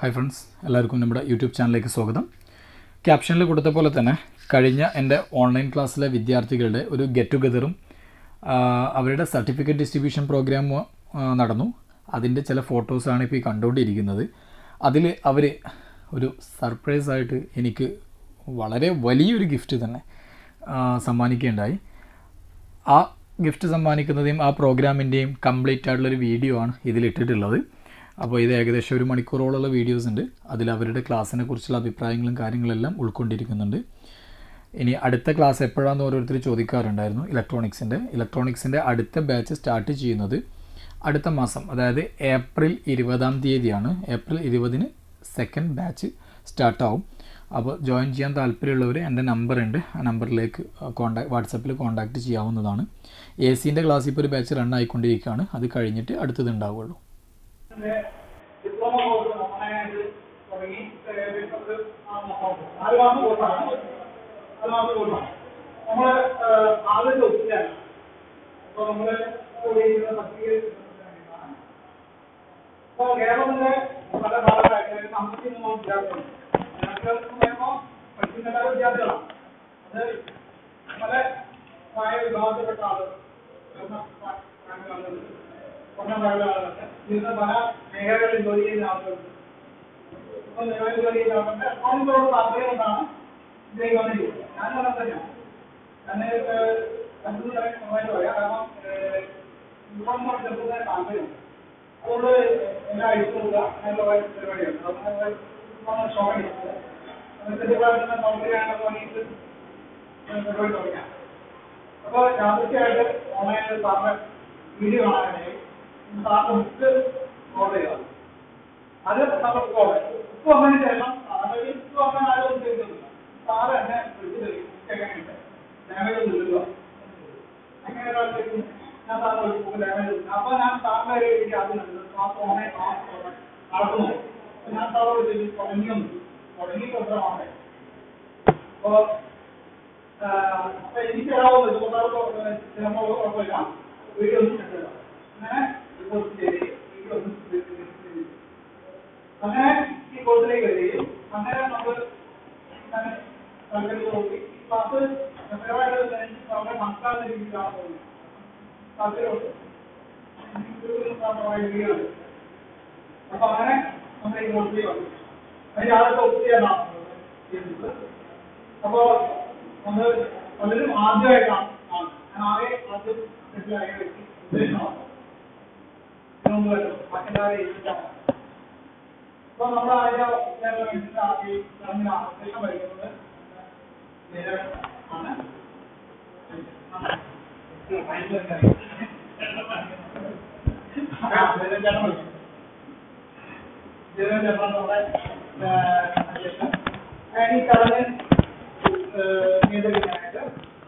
Hi friends എല്ലാവർക്കും നമ്മുടെ YouTube ചാനലിലേക്ക് സ്വാഗതം ക്യാപ്ഷനിൽ കൊടുത്ത പോലെ തന്നെ കഴിഞ്ഞ എൻ്റെ ഓൺലൈൻ ക്ലാസ്സിലെ വിദ്യാർത്ഥികളുടെ ഒരു ഗെറ്റ് ടുഗദറും അവരുടെ സർട്ടിഫിക്കറ്റ് ഡിസ്ട്രിബ്യൂഷൻ പ്രോഗ്രാമും നടന്നു അതിൻ്റെ ചില ഫോട്ടോസാണ് ഇപ്പോൾ ഈ കണ്ടുകൊണ്ടിരിക്കുന്നത് അതിൽ അവർ ഒരു സർപ്രൈസായിട്ട് എനിക്ക് വളരെ വലിയൊരു ഗിഫ്റ്റ് തന്നെ ആ, സമ്മാനിക്കുകയുണ്ടായി ആ ഗിഫ്റ്റ് സമ്മാനിക്കുന്നതും ആ പ്രോഗ്രാമിൻ്റെയും കംപ്ലീറ്റ് ആയിട്ടുള്ളൊരു വീഡിയോ ആണ് ഇതിലിട്ടിട്ടുള്ളത് അപ്പോൾ ഇത് ഏകദേശം ഒരു മണിക്കൂറോളമുള്ള വീഡിയോസ് ഉണ്ട് അതിൽ അവരുടെ ക്ലാസ്സിനെ കുറിച്ചുള്ള അഭിപ്രായങ്ങളും കാര്യങ്ങളെല്ലാം ഉൾക്കൊണ്ടിരിക്കുന്നുണ്ട് ഇനി അടുത്ത ക്ലാസ് എപ്പോഴാണെന്ന് ഓരോരുത്തർ ചോദിക്കാറുണ്ടായിരുന്നു ഇലക്ട്രോണിക്സിൻ്റെ ഇലക്ട്രോണിക്സിൻ്റെ അടുത്ത ബാച്ച് സ്റ്റാർട്ട് ചെയ്യുന്നത് അടുത്ത മാസം അതായത് ഏപ്രിൽ ഇരുപതാം തീയതിയാണ് ഏപ്രിൽ ഇരുപതിന് സെക്കൻഡ് ബാച്ച് സ്റ്റാർട്ടാവും അപ്പോൾ ജോയിൻ ചെയ്യാൻ താല്പര്യമുള്ളവർ എൻ്റെ നമ്പർ ഉണ്ട് ആ നമ്പറിലേക്ക് കോൺടാക്ട് വാട്സപ്പിൽ കോൺടാക്റ്റ് ചെയ്യാവുന്നതാണ് എ സിൻ്റെ ക്ലാസ് ഇപ്പോൾ ഒരു ബാച്ച് റൺ ആയിക്കൊണ്ടിരിക്കുകയാണ് അത് കഴിഞ്ഞിട്ട് അടുത്തത് ഉണ്ടാവുള്ളൂ ഡിപ്ലോമ കോഴ്സ് ഓൺലൈനായിട്ട് തുടങ്ങി ഏകദേശം ഒരു ആറ് മാസം നാല് മാസം കോഴ്സാണ് നാല് മാസം കോഴ്സാണ് നമ്മൾ ആദ്യത്തെ ഒത്തിരിയാണ് അപ്പോൾ നമ്മൾ ചെയ്യുന്ന സർട്ടിഫിക്കറ്റ് അപ്പോൾ കേരളത്തിലെ പല ഭാഗത്തായിട്ട് അമ്പത്തി മൂന്ന് വിദ്യാർത്ഥികളുണ്ട് വിദ്യാർത്ഥികൾ എന്ന് പറയുമ്പോൾ പഠിക്കുന്ന എല്ലാ വിദ്യാർത്ഥികളാണ് അത് പല പ്രായ വിഭാഗത്തിൽപ്പെട്ട ആളുകൾ ഉയർന്ന പ്രായ- പ്രായമുള്ള ആളുകളുണ്ട് കുറഞ്ഞ പ്രായമുള്ള ആളുകളുണ്ട് ഇന്ന് പല മേഖലകളിൽ ജോലി ചെയ്യുന്ന ആളുകളുണ്ട് ഇപ്പൊ നിലവിൽ ജോലി ചെയ്യുന്ന ആളുകളുണ്ട് അക്കൗണ്ടിനോട് താല്പര്യം കൊണ്ടാണ് ഇതിലേക്ക് വന്നിരിക്കുന്നത് ഞാനും അങ്ങനെ തന്നെയാണ് ഞാൻ രണ്ടു തരം നന്നായിട്ട് പറയാം കാരണം ഇവിടെ ചെറുപ്പത്തിന് താല്പര്യമുണ്ട് അതുകൊണ്ട് എന്നെ അയച്ചു കൊടുക്കുക അങ്ങനെയുള്ള പരിപാടിയാണ് അതുകൊണ്ട് ഷോപ്പ് ചെയ്യുന്നത് അതിന്റെ സൗകര്യമാണെന്ന് വേണ്ടിയിട്ട് പരിപാടി തുടങ്ങാം അപ്പോൾ യാദൃശ്യമായിട്ട് ഓൺലൈനിൽ സാറിന് വീഡിയോ കാണാനായി സാറിന് ബുക്ക് ഓർഡർ ചെയ്തത് അത് നമ്മൾ ബുക്ക് ഓർഡർ ചെയ്തു ബുക്ക് വന്നതിന് ശേഷം സാറിന് ഈ ബുക്ക് വാങ്ങാൻ ആരും ഉദ്ദേശിക്കുന്നില്ല സാറ് എന്നെ വിളിച്ചു തരും ബുക്ക് എങ്ങനെയുണ്ട് ഡാമേജ് ഒന്നും ഇല്ലല്ലോ അങ്ങനെ ഒരാൾക്ക് ഞാൻ സാറിന് ഒരു ബുക്ക് ഡാമേജ് ഇല്ല അപ്പോൾ ഞാൻ സാറിൻ്റെ ഒരു വീഡിയോ ആദ്യം കണ്ടത് ക്ലാസ് ഓൺലൈൻ ക്ലാസ് നടക്കുന്നു അപ്പോൾ ഞാൻ സാറോട് ചോദിച്ചു തുടങ്ങിയൊന്നും തുടങ്ങി എത്ര മാസമായി അപ്പോൾ അപ്പൊ എനിക്ക് തരാമോ ഇതുകൊണ്ടാണ് ചിലപ്പോൾ കുഴപ്പമില്ല വീഡിയോ ഒന്നും കിട്ടില്ല അങ്ങനെ റിപ്പോർട്ട് ചെയ്ത് വീഡിയോ ഒന്നും ചെയ്ത് അങ്ങനെ ഈ കോഴ്സിലേക്ക് വരികയും അങ്ങനെ നമ്മൾ അങ്ങനെ താല്പര്യം നോക്കി ക്ലാസ് എത്രയായിട്ട് വളരെ മനസ്സിലാകുന്ന രീതിയിലാണ് പോകുന്നത് താല്പര്യമുണ്ട് വീഡിയോ അപ്പൊ അങ്ങനെ നമ്മൾ ഈ കോഴ്സിലേക്ക് വന്നു അതിന്റെ ആദ്യത്തെ ഒത്തിരിയാണ് ചെയ്യുന്നത് അപ്പോ നമ്മൾ പലരും ആദ്യമായിട്ടാണ് കാണുന്നത്. ഞാൻ ആകെ ആദ്യം മനസ്സിലായ വ്യക്തി ഉദ്ദേശമാണ് ഇതിനുമുമ്പ് വരും. മറ്റെല്ലാവരും എഴുതിയിട്ടാണ്. അപ്പൊ നമ്മൾ അതിന്റെ ഉദ്ദേശം വെച്ചിട്ട് ആദ്യം ഈ ചടങ്ങിന് ഉദ്ദേശം വഹിക്കുന്നത് നിലവിൽ ആണ്. ആ, നിലവിൽ ചേട്ടൻ വിളിക്കും. നിലവിൽ ചേട്ടൻ നമ്മുടെ ഏഹ്, അധ്യക്ഷൻ. ഞാൻ ഈ ചടങ്ങ് ഏഹ്, നിയന്ത്രിക്കാനായിട്ട്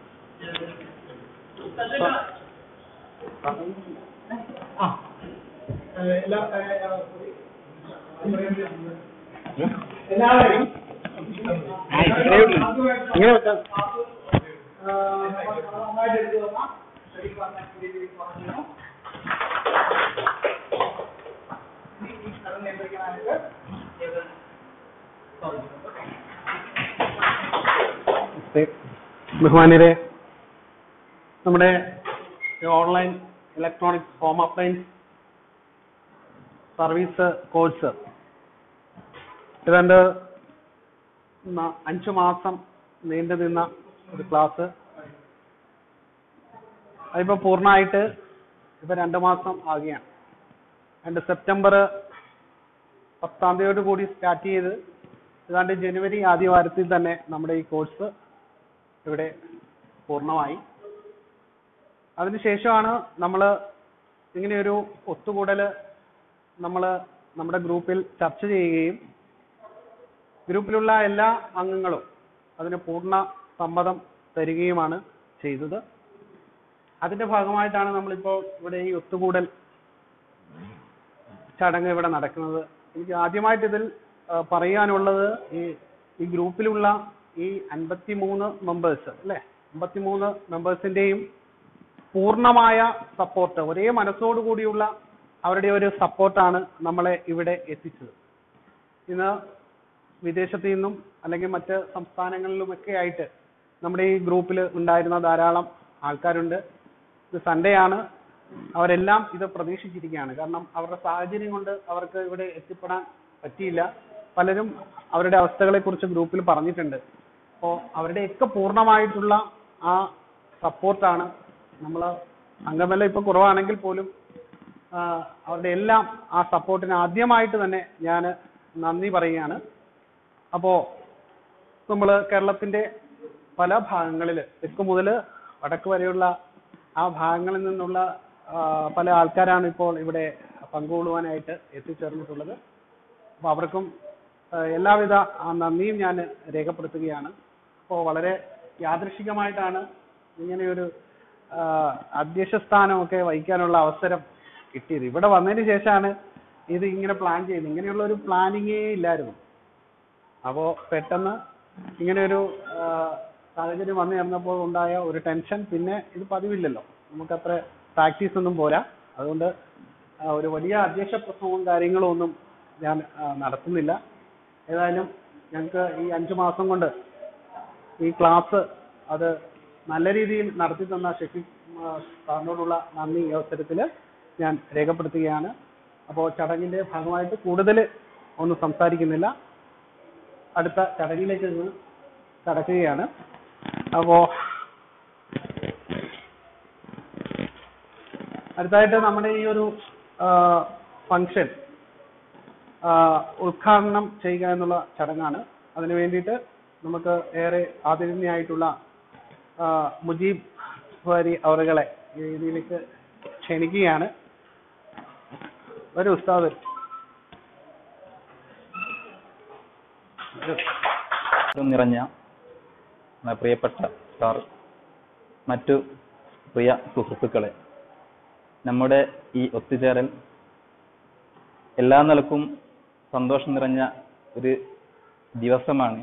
ആ ഏഹ്, എല്ലാ ഏഹ്, എല്ലാവരെയും ഇങ്ങനെ വെക്കാം. നന്നായിട്ട് എടുത്തു തന്ന ശരിക്കും പറഞ്ഞ രീതിയിൽ പറഞ്ഞു ഈ ചടങ്ങ് നിയന്ത്രിക്കാനായിട്ട് ബഹുമാന്യരെ നമ്മുടെ ഈ online electronics home appliance service course ഏതാണ്ട് ന- അഞ്ചു മാസം നീണ്ടു നിന്ന ഒരു ക്ലാസ് അതിപ്പോ പൂർണ്ണമായിട്ട് ഇപ്പൊ രണ്ടു മാസം ആകുകയാണ് രണ്ട് സെപ്റ്റംബർ പത്താം തീയതിയോട് കൂടി സ്റ്റാർട്ട് ചെയ്ത് ഏതാണ്ട് ജനുവരി ആദ്യ വാരത്തിൽ തന്നെ നമ്മുടെ ഈ കോഴ്സ് ഇവിടെ പൂർണ്ണമായി അതിനുശേഷമാണ് നമ്മൾ ഇങ്ങനെയൊരു ഒത്തുകൂടൽ നമ്മൾ നമ്മുടെ ഗ്രൂപ്പിൽ ചർച്ച ചെയ്യുകയും ഗ്രൂപ്പിലുള്ള എല്ലാ അംഗങ്ങളും അതിന് പൂർണ്ണ സമ്മതം തരികയുമാണ് ചെയ്തത് അതിന്റെ ഭാഗമായിട്ടാണ് നമ്മളിപ്പോൾ ഇവിടെ ഈ ഒത്തുകൂടൽ ചടങ്ങ് ഇവിടെ നടക്കുന്നത് എനിക്ക് ആദ്യമായിട്ട് ഇതിൽ ആ, പറയാനുള്ളത് ഈ ഈ ഗ്രൂപ്പിലുള്ള ഈ അൻപത്തിമൂന്ന് മെമ്പേഴ്സ് അല്ലെ അമ്പത്തിമൂന്ന് മെമ്പേഴ്സിന്റെയും പൂർണ്ണമായ സപ്പോർട്ട് ഒരേ മനസ്സോടു കൂടിയുള്ള അവരുടെ ഒരു സപ്പോർട്ടാണ് നമ്മളെ ഇവിടെ എത്തിച്ചത് ഇന്ന് വിദേശത്തു നിന്നും അല്ലെങ്കിൽ മറ്റ് സംസ്ഥാനങ്ങളിലുമൊക്കെ ആയിട്ട് നമ്മുടെ ഈ ഗ്രൂപ്പിൽ ഉണ്ടായിരുന്ന ധാരാളം ആൾക്കാരുണ്ട് ഇത് സൺഡേ ആണ് അവരെല്ലാം ഇത് പ്രതീക്ഷിച്ചിരിക്കുകയാണ് കാരണം അവരുടെ സാഹചര്യം കൊണ്ട് അവർക്ക് ഇവിടെ എത്തിപ്പെടാൻ പറ്റിയില്ല പലരും അവരുടെ അവസ്ഥകളെ കുറിച്ച് ഗ്രൂപ്പിൽ പറഞ്ഞിട്ടുണ്ട് അപ്പോൾ അവരുടെയൊക്കെ പൂർണ്ണമായിട്ടുള്ള ആ സപ്പോർട്ടാണ് നമ്മൾ അംഗബലം ഇപ്പൊ കുറവാണെങ്കിൽ പോലും ആ, അവരുടെ എല്ലാം ആ സപ്പോർട്ടിന് ആദ്യമായിട്ട് തന്നെ ഞാൻ നന്ദി പറയുകയാണ് അപ്പോ നമ്മൾ കേരളത്തിന്റെ പല ഭാഗങ്ങളിൽ തെക്ക് മുതൽ വടക്ക് വരെയുള്ള ആ ഭാഗങ്ങളിൽ നിന്നുള്ള ആ, പല ആൾക്കാരാണ് ഇപ്പോൾ ഇവിടെ പങ്കുകൊള്ളുവാനായിട്ട് എത്തിച്ചേർന്നിട്ടുള്ളത് അപ്പൊ അവർക്കും ആ, എല്ലാവിധ ആ നന്ദിയും ഞാൻ രേഖപ്പെടുത്തുകയാണ് അപ്പോൾ വളരെ യാദൃശികമായിട്ടാണ് ഇങ്ങനെയൊരു ആ, അധ്യക്ഷ സ്ഥാനമൊക്കെ വഹിക്കാനുള്ള അവസരം കിട്ടിയത് ഇവിടെ വന്നതിന് ശേഷമാണ് ഇത് ഇങ്ങനെ പ്ലാൻ ചെയ്തത് ഇങ്ങനെയുള്ള ഒരു പ്ലാനിങ്ങേ ഇല്ലായിരുന്നു അപ്പോ പെട്ടെന്ന് ഇങ്ങനെ ഒരു ആ, സാഹചര്യം വന്നു ചേർന്നപ്പോൾ ഉണ്ടായ ഒരു ടെൻഷൻ പിന്നെ ഇത് പതിവില്ലല്ലോ നമുക്കത്ര പ്രാക്ടീസ് ഒന്നും പോരാ അതുകൊണ്ട് ആ, ഒരു വലിയ അധ്യക്ഷ പ്രസംഗവും കാര്യങ്ങളും ഒന്നും ഞാൻ ആ, നടത്തുന്നില്ല ഏതായാലും ഞങ്ങൾക്ക് ഈ അഞ്ചു മാസം കൊണ്ട് ഈ ക്ലാസ് അത് നല്ല രീതിയിൽ നടത്തി തന്ന ഷെഫീഖ് ആ, സാറിനോടുള്ള നന്ദി ഈ അവസരത്തിൽ ഞാൻ രേഖപ്പെടുത്തുകയാണ് അപ്പോൾ ചടങ്ങിന്റെ ഭാഗമായിട്ട് കൂടുതൽ ഒന്നും സംസാരിക്കുന്നില്ല അടുത്ത ചടങ്ങിലേക്ക് നിന്ന് കടക്കുകയാണ് അപ്പോ അടുത്തായിട്ട് നമ്മുടെ ഈ ഒരു ഫംഗ്ഷൻ ഉദ്ഘാടനം ചെയ്യുക എന്നുള്ള ചടങ്ങാണ് അതിനു വേണ്ടിയിട്ട് നമുക്ക് ഏറെ ആദരണീയായിട്ടുള്ള ആ, മുജീബ് വാരി അവറുകളെ ഈ രീതിയിലേക്ക് ക്ഷണിക്കുകയാണ് വരൂ ഉസ്താദ് വരൂ. വരൂ. ഏറ്റവും നിറഞ്ഞ നമ്മുടെ പ്രിയപ്പെട്ട സാർ മറ്റു പ്രിയ സുഹൃത്തുക്കളെ നമ്മുടെ ഈ ഒത്തുചേരൽ എല്ലാ നിലക്കും സന്തോഷം നിറഞ്ഞ ഒരു ദിവസമാണ്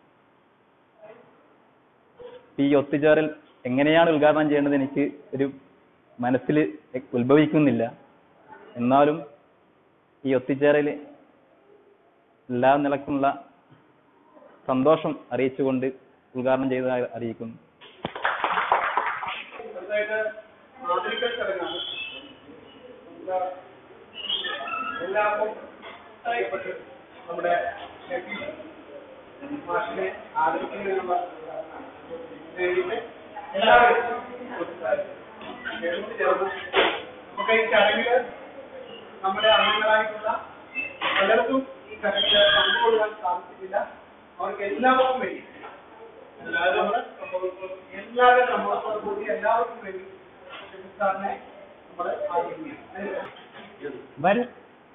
ഈ ഒത്തുചേരൽ എങ്ങനെയാണ് ഉദ്ഘാടനം ചെയ്യേണ്ടത് എനിക്ക് ഒരു മനസ്സിൽ ഉത്ഭവിക്കുന്നില്ല എന്നാലും ഈ ഒത്തുചേരൽ എല്ലാ നിലക്കുമുള്ള സന്തോഷം അറിയിച്ചുകൊണ്ട് ഉദ്ഘാടനം ചെയ്തതായി അറിയിക്കുന്നു ചെറുതായിട്ട് ആദരിക്കൽ ചടങ്ങാണ് നമുക്ക് എല്ലാവർക്കും പ്രിയപ്പെട്ട് നമ്മുടെ ഷഫീഖ് മാഷിനെ ആദരിക്കുന്നതിനുള്ള ചടങ്ങാണ്. ഇതിന് വേണ്ടിയിട്ട് എല്ലാവരും ഒരുമിച്ച് ചേർന്ന് നമുക്ക് ഈ ചടങ്ങില് നമ്മുടെ അംഗങ്ങളായിട്ടുള്ള പലർക്കും ഈ ചടങ്ങില് പങ്കുകൊള്ളുവാൻ സാധിച്ചിട്ടില്ല അവർക്ക് എല്ലാവർക്കും വേണ്ടി എല്ലാവരും നമ്മള് എല്ലാവരും നമ്മളോട് കൂടി എല്ലാവർക്കും വേണ്ടി ഷെഫീഖ് സാറിനെ നമ്മള് ആദരിക്കുകയാണ് വരും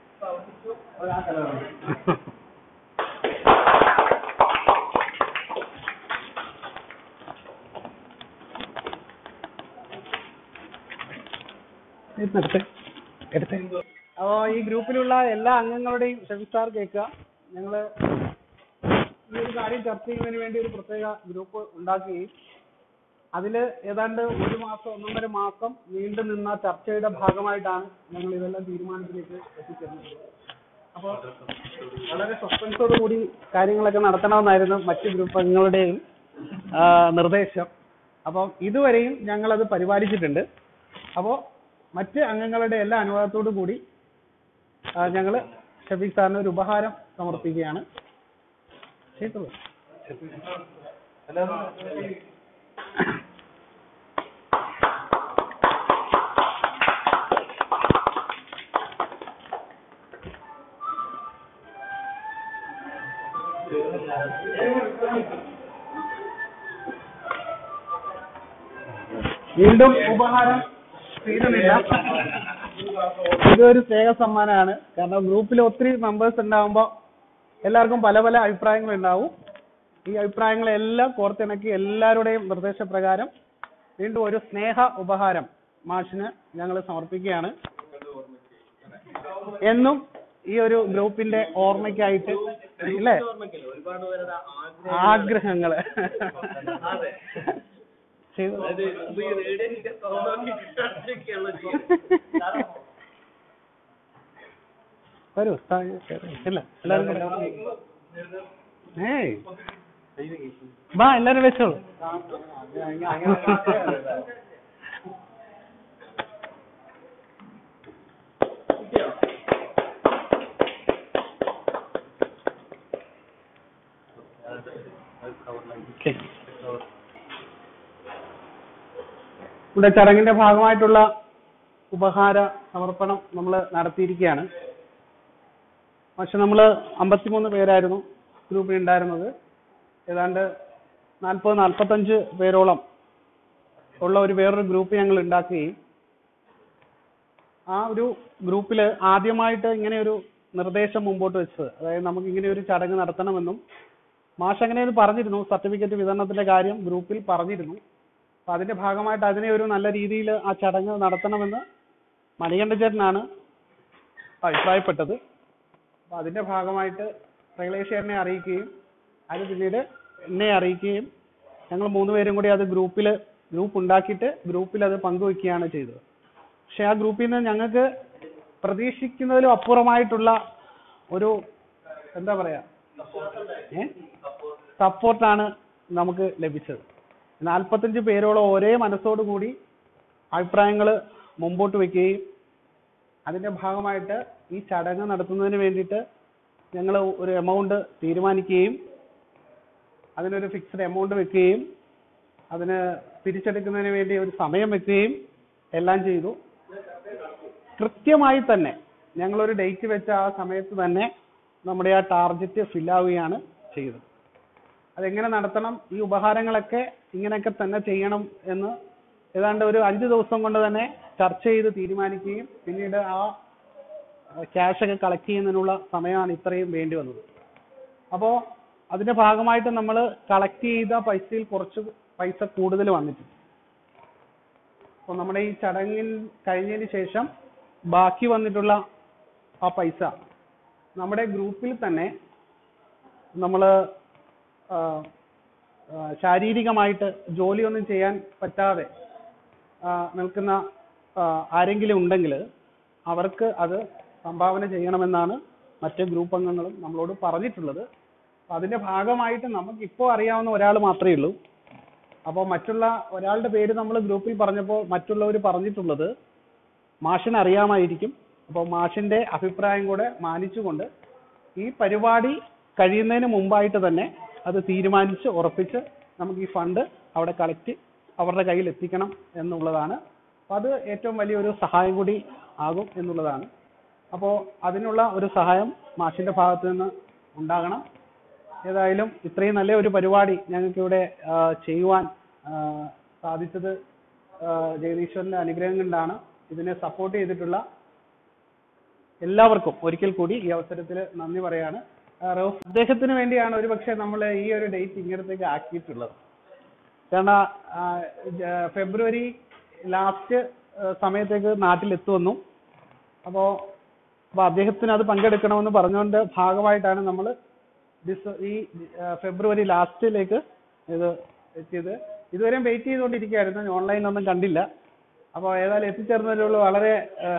അപ്പോ ഈ ഗ്രൂപ്പിലുള്ള എല്ലാ അംഗങ്ങളുടെയും ഷെഫീഖ് സാർ കേൾക്കുക ഞങ്ങള് ഈ ഒരു കാര്യം ചർച്ച ചെയ്യുന്നതിന് വേണ്ടി ഒരു പ്രത്യേക ഗ്രൂപ്പ് ഉണ്ടാക്കുകയും അതില് ഏതാണ്ട് ഒരു മാസം ഒന്നൊന്നര മാസം നീണ്ടു നിന്ന ചർച്ചയുടെ ഭാഗമായിട്ടാണ് ഞങ്ങൾ ഇതെല്ലാം തീരുമാനത്തിലേക്ക് എത്തിച്ചേർന്നത് അപ്പോൾ വളരെ സസ്പെൻസോട് കൂടി കാര്യങ്ങളൊക്കെ നടത്തണമെന്നായിരുന്നു മറ്റ് ഗ്രൂപ്പ് അംഗങ്ങളുടെയും ആ, നിർദ്ദേശം അപ്പം ഇതുവരെയും ഞങ്ങൾ അത് പരിപാലിച്ചിട്ടുണ്ട് അപ്പോൾ മറ്റ് അംഗങ്ങളുടെ എല്ലാ അനുവാദത്തോടു കൂടി ഞങ്ങൾ ഷഫീഖ് സാറിന് ഒരു ഉപഹാരം സമർപ്പിക്കുകയാണ് ചെയ്തോളൂ വീണ്ടും ഉപഹാരം തീരുന്നില്ല ഇതൊരു സ്നേഹ സമ്മാനമാണ് കാരണം ഗ്രൂപ്പിൽ ഒത്തിരി മെമ്പേഴ്സ് ഉണ്ടാവുമ്പോൾ എല്ലാവർക്കും പല പല അഭിപ്രായങ്ങൾ ഉണ്ടാവും ഈ അഭിപ്രായങ്ങളെല്ലാം കോർത്തിണക്കി എല്ലാവരുടെയും നിർദ്ദേശപ്രകാരം വീണ്ടും ഒരു സ്നേഹ ഉപഹാരം മാഷിന് ഞങ്ങൾ സമർപ്പിക്കുകയാണ് എന്നും ഈ ഒരു ഗ്രൂപ്പിന്റെ ഓർമ്മയ്ക്കായിട്ട് ഇല്ലേ ആഗ്രഹങ്ങള് ചെയ്തു വരൂ താഴെ കയറി. ഇല്ല എല്ലാവരും കൂടെ. ഏയ് വാ എല്ലാരും വെച്ചോളൂ Okay. ഇവിടെ ചടങ്ങിന്റെ ഭാഗമായിട്ടുള്ള ഉപഹാര സമർപ്പണം നമ്മൾ നടത്തിയിരിക്കുകയാണ് പക്ഷെ നമ്മൾ അമ്പത്തിമൂന്ന് പേരായിരുന്നു ഗ്രൂപ്പിൽ ഉണ്ടായിരുന്നത് ഏതാണ്ട് നാൽപ്പത് നാൽപ്പത്തഞ്ച് പേരോളം ഉള്ള ഒരു വേറൊരു ഗ്രൂപ്പ് ഞങ്ങൾ ഉണ്ടാക്കുകയും ആ ഒരു ഗ്രൂപ്പിൽ ആദ്യമായിട്ട് ഇങ്ങനെ ഒരു നിർദ്ദേശം മുമ്പോട്ട് വെച്ചത് അതായത് നമുക്ക് ഇങ്ങനെ ഒരു ചടങ്ങ് നടത്തണമെന്നും മാഷ് അങ്ങനെ ഒരു പറഞ്ഞിരുന്നു സർട്ടിഫിക്കറ്റ് വിതരണത്തിന്റെ കാര്യം ഗ്രൂപ്പിൽ പറഞ്ഞിരുന്നു അപ്പൊ അതിന്റെ ഭാഗമായിട്ട് അതിനെ ഒരു നല്ല രീതിയിൽ ആ ചടങ്ങ് നടത്തണമെന്ന് മണികണ്ഠചേട്ടനാണ് അഭിപ്രായപ്പെട്ടത് അപ്പൊ അതിന്റെ ഭാഗമായിട്ട് പ്രൈളേശ്വരനെ അറിയിക്കുകയും അത് പിന്നീട് എന്നെ അറിയിക്കുകയും ഞങ്ങൾ മൂന്നുപേരും കൂടി അത് ഗ്രൂപ്പിൽ ഗ്രൂപ്പ് ഉണ്ടാക്കിയിട്ട് ഗ്രൂപ്പിൽ അത് പങ്കുവെക്കുകയാണ് ചെയ്തത് പക്ഷെ ആ ഗ്രൂപ്പിൽ നിന്ന് ഞങ്ങൾക്ക് പ്രതീക്ഷിക്കുന്നതിലും അപ്പുറമായിട്ടുള്ള ഒരു എന്താ പറയാ ഏ സപ്പോർട്ടാണ് നമുക്ക് ലഭിച്ചത് നാൽപ്പത്തഞ്ച് പേരോളം ഒരേ മനസ്സോടു കൂടി അഭിപ്രായങ്ങൾ മുമ്പോട്ട് വെക്കുകയും അതിന്റെ ഭാഗമായിട്ട് ഈ ചടങ്ങ് നടത്തുന്നതിന് വേണ്ടിയിട്ട് ഞങ്ങൾ ഒരു എമൗണ്ട് തീരുമാനിക്കുകയും അതിനൊരു ഫിക്സ്ഡ് എമൗണ്ട് വെക്കുകയും അതിന് പിരിച്ചെടുക്കുന്നതിന് വേണ്ടി ഒരു സമയം വെക്കുകയും എല്ലാം ചെയ്തു കൃത്യമായി തന്നെ ഞങ്ങളൊരു ഡേറ്റ് വെച്ച ആ സമയത്ത് തന്നെ നമ്മുടെ ആ ടാർഗറ്റ് ഫില്ലാവുകയാണ് ചെയ്തത് അതെങ്ങനെ നടത്തണം ഈ ഉപഹാരങ്ങളൊക്കെ ഇങ്ങനെയൊക്കെ തന്നെ ചെയ്യണം എന്ന് ഏതാണ്ട് ഒരു അഞ്ച് ദിവസം കൊണ്ട് തന്നെ ചർച്ച ചെയ്ത് തീരുമാനിക്കുകയും പിന്നീട് ആ ക്യാഷ് ഒക്കെ കളക്ട് ചെയ്യുന്നതിനുള്ള സമയമാണ് ഇത്രയും വേണ്ടി വന്നത് അപ്പോൾ അതിന്റെ ഭാഗമായിട്ട് നമ്മൾ കളക്ട് ചെയ്ത പൈസയിൽ കുറച്ച് പൈസ കൂടുതൽ വന്നിട്ടുണ്ട് അപ്പോൾ നമ്മുടെ ഈ ചടങ്ങിൽ കഴിഞ്ഞതിന് ശേഷം ബാക്കി വന്നിട്ടുള്ള ആ പൈസ നമ്മുടെ ഗ്രൂപ്പിൽ തന്നെ നമ്മൾ ശാരീരികമായിട്ട് ജോലിയൊന്നും ചെയ്യാൻ പറ്റാതെ ആ, നിൽക്കുന്ന ആ, ആരെങ്കിലും ഉണ്ടെങ്കിൽ അവർക്ക് അത് സംഭാവന ചെയ്യണമെന്നാണ് മറ്റ് ഗ്രൂപ്പ് അംഗങ്ങളും നമ്മളോട് പറഞ്ഞിട്ടുള്ളത് അപ്പൊ അതിന്റെ ഭാഗമായിട്ട് നമുക്ക് ഇപ്പോൾ അറിയാവുന്ന ഒരാൾ മാത്രമേ ഉള്ളൂ അപ്പോൾ മറ്റുള്ള ഒരാളുടെ പേര് നമ്മൾ ഗ്രൂപ്പിൽ പറഞ്ഞപ്പോൾ മറ്റുള്ളവർ പറഞ്ഞിട്ടുള്ളത് മാഷിന് അറിയാമായിരിക്കും അപ്പോൾ മാഷിന്റെ അഭിപ്രായം കൂടെ മാനിച്ചുകൊണ്ട് ഈ പരിപാടി കഴിയുന്നതിന് മുമ്പായിട്ട് തന്നെ അത് തീരുമാനിച്ച് ഉറപ്പിച്ച് നമുക്ക് ഈ ഫണ്ട് അവിടെ കളക്ട് അവരുടെ കയ്യിൽ എത്തിക്കണം എന്നുള്ളതാണ് അപ്പോൾ അത് ഏറ്റവും വലിയൊരു സഹായം കൂടി ആകും എന്നുള്ളതാണ് അപ്പോൾ അതിനുള്ള ഒരു സഹായം മാഷിന്റെ ഭാഗത്ത് നിന്ന് ഉണ്ടാകണം ഏതായാലും ഇത്രയും നല്ല ഒരു പരിപാടി ഞങ്ങൾക്ക് ഇവിടെ ആ, ചെയ്യുവാൻ ആ, സാധിച്ചത് ആ, ജഗദീശ്വരന്റെ അനുഗ്രഹം കൊണ്ടാണ് ഇതിനെ സപ്പോർട്ട് ചെയ്തിട്ടുള്ള എല്ലാവർക്കും ഒരിക്കൽ കൂടി ഈ അവസരത്തിൽ നന്ദി പറയാണ് ആ, റൌഫ് അദ്ദേഹത്തിന് വേണ്ടിയാണ് ഒരുപക്ഷെ നമ്മൾ ഈ ഒരു ഡേറ്റ് ഇങ്ങനത്തേക്ക് ആക്കിയിട്ടുള്ളത് കാരണം ആ, ജ- ഫെബ്രുവരി ലാസ്റ്റ് സമയത്തേക്ക് നാട്ടിലെത്തുമെന്നും അപ്പോൾ അപ്പോൾ അദ്ദേഹത്തിന് അത് പങ്കെടുക്കണമെന്ന് പറഞ്ഞുകൊണ്ട് ഭാഗമായിട്ടാണ് നമ്മൾ ഡിസ ഈ ആ, ഫെബ്രുവരി ലാസ്റ്റിലേക്ക് ഇത് എത്തിയത് ഇതുവരെയും വെയിറ്റ് ചെയ്തുകൊണ്ടിരിക്കുകയായിരുന്നു ഓൺലൈനൊന്നും കണ്ടില്ല അപ്പോൾ ഏതായാലും എത്തിച്ചേർന്നതിലുള്ള വളരെ ആ,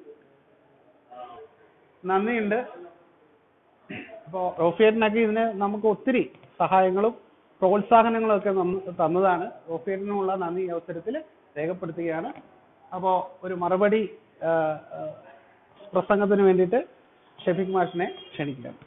നന്ദിയുണ്ട് അപ്പോൾ റോഫിയേട്ടനൊക്കെ ഇതിന് നമുക്ക് ഒത്തിരി സഹായങ്ങളും പ്രോത്സാഹനങ്ങളും ഒക്കെ നമ്മ- തന്നതാണ് റോഫിയേട്ടനുമുള്ള നന്ദി ഈ അവസരത്തിൽ രേഖപ്പെടുത്തുകയാണ് അപ്പോൾ ഒരു മറുപടി ആ, ആ, പ്രസംഗത്തിന് വേണ്ടിയിട്ട് ഷെഫിക് മാഷിനെ ക്ഷണിക്കുകയാണ്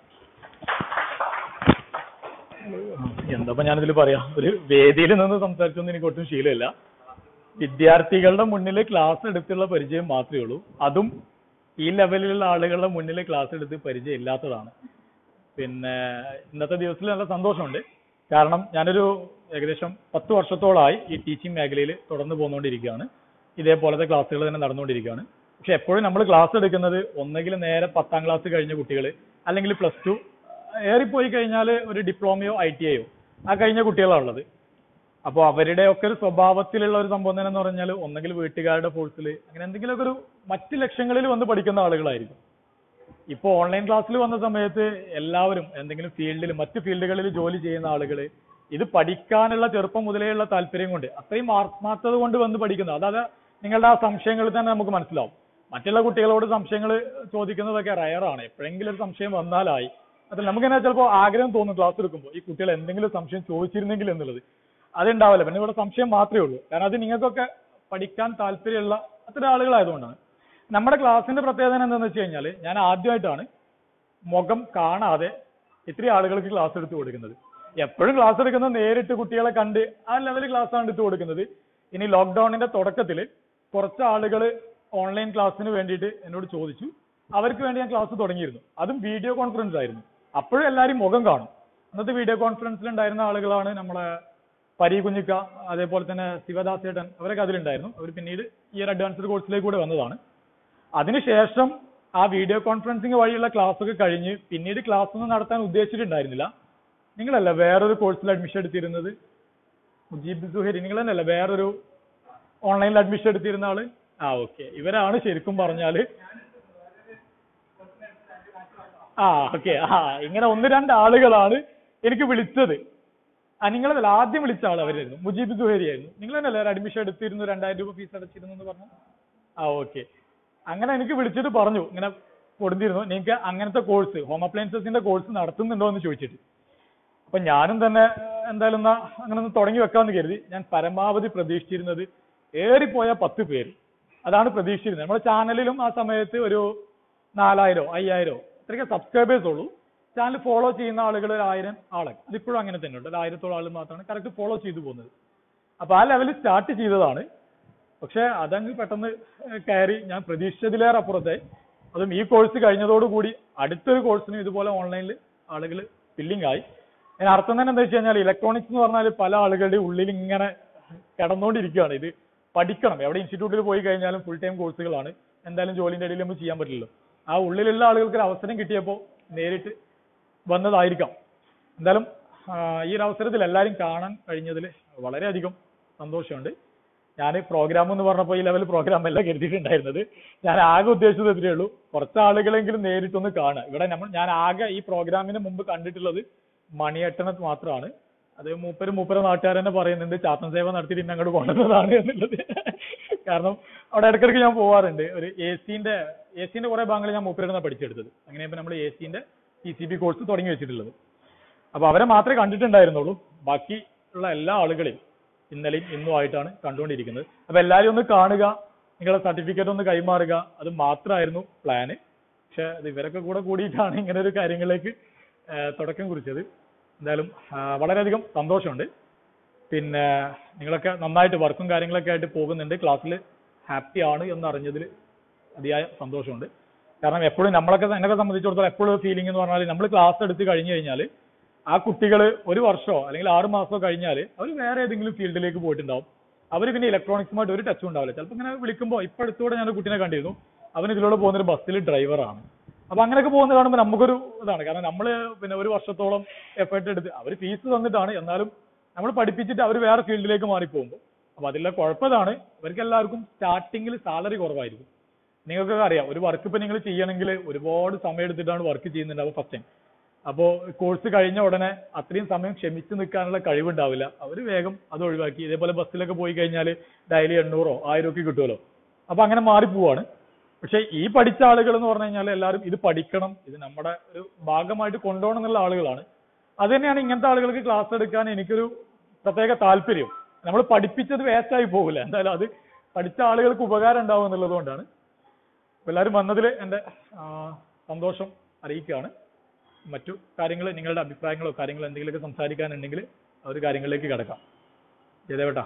എന്താ ഞാനിതിൽ പറയാം ഒരു വേദിയിൽ നിന്ന് സംസാരിച്ചൊന്നും എനിക്ക് ഒട്ടും ശീലമില്ല വിദ്യാർത്ഥികളുടെ മുന്നിൽ ക്ലാസ് എടുത്തുള്ള പരിചയം മാത്രമേ ഉള്ളൂ അതും ഈ ലെവലിലുള്ള ആളുകളുടെ മുന്നിൽ ക്ലാസ് എടുത്ത് പരിചയം ഇല്ലാത്തതാണ് പിന്നെ ഇന്നത്തെ ദിവസത്തിൽ നല്ല സന്തോഷമുണ്ട് കാരണം ഞാനൊരു ഏകദേശം പത്ത് വർഷത്തോളമായി ഈ ടീച്ചിങ് മേഖലയിൽ തുടർന്ന് പോന്നുകൊണ്ടിരിക്കുകയാണ് ഇതേപോലത്തെ ക്ലാസ്സുകൾ തന്നെ നടന്നുകൊണ്ടിരിക്കുകയാണ് പക്ഷെ എപ്പോഴും നമ്മൾ ക്ലാസ് എടുക്കുന്നത് ഒന്നെങ്കിൽ നേരെ പത്താം ക്ലാസ് കഴിഞ്ഞ കുട്ടികൾ അല്ലെങ്കിൽ പ്ലസ് ടു ഏറിപ്പോയി കഴിഞ്ഞാൽ ഒരു ഡിപ്ലോമയോ ഐ ടി ഐയോ ആ കഴിഞ്ഞ കുട്ടികളാണ് ഉള്ളത് അപ്പോൾ അവരുടെ ഒക്കെ ഒരു സ്വഭാവത്തിലുള്ള ഒരു സംഭവം തന്നെ എന്ന് പറഞ്ഞാൽ ഒന്നെങ്കിൽ വീട്ടുകാരുടെ ഫോഴ്സിൽ അങ്ങനെ എന്തെങ്കിലുമൊക്കെ ഒരു മറ്റ് ലക്ഷ്യങ്ങളിൽ വന്ന് പഠിക്കുന്ന ആളുകളായിരിക്കും ഇപ്പോൾ ഓൺലൈൻ ക്ലാസ്സിൽ വന്ന സമയത്ത് എല്ലാവരും എന്തെങ്കിലും ഫീൽഡിൽ മറ്റ് ഫീൽഡുകളിൽ ജോലി ചെയ്യുന്ന ആളുകൾ ഇത് പഠിക്കാനുള്ള ചെറുപ്പം മുതലേയുള്ള താല്പര്യം കൊണ്ട് അത്രയും ആത്മാർത്ഥത കൊണ്ട് വന്ന് പഠിക്കുന്നത് അതായത് നിങ്ങളുടെ ആ സംശയങ്ങളിൽ തന്നെ നമുക്ക് മനസ്സിലാവും മറ്റുള്ള കുട്ടികളോട് സംശയങ്ങൾ ചോദിക്കുന്നതൊക്കെ റയറാണ് എപ്പോഴെങ്കിലും ഒരു സംശയം വന്നാലായി അതിൽ നമുക്ക് തന്നെ ചിലപ്പോൾ ആഗ്രഹം തോന്നും ക്ലാസ് എടുക്കുമ്പോൾ ഈ കുട്ടികൾ എന്തെങ്കിലും സംശയം ചോദിച്ചിരുന്നെങ്കിൽ എന്നുള്ളത് അതുണ്ടാവില്ല പിന്നെ ഇവിടെ സംശയം മാത്രമേ ഉള്ളൂ കാരണം അത് നിങ്ങൾക്കൊക്കെ പഠിക്കാൻ താല്പര്യമുള്ള അത്തരം ആളുകളായതുകൊണ്ടാണ് നമ്മുടെ ക്ലാസ്സിന്റെ പ്രത്യേകത എന്താണെന്ന് വെച്ച് കഴിഞ്ഞാൽ ഞാൻ ആദ്യമായിട്ടാണ് മുഖം കാണാതെ ഇത്രയും ആളുകൾക്ക് ക്ലാസ് എടുത്തു കൊടുക്കുന്നത് എപ്പോഴും ക്ലാസ് എടുക്കുന്നത് നേരിട്ട് കുട്ടികളെ കണ്ട് ആ ലെവലിൽ ക്ലാസ് ആണ് എടുത്തു കൊടുക്കുന്നത് ഇനി ലോക്ക്ഡൌണിന്റെ തുടക്കത്തിൽ കുറച്ച് ആളുകൾ ഓൺലൈൻ ക്ലാസ്സിന് വേണ്ടിയിട്ട് എന്നോട് ചോദിച്ചു അവർക്ക് വേണ്ടി ഞാൻ ക്ലാസ് തുടങ്ങിയിരുന്നു അതും വീഡിയോ കോൺഫറൻസ് ആയിരുന്നു അപ്പോഴും എല്ലാവരും മുഖം കാണും അന്നത്തെ വീഡിയോ കോൺഫറൻസിൽ ഉണ്ടായിരുന്ന ആളുകളാണ് നമ്മളെ പരി കുഞ്ഞിക്ക അതേപോലെ തന്നെ ശിവദാസേട്ടൻ അവരൊക്കെ അതിലുണ്ടായിരുന്നു അവർ പിന്നീട് ഈ ഒരു അഡ്വാൻസ്ഡ് കോഴ്സിലേക്ക് കൂടെ വന്നതാണ് അതിനുശേഷം ആ വീഡിയോ കോൺഫറൻസിങ് വഴിയുള്ള ക്ലാസ് ഒക്കെ കഴിഞ്ഞ് പിന്നീട് ക്ലാസ് ഒന്നും നടത്താൻ ഉദ്ദേശിച്ചിട്ടുണ്ടായിരുന്നില്ല നിങ്ങളല്ല വേറൊരു കോഴ്സിൽ അഡ്മിഷൻ എടുത്തിരുന്നത് മുജീബ് സുഹരി നിങ്ങൾ തന്നെയല്ല വേറൊരു ഓൺലൈനിൽ അഡ്മിഷൻ എടുത്തിരുന്ന ആള് ആ ഓക്കെ ഇവരാണ് ശരിക്കും പറഞ്ഞാല് ആ ഓക്കെ ആ ഇങ്ങനെ ഒന്ന് രണ്ട് ആളുകളാണ് എനിക്ക് വിളിച്ചത് ആ നിങ്ങളതല്ല ആദ്യം വിളിച്ച ആൾ അവരായിരുന്നു മുജീബ് സുഹരി ആയിരുന്നു നിങ്ങൾ തന്നെയല്ലേ അഡ്മിഷൻ എടുത്തിരുന്നു രണ്ടായിരം രൂപ ഫീസ് അടച്ചിരുന്നു എന്ന് പറഞ്ഞു ആ ഓക്കെ അങ്ങനെ എനിക്ക് വിളിച്ചിട്ട് പറഞ്ഞു ഇങ്ങനെ കൊടുത്തിരുന്നു നിങ്ങൾക്ക് അങ്ങനത്തെ കോഴ്സ് ഹോം അപ്ലയൻസസിന്റെ കോഴ്സ് നടത്തുന്നുണ്ടോ എന്ന് ചോദിച്ചിട്ട് അപ്പൊ ഞാനും തന്നെ ഏഹ്, എന്തായാലും എന്നാ അങ്ങനെ ഒന്ന് തുടങ്ങി വെക്കാമെന്ന് കരുതി ഞാൻ പരമാവധി പ്രതീക്ഷിച്ചിരുന്നത് ഏറിപ്പോയ പത്ത് പേര് അതാണ് പ്രതീക്ഷിച്ചിരുന്നത് നമ്മുടെ ചാനലിലും ആ സമയത്ത് ഒരു നാലായിരോ അയ്യായിരോ ഇത്രയൊക്കെ സബ്സ്ക്രൈബേഴ്സ് ഉള്ളൂ ചാനൽ ഫോളോ ചെയ്യുന്ന ആളുകൾ ഒരു ആയിരം ആളെ അതിപ്പോഴും അങ്ങനെ തന്നെ ഉണ്ട് ഒരു ആയിരത്തോളം ആൾ മാത്രമാണ് കറക്റ്റ് ഫോളോ ചെയ്തു പോകുന്നത് അപ്പൊ ആ ലെവലിൽ സ്റ്റാർട്ട് ചെയ്തതാണ് പക്ഷെ അതങ്ങ് പെട്ടെന്ന് ഏഹ് കയറി ഞാൻ പ്രതീക്ഷിച്ചതിലേറെ അപ്പുറത്തെ അതും ഈ കോഴ്സ് കഴിഞ്ഞതോടുകൂടി അടുത്തൊരു കോഴ്സിനും ഇതുപോലെ ഓൺലൈനിൽ ആളുകൾ ഫില്ലിംഗ് ആയി അതിന് അർത്ഥം തന്നെ എന്താ വെച്ച് കഴിഞ്ഞാൽ ഇലക്ട്രോണിക്സ് എന്ന് പറഞ്ഞാൽ പല ആളുകളുടെ ഉള്ളിൽ ഇങ്ങനെ കിടന്നുകൊണ്ടിരിക്കുകയാണ് ഇത് പഠിക്കണം എവിടെ ഇൻസ്റ്റിറ്റ്യൂട്ടിൽ പോയി കഴിഞ്ഞാലും ഫുൾ ടൈം കോഴ്സുകളാണ് എന്തായാലും ജോലിന്റെ ഇടയിൽ നമുക്ക് ചെയ്യാൻ പറ്റില്ലല്ലോ ആ ഉള്ളിലുള്ള ആളുകൾക്ക് ഒരു അവസരം കിട്ടിയപ്പോൾ നേരിട്ട് വന്നതായിരിക്കാം എന്തായാലും ആ, ഈ ഒരു അവസരത്തിൽ എല്ലാവരും കാണാൻ കഴിഞ്ഞതിൽ വളരെയധികം സന്തോഷമുണ്ട് ഞാൻ പ്രോഗ്രാം എന്ന് പറഞ്ഞപ്പോൾ ഈ ലെവൽ പ്രോഗ്രാം അല്ല കരുതിയിട്ടുണ്ടായിരുന്നത് ഞാൻ ആകെ ഉദ്ദേശിച്ചത് ഇത്രയേ ഉള്ളൂ കുറച്ച് ആളുകളെങ്കിലും നേരിട്ടൊന്ന് കാണുക ഇവിടെ നമ്മൾ ഞാൻ ആകെ ഈ പ്രോഗ്രാമിന് മുമ്പ് കണ്ടിട്ടുള്ളത് മണിയട്ടനെ മാത്രമാണ് അത് മൂപ്പര് മൂപ്പര നാട്ടുകാർ തന്നെ പറയുന്നുണ്ട് ചാത്തൻ സേവ നടത്തിയിട്ട് ഇന്നെ അങ്ങോട്ട് കൊണ്ടുവന്നതാണ് എന്നുള്ളത് കാരണം അവിടെ ഇടയ്ക്കിടയ്ക്ക് ഞാൻ പോവാറുണ്ട് ഒരു എ സിന്റെ എ സിന്റെ കുറെ ഭാഗങ്ങൾ ഞാൻ മൂപ്പരുടെ പഠിച്ചെടുത്തത് അങ്ങനെ ഇപ്പൊ നമ്മൾ എ സിന്റെ ടി സി ബി കോഴ്സ് തുടങ്ങി വെച്ചിട്ടുള്ളത് അപ്പൊ അവരെ മാത്രമേ കണ്ടിട്ടുണ്ടായിരുന്നുള്ളൂ ബാക്കി ഉള്ള എല്ലാ ആളുകളെയും ഇന്നലെയും ഇന്നും ആയിട്ടാണ് കണ്ടുകൊണ്ടിരിക്കുന്നത് അപ്പൊ എല്ലാവരും ഒന്ന് കാണുക നിങ്ങളുടെ സർട്ടിഫിക്കറ്റ് ഒന്ന് കൈമാറുക അത് മാത്രമായിരുന്നു പ്ലാന് പക്ഷെ അത് ഇവരൊക്കെ കൂടെ കൂടിയിട്ടാണ് ഇങ്ങനെ ഒരു കാര്യങ്ങളിലേക്ക് ആ, തുടക്കം കുറിച്ചത് എന്തായാലും ആ, വളരെയധികം സന്തോഷമുണ്ട് പിന്നെ നിങ്ങളൊക്കെ നന്നായിട്ട് വർക്കും കാര്യങ്ങളൊക്കെ ആയിട്ട് പോകുന്നുണ്ട് ക്ലാസ്സിൽ ഹാപ്പി ആണ് എന്ന് അറിഞ്ഞതിൽ അതിയായ സന്തോഷമുണ്ട് കാരണം എപ്പോഴും നമ്മളൊക്കെ എന്നെ സംബന്ധിച്ചിടത്തോളം എപ്പോഴും ഫീലിംഗ് എന്ന് പറഞ്ഞാൽ നമ്മൾ ക്ലാസ് എടുത്ത് കഴിഞ്ഞു കഴിഞ്ഞാൽ ആ കുട്ടികൾ ഒരു വർഷമോ അല്ലെങ്കിൽ ആറ് മാസമോ കഴിഞ്ഞാൽ അവർ വേറെ ഏതെങ്കിലും ഫീൽഡിലേക്ക് പോയിട്ടുണ്ടാവും അവർ പിന്നെ ഇലക്ട്രോണിക്സുമായിട്ട് ഒരു ടച്ചും ഉണ്ടാവില്ല ചിലപ്പോൾ ഇങ്ങനെ വിളിക്കുമ്പോൾ ഇപ്പൊ അടുത്തൂടെ ഞാൻ ഒരു കുട്ടീനെ കണ്ടിരുന്നു അവൻ ഇതിലൂടെ പോകുന്ന ഒരു ബസ്സിൽ ഡ്രൈവറാണ് അപ്പൊ അങ്ങനെയൊക്കെ പോകുന്നത് കാണുമ്പോൾ നമുക്കൊരു ഇതാണ് കാരണം നമ്മൾ പിന്നെ ഒരു വർഷത്തോളം എഫേർട്ട് എടുത്ത് അവർ ഫീസ് തന്നിട്ടാണ് എന്നാലും നമ്മൾ പഠിപ്പിച്ചിട്ട് അവർ വേറെ ഫീൽഡിലേക്ക് മാറിപ്പോകുമ്പോൾ അപ്പൊ അതിലുള്ള കുഴപ്പതാണ് ഇവർക്ക് എല്ലാവർക്കും സ്റ്റാർട്ടിങ്ങിൽ സാലറി കുറവായിരിക്കും നിങ്ങൾക്കൊക്കെ അറിയാം ഒരു വർക്ക് ഇപ്പൊ നിങ്ങൾ ചെയ്യണമെങ്കിൽ ഒരുപാട് സമയം എടുത്തിട്ടാണ് വർക്ക് ചെയ്യുന്നുണ്ടാവുക ഫസ്റ്റ് ടൈം അപ്പോൾ കോഴ്സ് കഴിഞ്ഞ ഉടനെ അത്രയും സമയം ക്ഷമിച്ച് നിൽക്കാനുള്ള കഴിവുണ്ടാവില്ല അവർ വേഗം അത് ഒഴിവാക്കി ഇതേപോലെ ബസ്സിലൊക്കെ പോയി കഴിഞ്ഞാൽ ഡെയിലി എണ്ണൂറോ ആയിരം ഒക്കെ കിട്ടുമല്ലോ അപ്പൊ അങ്ങനെ മാറിപ്പോവാണ് പക്ഷെ ഈ പഠിച്ച ആളുകൾ എന്ന് പറഞ്ഞു കഴിഞ്ഞാൽ എല്ലാവരും ഇത് പഠിക്കണം ഇത് നമ്മുടെ ഒരു ഭാഗമായിട്ട് കൊണ്ടുപോകണം എന്നുള്ള ആളുകളാണ് അത് തന്നെയാണ് ഇങ്ങനത്തെ ആളുകൾക്ക് ക്ലാസ് എടുക്കാൻ എനിക്കൊരു പ്രത്യേക താല്പര്യം നമ്മൾ പഠിപ്പിച്ചത് വേസ്റ്റ് ആയി പോകില്ല എന്തായാലും അത് പഠിച്ച ആളുകൾക്ക് ഉപകാരം ഉണ്ടാവും എന്നുള്ളത് കൊണ്ടാണ് അപ്പൊ എല്ലാവരും വന്നതിൽ എൻ്റെ ആ, സന്തോഷം അറിയിക്കുകയാണ് മറ്റു കാര്യങ്ങൾ നിങ്ങളുടെ അഭിപ്രായങ്ങളോ കാര്യങ്ങളോ എന്തെങ്കിലുമൊക്കെ സംസാരിക്കാനുണ്ടെങ്കിൽ ആ ഒരു കാര്യങ്ങളിലേക്ക് കിടക്കാം ജയദേവട്ടാ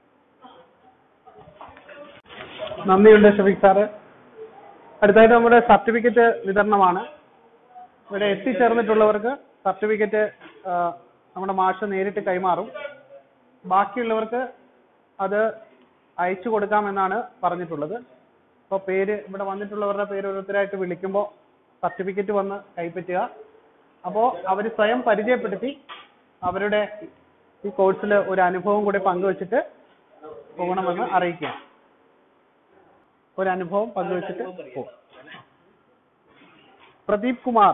നന്ദിയുണ്ട് ഷഫീഖ് സാറ് അടുത്തായിട്ട് നമ്മുടെ സർട്ടിഫിക്കറ്റ് വിതരണമാണ് ഇവിടെ എത്തിച്ചേർന്നിട്ടുള്ളവർക്ക് സർട്ടിഫിക്കറ്റ് നമ്മുടെ മാഷ് നേരിട്ട് കൈമാറും ബാക്കിയുള്ളവർക്ക് അത് അയച്ചു കൊടുക്കാമെന്നാണ് പറഞ്ഞിട്ടുള്ളത് അപ്പോൾ പേര് ഇവിടെ വന്നിട്ടുള്ളവരുടെ പേര് ഓരോരുത്തരായിട്ട് വിളിക്കുമ്പോൾ സർട്ടിഫിക്കറ്റ് വന്ന് കൈപ്പറ്റുക അപ്പോൾ അവർ സ്വയം പരിചയപ്പെടുത്തി അവരുടെ ഈ കോഴ്സിൽ ഒരു അനുഭവം കൂടി പങ്കുവച്ചിട്ട് പോകണമെന്ന് അറിയിക്കുക ഒരു അനുഭവം പങ്കുവച്ചിട്ട് പോകും പ്രദീപ് കുമാർ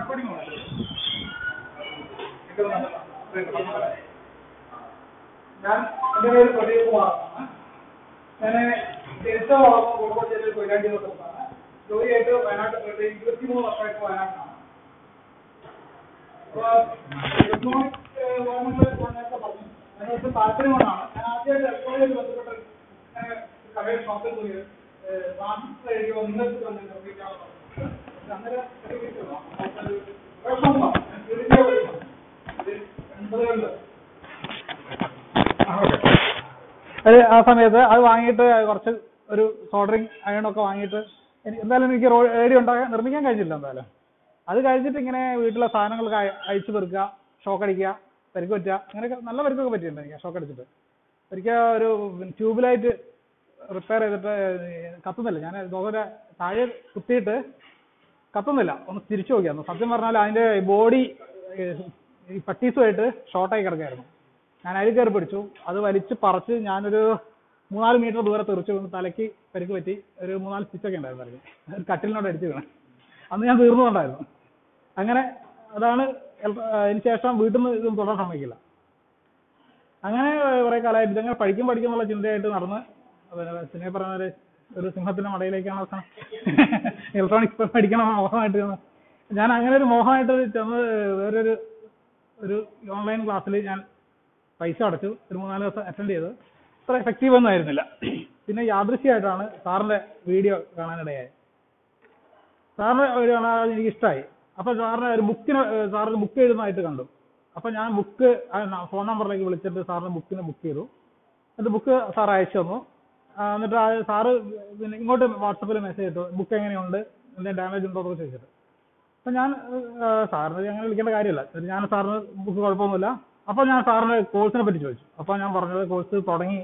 റെക്കോർഡിംഗ് ഞാൻ എൻ്റെ പേര് പ്രദീപ് കുമാറാണ് ഞാൻ ജനിച്ച വളർന്ന കോഴിക്കോട് ജില്ലയിൽ കൊയിലാണ്ടി ദിവസമാണ് ജോലിയായിട്ട് വയനാട്ടിൽ പോയിട്ട് ഇരുപത്തിമൂന്ന് വർഷമായിട്ട് വയനാട്ടിലാണ് അപ്പോൾ ഇലക്ട്രോണിക് ഗവൺമെന്റ് നേരത്തെ പറഞ്ഞു അതിനകത്ത് താല്പര്യം കൊണ്ടാണ് ഞാൻ ആദ്യമായിട്ട് ഇലക്ട്രോണിക് ബന്ധപ്പെട്ട് ഇങ്ങനെ കടയിൽ ഷോപ്പിൽ പോയി ട്രാൻസിസ്റ്റർ എഴുതിയോ നിങ്ങൾക്ക് തന്നെ നിർമ്മിക്കാമെന്ന് പറഞ്ഞു. പക്ഷെ അന്നേരം ഒരു വിഷയമില്ല. നമുക്കൊരു വിഷമമാണ്. ഞാൻ തിരിഞ്ഞേ വഴിയാണ്. ഇത് എൺപതുകളിൽ അത് ആ സമയത്ത് അത് വാങ്ങിയിട്ട് കുറച്ച് ഒരു സോൾഡറിങ് അയണൊക്കെ വാങ്ങിയിട്ട് എനിക്ക് എന്തായാലും എനിക്ക് റോ- റേഡിയോ ഉണ്ടാക്കാൻ നിർമ്മിക്കാൻ കഴിഞ്ഞില്ല എന്തായാലും അത് കഴിഞ്ഞിട്ട് ഇങ്ങനെ വീട്ടിലെ സാധനങ്ങളൊക്കെ അയ- അയച്ചു പെറുക്കുക ഷോക്ക് അടിക്കുക പരിക്ക് പറ്റുക അങ്ങനെയൊക്കെ നല്ല പരിക്കൊക്കെ പറ്റിയിട്ടുണ്ട് എനിക്ക് ഷോക്ക് അടിച്ചിട്ട് ഒരിക്കൽ ഒരു ട്യൂബിലായിട്ട് റിപ്പയർ ചെയ്തിട്ട് കത്തുന്നില്ല ഞാൻ ദോശ താഴെ കുത്തിയിട്ട് കത്തുന്നില്ല ഒന്ന് തിരിച്ചു നോക്കിയായിരുന്നു സത്യം പറഞ്ഞാൽ അതിന്റെ ബോഡി ഈ പട്ടീസുമായിട്ട് ഷോർട്ടായി കിടക്കായിരുന്നു ഞാൻ അതിൽ കയറി പിടിച്ചു അത് വലിച്ച് പറിച്ച് ഞാനൊരു മൂന്നാല് മീറ്റർ ദൂരെ തെറിച്ചു വീണ് തലയ്ക്ക് പരിക്ക് പറ്റി ഒരു മൂന്നാല് സ്റ്റിച്ചൊക്കെ ഉണ്ടായിരുന്നു തലയ്ക്ക് ഒരു കട്ടിലിനോട് അടിച്ചു വീണേ അന്ന് ഞാൻ തീർന്നുകൊണ്ടായിരുന്നു അങ്ങനെ അതാണ് എൽ- ആ, അതിന് ശേഷം വീട്ടിൽ നിന്ന് ഇതൊന്നും തുടരാൻ സമ്മതിക്കില്ല അങ്ങനെ കുറെ കാലമായിട്ട് ഇതങ്ങനെ പഠിക്കും പഠിക്കും എന്നുള്ള ചിന്തയായിട്ട് നടന്ന് പിന്നെ സിനിമ പറഞ്ഞ പോലെ ഒരു സിംഹത്തിന്റെ മടയിലേക്കാണ് അവസാനം ഇലക്ട്രോണിക്സ് പഠിക്കണം മോഹമായിട്ട് ചെന്ന് ഞാൻ അങ്ങനെ ഒരു മോഹമായിട്ട് ചെന്ന് വേറൊരു ഒരു ഓൺലൈൻ ക്ലാസ്സിൽ ഞാൻ പൈസ അടച്ചു ഒരു മൂന്നാല് ദിവസം അറ്റൻഡ് ചെയ്തു അത്ര എഫക്റ്റീവ് ഒന്നും ആയിരുന്നില്ല പിന്നെ യാദൃശ്യമായിട്ടാണ് സാറിന്റെ വീഡിയോ കാണാനിടയായത് സാറിന് ഒരു കാണാൻ എനിക്ക് ഇഷ്ടമായി അപ്പൊ സാറിന് ഒരു ബുക്കിന് സാറിന് ബുക്ക് എഴുതുന്നതായിട്ട് കണ്ടു അപ്പൊ ഞാൻ ബുക്ക് ഫോൺ നമ്പറിലേക്ക് വിളിച്ചിട്ട് സാറിന് ബുക്കിന് ബുക്ക് ചെയ്തു എന്നിട്ട് ബുക്ക് സാർ അയച്ചു തന്നു ആ, എന്നിട്ട് ആ സാറ് പിന്നെ ഇങ്ങോട്ട് വാട്സപ്പിൽ മെസ്സേജ് ഇട്ടു ബുക്ക് എങ്ങനെയുണ്ട് എന്തെങ്കിലും ഡാമേജ് ഉണ്ടോ എന്നൊക്കെ ചോദിച്ചിട്ട് അപ്പൊ ഞാൻ ആ, സാറിന് അങ്ങനെ വിളിക്കേണ്ട കാര്യമില്ല എന്നിട്ട് ഞാൻ സാറിന് ബുക്ക് കുഴപ്പമൊന്നുമില്ല അപ്പൊ ഞാൻ സാറിന് കോഴ്സിനെ പറ്റി ചോദിച്ചു അപ്പൊ ഞാൻ പറഞ്ഞത് കോഴ്സ് തുടങ്ങി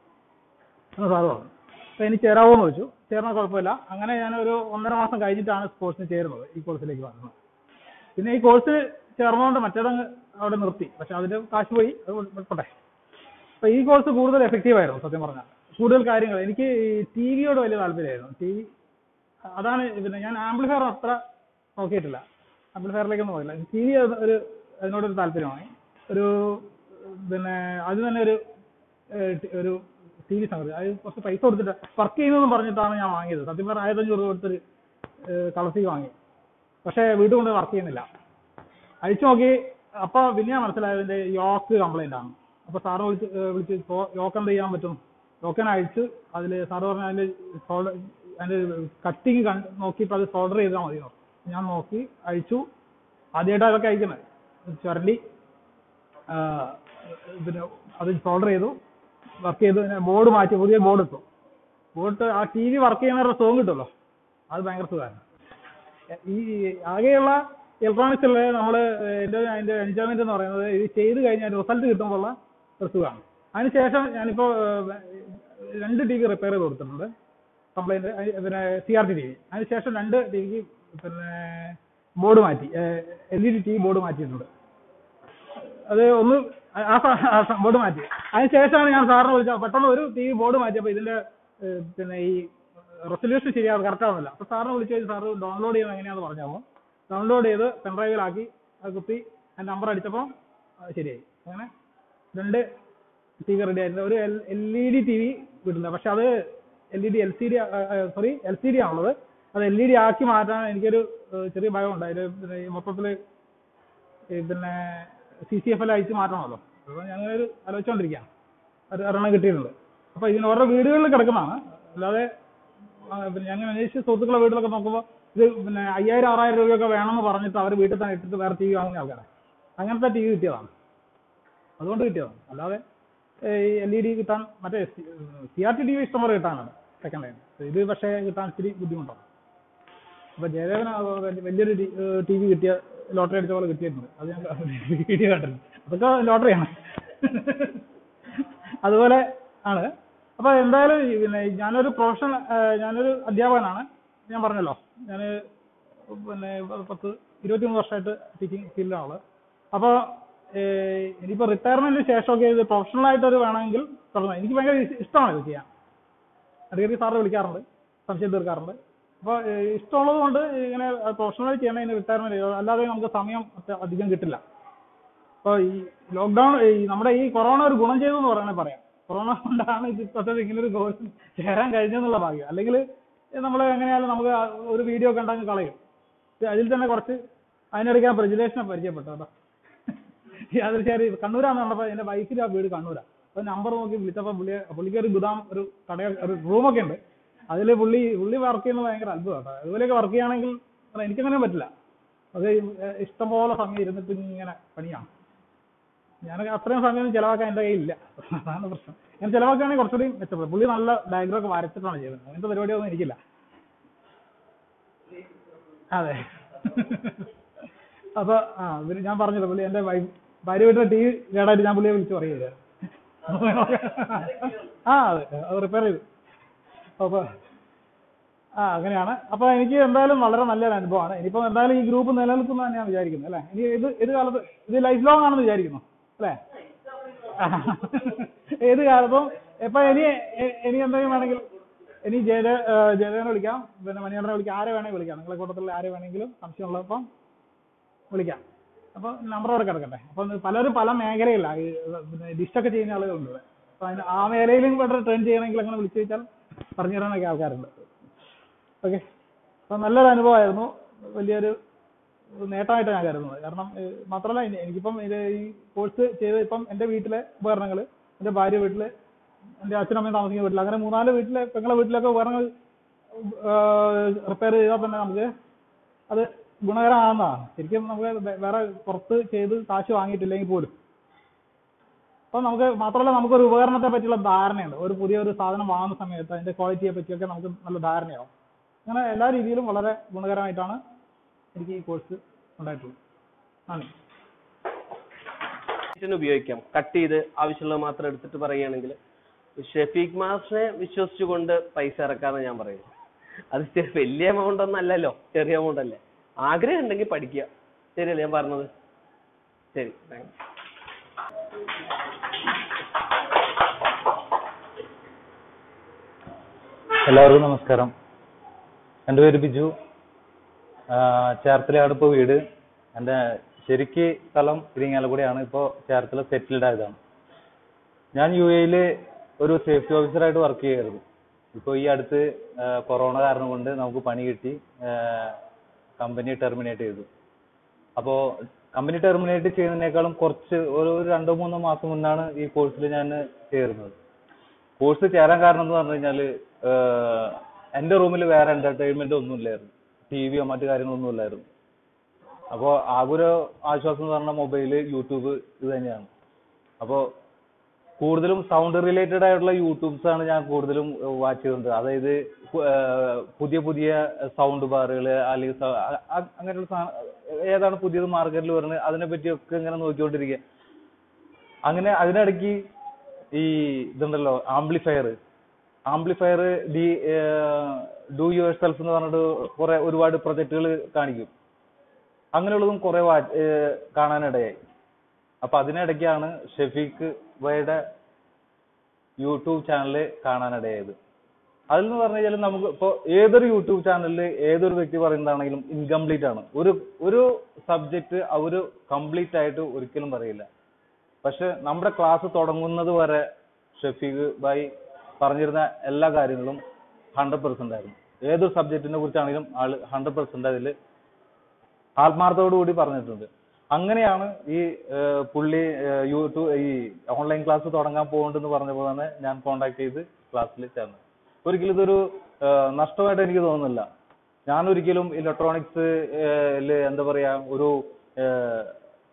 എന്ന് സാറ് പറഞ്ഞു അപ്പൊ എനിക്ക് ചേരാവോ എന്ന് ചോദിച്ചു ചേർന്നാൽ കുഴപ്പമില്ല അങ്ങനെ ഞാൻ ഒരു ഒന്നര മാസം കഴിഞ്ഞിട്ടാണ് കോഴ്സിന് ചേരുന്നത് ഈ കോഴ്സിലേക്ക് വന്നത് പിന്നെ ഈ കോഴ്സ് ചേർന്നുകൊണ്ട് മറ്റേതങ്ങ് അവിടെ നിർത്തി പക്ഷെ അതിന്റെ കാശ് പോയി അത് വിട്ടോട്ടെ അപ്പൊ ഈ കോഴ്സ് കൂടുതൽ എഫക്റ്റീവ് ആയിരുന്നു സത്യം പറഞ്ഞാൽ കൂടുതൽ കാര്യങ്ങൾ എനിക്ക് ടി വിയോട് വലിയ താല്പര്യമായിരുന്നു ടി വി അതാണ് പിന്നെ ഞാൻ ആംപ്ലിഫയർ അത്ര നോക്കിയിട്ടില്ല ആംപ്ലിഫയറിലേക്കൊന്നും പോയില്ല ടി വി ഒരു അതിനോടൊരു താല്പര്യമാണ് ഒരു പിന്നെ അത് തന്നെ ഒരു ഏഹ്, ടി- ഒരു ടി വി സംഗതി അത് കുറച്ച് പൈസ കൊടുത്തിട്ട് വർക്ക് ചെയ്യുന്നതെന്ന് പറഞ്ഞിട്ടാണ് ഞാൻ വാങ്ങിയത് സത്യം പറഞ്ഞാൽ ആയിരത്തഞ്ഞൂറ് രൂപ കൊടുത്തൊരു കളർ ടി വി വാങ്ങി പക്ഷേ വീട്ടിൽ കൊണ്ട് വർക്ക് ചെയ്യുന്നില്ല അഴിച്ചു നോക്കി അപ്പൊ പിന്നെ മനസ്സിലായത് ഇതിന്റെ യോക്ക് കംപ്ലൈന്റ് ആണ് അപ്പൊ സാറ് വിളിച്ച് ഏഹ് വിളിച്ച് ഇപ്പോ യോക്ക് എന്ത് ചെയ്യാൻ പറ്റും യോക്കൻ അഴിച്ച് അതിൽ സാറ് പറഞ്ഞ അതിന്റെ സോൾഡർ അതിന്റെ കട്ടിങ് കണ്ട് നോക്കിയിട്ട് അത് സോൾഡർ ചെയ്താൽ മതി എന്ന് പറഞ്ഞു. ഞാൻ നോക്കി അഴിച്ചു ആദ്യമായിട്ട് അതൊക്കെ അയക്കുന്നത് ചുരണ്ടി ആ, പിന്നെ അത് സോൾഡർ ചെയ്തു വർക്ക് ചെയ്തു ബോർഡ് മാറ്റി പുതിയ ബോർഡ് ഇട്ടു ബോർഡ് ആ ടി വി വർക്ക് ചെയ്യുന്നവരുടെ സോങ് കിട്ടുമല്ലോ അത് ഭയങ്കര സുഖമാണ് ഈ ആകെയുള്ള ഇലക്ട്രോണിക്സിൽ നമ്മൾ എൻ്റെ അതിൻ്റെ എൻജോയ്മെന്റ് എന്ന് പറയുന്നത് ഇത് ചെയ്ത് കഴിഞ്ഞാൽ റിസൾട്ട് കിട്ടുമ്പോൾ ഉള്ള ഒരു സുഖമാണ് അതിനുശേഷം ഞാനിപ്പോൾ രണ്ട് ടി വി റിപ്പയർ ചെയ്ത് കൊടുത്തിട്ടുണ്ട് കംപ്ലൈന്റ് പിന്നെ C R T T V അതിനുശേഷം രണ്ട് ടി വിക്ക് പിന്നെ ബോർഡ് മാറ്റി L E D T V board മാറ്റിയിട്ടുണ്ട് അത് ഒന്ന് ആ ബോർഡ് മാറ്റി അതിനുശേഷമാണ് ഞാൻ സാറിനെ വിളിച്ചത് പെട്ടെന്ന് ഒരു ടി വി ബോർഡ് മാറ്റിയപ്പോൾ ഇതിന്റെ ഏഹ്, പിന്നെ ഈ റെസൊല്യൂഷൻ ശരിയാവും കറക്റ്റ് ആവുന്നില്ല അപ്പൊ സാറിനെ വിളിച്ചു കഴിഞ്ഞ് സാറ് ഡൗൺലോഡ് ചെയ്യുന്നത് എങ്ങനെയാന്ന് പറഞ്ഞപ്പോൾ ഡൗൺലോഡ് ചെയ്ത് പെൻഡ്രൈവിലാക്കി അത് കുത്തി ആ നമ്പർ അടിച്ചപ്പോൾ അത് ശരിയായി അങ്ങനെ രണ്ട് ടി വി റെഡി ആയിരുന്നു ഒരു L E D T V വീട്ടില്ല പക്ഷെ അത് L E D L C D sorry L C D ആണുള്ളത് അത് എൽ ഇ ഡി ആക്കി മാറ്റാൻ എനിക്കൊരു ഏഹ്, ചെറിയ ഭയമുണ്ട് അതിൽ പിന്നെ ഈ മൊത്തത്തിൽ ഈ പിന്നെ സി സി എഫ് എൽ അയച്ച് മാറ്റണമല്ലോ അപ്പോൾ ഞങ്ങൾ ഒരു ആലോചിച്ചുകൊണ്ടിരിക്കുകയാണ് ഒരു ഒരെണ്ണം കിട്ടിയിട്ടുണ്ട് അപ്പോൾ ഇതിന് ഓരോ വീടുകളിൽ കിടക്കുന്നതാണ് അല്ലാതെ ആ, പിന്നെ ഞങ്ങൾ അന്വേഷിച്ച് സുഹൃത്തുക്കളെ വീട്ടിലൊക്കെ നോക്കുമ്പോൾ ഇത് പിന്നെ അയ്യായിരം ആറായിരം രൂപയൊക്കെ വേണമെന്ന് പറഞ്ഞിട്ട് അവർ വീട്ടിൽ തന്നെ ഇട്ടിട്ട് വേറെ ടി വി വാങ്ങുന്ന ആൾക്കാരാണ് അങ്ങനത്തെ ടി വി കിട്ടിയതാണ് അതുകൊണ്ട് കിട്ടിയതാണ് അല്ലാതെ ഈ എൽ ഇ ഡി കിട്ടാൻ മറ്റേ C R T T V ഇഷ്ടംപോലെ കിട്ടാനാണ് സെക്കൻഡ് ലൈൻ ഇത് പക്ഷേ കിട്ടാൻ ഇച്ചിരി ബുദ്ധിമുട്ടാണ് അപ്പൊ ജയദേവന് അത് വലിയ- വലിയൊരു ടി വി കിട്ടിയ ലോട്ടറി അടിച്ച പോലെ കിട്ടിയിട്ടുണ്ട് അത് ഞാൻ വീഡിയോ കണ്ടിട്ടുണ്ട് അതൊക്കെ ലോട്ടറിയാണ് അതുപോലെ ആണ് അപ്പൊ എന്തായാലും ഈ പിന്നെ ഞാനൊരു പ്രൊഫഷണൽ ഞാനൊരു അധ്യാപകനാണ് ഞാൻ പറഞ്ഞല്ലോ ഞാൻ പിന്നെ പത്ത് ഇരുപത്തിമൂന്ന് വർഷമായിട്ട് ടീച്ചിങ് ഫീൽഡിലാണ് അപ്പോൾ ഇനിയിപ്പോൾ റിട്ടയർമെന്റിന് ശേഷമൊക്കെ ഇത് പ്രൊഫഷണൽ ആയിട്ടൊരു വേണമെങ്കിൽ തുടങ്ങാം എനിക്ക് ഭയങ്കര ഇഷ്- ഇഷ്ടമാണ് ഇത് ചെയ്യാൻ ഇടയ്ക്കിടയ്ക്ക് സാറിനെ വിളിക്കാറുണ്ട് സംശയം തീർക്കാറുണ്ട് അപ്പോൾ ഇഷ്ടമുള്ളത് കൊണ്ട് ഇങ്ങനെ പ്രൊഫഷണലായി ചെയ്യണം ഇതിന് റിട്ടയർമെന്റ് ചെയ്യുക അല്ലാതെ നമുക്ക് സമയം അത്ര അധികം കിട്ടില്ല അപ്പോൾ ഈ ലോക്ക്ഡൗൺ ഈ നമ്മുടെ ഈ കൊറോണ ഒരു ഗുണം ചെയ്തു എന്ന് പറയണേ പറയാം കൊറോണ കൊണ്ടാണ് ഇത് ഇപ്പോഴത്തെ ഇങ്ങനെ ഒരു കോഴ്സ് ചേരാൻ കഴിഞ്ഞെന്നുള്ള ഭാഗ്യം അല്ലെങ്കിൽ നമ്മൾ എങ്ങനെയായാലും നമുക്ക് ആ ഒരു വീഡിയോ കണ്ടങ്ങ് കളയും ഇത് അതിൽ തന്നെ കുറച്ച് അതിനിടയ്ക്ക് ഞാൻ പ്രജിലേഷനെ പരിചയപ്പെട്ടു കേട്ടോ യാതൊരു ശരി കണ്ണൂരാന്ന് കണ്ടപ്പോൾ എൻ്റെ വൈഫിൻ്റെ ആ വീട് കണ്ണൂരാണ് അപ്പോൾ നമ്പർ നോക്കി വിളിച്ചപ്പോൾ പുള്ളി പുള്ളിക്ക് ഒരു ഗുദാം ഒരു കട ഒരു റൂമൊക്കെ ഉണ്ട് അതിൽ പുള്ളി പുള്ളി വർക്ക് ചെയ്യുന്നത് ഭയങ്കര അത്ഭുതം കേട്ടോ അതുപോലെയൊക്കെ വർക്ക് ചെയ്യുകയാണെങ്കിൽ അല്ല, എനിക്കങ്ങനെ പറ്റില്ല അത് ഈ- ഇഷ്ടംപോലെ സമയം ഇരുന്നിട്ട് ഇങ്ങനെ പണിയാണ് ഞാനൊക്കെ അത്രയും സമയം ചിലവാക്കാൻ എൻ്റെ കയ്യിൽ ഇല്ല അതാണ് പ്രശ്നം ഞാൻ ചിലവാക്കുകയാണെങ്കിൽ കുറച്ചുകൂടി മെച്ചപ്പെടും പുള്ളി നല്ല ഡയഗ്രം ഒക്കെ വരച്ചിട്ടാണ് ചെയ്യുന്നത് അങ്ങനത്തെ പരിപാടിയൊന്നും എനിക്കില്ല അതെ അപ്പൊ ആ ഇവര് ഞാൻ പറഞ്ഞല്ലോ പുള്ളി എന്റെ വൈഫ് ഭാര്യ വീട്ടിലെ ടി വി കേടായിട്ട് ഞാൻ പുള്ളിയെ വിളിച്ച് പറയുക ആ അതെ അത് റിപ്പയർ ചെയ്തു അപ്പൊ ആ അങ്ങനെയാണ് അപ്പൊ എനിക്ക് എന്തായാലും വളരെ നല്ലൊരു അനുഭവമാണ് ഇനിയിപ്പോ എന്തായാലും ഈ ഗ്രൂപ്പ് നിലനിൽക്കുന്ന ഞാൻ വിചാരിക്കുന്നത് അല്ലെ ഇനി ഇത് ഏത് കാലത്ത് ഇത് ലൈഫ് ലോങ് ആണെന്ന് വിചാരിക്കുന്നു അല്ലേ ഏത് കാലത്തും ഇപ്പൊ ഇനി എ- ഇനി എന്തെങ്കിലും വേണമെങ്കിൽ ഇനി ജയദ ജയദേവനെ വിളിക്കാം പിന്നെ മണിയണ്ണനെ വിളിക്കാം ആരെ വേണമെങ്കിൽ വിളിക്കാം നിങ്ങളെ കൂട്ടത്തിൽ ആരെ വേണമെങ്കിലും സംശയമുള്ളപ്പം വിളിക്കാം അപ്പൊ നമ്പർ അവിടെ കിടക്കട്ടെ അപ്പൊ പലരും പല മേഖലയിലാണ് ഈ പിന്നെ ഡിഷൊക്കെ ചെയ്യുന്ന ആളുകളുണ്ട് ഇവിടെ. അപ്പൊ അതിന് ആ മേഖലയിലും ഇവിടെ ട്രെയിൻ ചെയ്യണമെങ്കിൽ അങ്ങനെ വിളിച്ചു ചോദിച്ചാൽ പറഞ്ഞു തരാനൊക്കെ ആൾക്കാരുണ്ട് ഓക്കെ അപ്പൊ നല്ലൊരു അനുഭവമായിരുന്നു വലിയൊരു നേട്ടമായിട്ട് ഞാൻ കരുതുന്നത് കാരണം ഏഹ്, മാത്രമല്ല ഇനി എനിക്കിപ്പം ഇത് ഈ കോഴ്സ് ചെയ്ത് ഇപ്പം എൻ്റെ വീട്ടിലെ ഉപകരണങ്ങൾ എൻ്റെ ഭാര്യ വീട്ടില് എൻ്റെ അച്ഛനമ്മയും താമസിക്കുന്ന വീട്ടിൽ അങ്ങനെ മൂന്നാല് വീട്ടിലെ പെങ്ങളെ വീട്ടിലൊക്കെ ഉപകരണങ്ങൾ റിപ്പയർ ചെയ്താൽ തന്നെ നമുക്ക് അത് ഗുണകരമാണെന്നാണ് ശരിക്കും നമുക്ക് വേ- വേറെ പുറത്ത് ചെയ്ത് കാശ് വാങ്ങിയിട്ടില്ലെങ്കിൽ പോലും അപ്പൊ നമുക്ക് മാത്രമല്ല നമുക്കൊരു ഉപകരണത്തെ പറ്റിയുള്ള ധാരണയുണ്ട് ഒരു പുതിയ ഒരു സാധനം വാങ്ങുന്ന സമയത്ത് അതിന്റെ ക്വാളിറ്റിയെ പറ്റിയൊക്കെ നമുക്ക് നല്ല ധാരണയാവും അങ്ങനെ എല്ലാ രീതിയിലും വളരെ ഗുണകരമായിട്ടാണ് എനിക്ക് ഈ കോഴ്സ് ഉണ്ടായിട്ടുള്ളത് നന്ദി ഇതിന് ഉപയോഗിക്കാം കട്ട് ചെയ്ത് ആവശ്യമുള്ളത് മാത്രം എടുത്തിട്ട് പറയുകയാണെങ്കിൽ ഷെഫീഖ് മാഷിനെ വിശ്വസിച്ചുകൊണ്ട് പൈസ ഇറക്കാന്ന് ഞാൻ പറയുന്നു അത് ചെ- വലിയ എമൗണ്ട് ഒന്നും അല്ലല്ലോ ചെറിയ എമൗണ്ട് അല്ലേ ആഗ്രഹം ഉണ്ടെങ്കിൽ പഠിക്കുക ശരിയല്ലേ ഞാൻ പറഞ്ഞത് ശരി താങ്ക്സ് എല്ലാവർക്കും നമസ്കാരം എൻ്റെ പേര് ബിജു ആ, ചേർത്തലയാണ് ഇപ്പോൾ വീട് എൻ്റെ ശരിക്ക് സ്ഥലം ഇരിങ്ങാലക്കുടയാണ് ഇപ്പോൾ ചേർത്തല സെറ്റിൽഡ് ആയതാണ് ഞാൻ യു എയിൽ ഒരു സേഫ്റ്റി ഓഫീസറായിട്ട് വർക്ക് ചെയ്യായിരുന്നു ഇപ്പോൾ ഈ അടുത്ത് ആ, കൊറോണ കാരണം കൊണ്ട് നമുക്ക് പണി കിട്ടി കമ്പനി ടെർമിനേറ്റ് ചെയ്തു അപ്പോൾ കമ്പനി ടെർമിനേറ്റ് ചെയ്യുന്നതിനേക്കാളും കുറച്ച് ഒരു ഒരു രണ്ടോ മൂന്നോ മാസം മുന്നാണ് ഈ കോഴ്സിൽ ഞാൻ ചേരുന്നത് കോഴ്സ് ചേരാൻ കാരണം എന്ന് പറഞ്ഞു കഴിഞ്ഞാല് ഏഹ് എന്റെ റൂമിൽ വേറെ എന്റർടൈൻമെന്റ് ഒന്നും ഇല്ലായിരുന്നു ടി വിയോ മറ്റു കാര്യങ്ങളൊന്നും ഇല്ലായിരുന്നു അപ്പോൾ ആകെ ഒരു ആശ്വാസം എന്ന് പറഞ്ഞാൽ മൊബൈല് യൂട്യൂബ് ഇത് തന്നെയാണ് അപ്പോൾ കൂടുതലും സൗണ്ട് റിലേറ്റഡ് ആയിട്ടുള്ള യൂട്യൂബ്സ് ആണ് ഞാൻ കൂടുതലും വാച്ച് ചെയ്തത് അതായത് പു- ഏഹ് പുതിയ പുതിയ സൗണ്ട് ബാറുകൾ അല്ലെങ്കിൽ സ- അ- അ- അങ്ങനെയുള്ള സാ- ഏതാണ് പുതിയത് മാർക്കറ്റിൽ വരുന്നത് അതിനെ പറ്റിയൊക്കെ ഇങ്ങനെ നോക്കിക്കൊണ്ടിരിക്കുക അങ്ങനെ അതിനിടയ്ക്ക് ഈ ഇതുണ്ടല്ലോ amplifier amplifier D do yourself എന്ന് പറഞ്ഞിട്ട് കുറെ ഒരുപാട് പ്രൊജക്റ്റുകൾ കാണിക്കും അങ്ങനെയുള്ളതും കുറെ വാ- ഏർ കാണാനിടയായി അപ്പൊ അതിനിടയ്ക്കാണ് ഷെഫീഖ് വയുടെ യൂട്യൂബ് ചാനൽ കാണാനിടയായത് അതിൽ നിന്ന് പറഞ്ഞു കഴിഞ്ഞാൽ നമുക്ക് ഇപ്പോൾ ഏതൊരു യൂട്യൂബ് ചാനലിൽ ഏതൊരു വ്യക്തി പറയുന്നതാണെങ്കിലും ഇൻകംപ്ലീറ്റ് ആണ് ഒരു ഒരു സബ്ജക്റ്റ് അവർ കംപ്ലീറ്റ് ആയിട്ട് ഒരിക്കലും പറയില്ല പക്ഷെ നമ്മുടെ ക്ലാസ് തുടങ്ങുന്നത് വരെ ഷഫീഖ് ഭായി പറഞ്ഞിരുന്ന എല്ലാ കാര്യങ്ങളും ഹൺഡ്രഡ് പെർസെന്റ് ആയിരുന്നു ഏതൊരു സബ്ജക്റ്റിനെ കുറിച്ചാണെങ്കിലും ആള് ഹൺഡ്രഡ് പെർസെന്റ് അതിൽ ആത്മാർത്ഥത്തോടു കൂടി പറഞ്ഞിട്ടുണ്ട് അങ്ങനെയാണ് ഈ ഏഹ്, പുള്ളി ഏഹ്, യൂട്യൂബ് ഈ ഓൺലൈൻ ക്ലാസ് തുടങ്ങാൻ പോകുന്നുണ്ടെന്ന് പറഞ്ഞപ്പോൾ തന്നെ ഞാൻ കോൺടാക്ട് ചെയ്ത് ക്ലാസ്സിൽ ചേർന്നു ഒരിക്കലും ഇതൊരു ഏഹ്, നഷ്ടമായിട്ട് എനിക്ക് തോന്നുന്നില്ല ഞാൻ ഒരിക്കലും ഇലക്ട്രോണിക്സ് എന്താ പറയാ ഒരു ഏഹ്,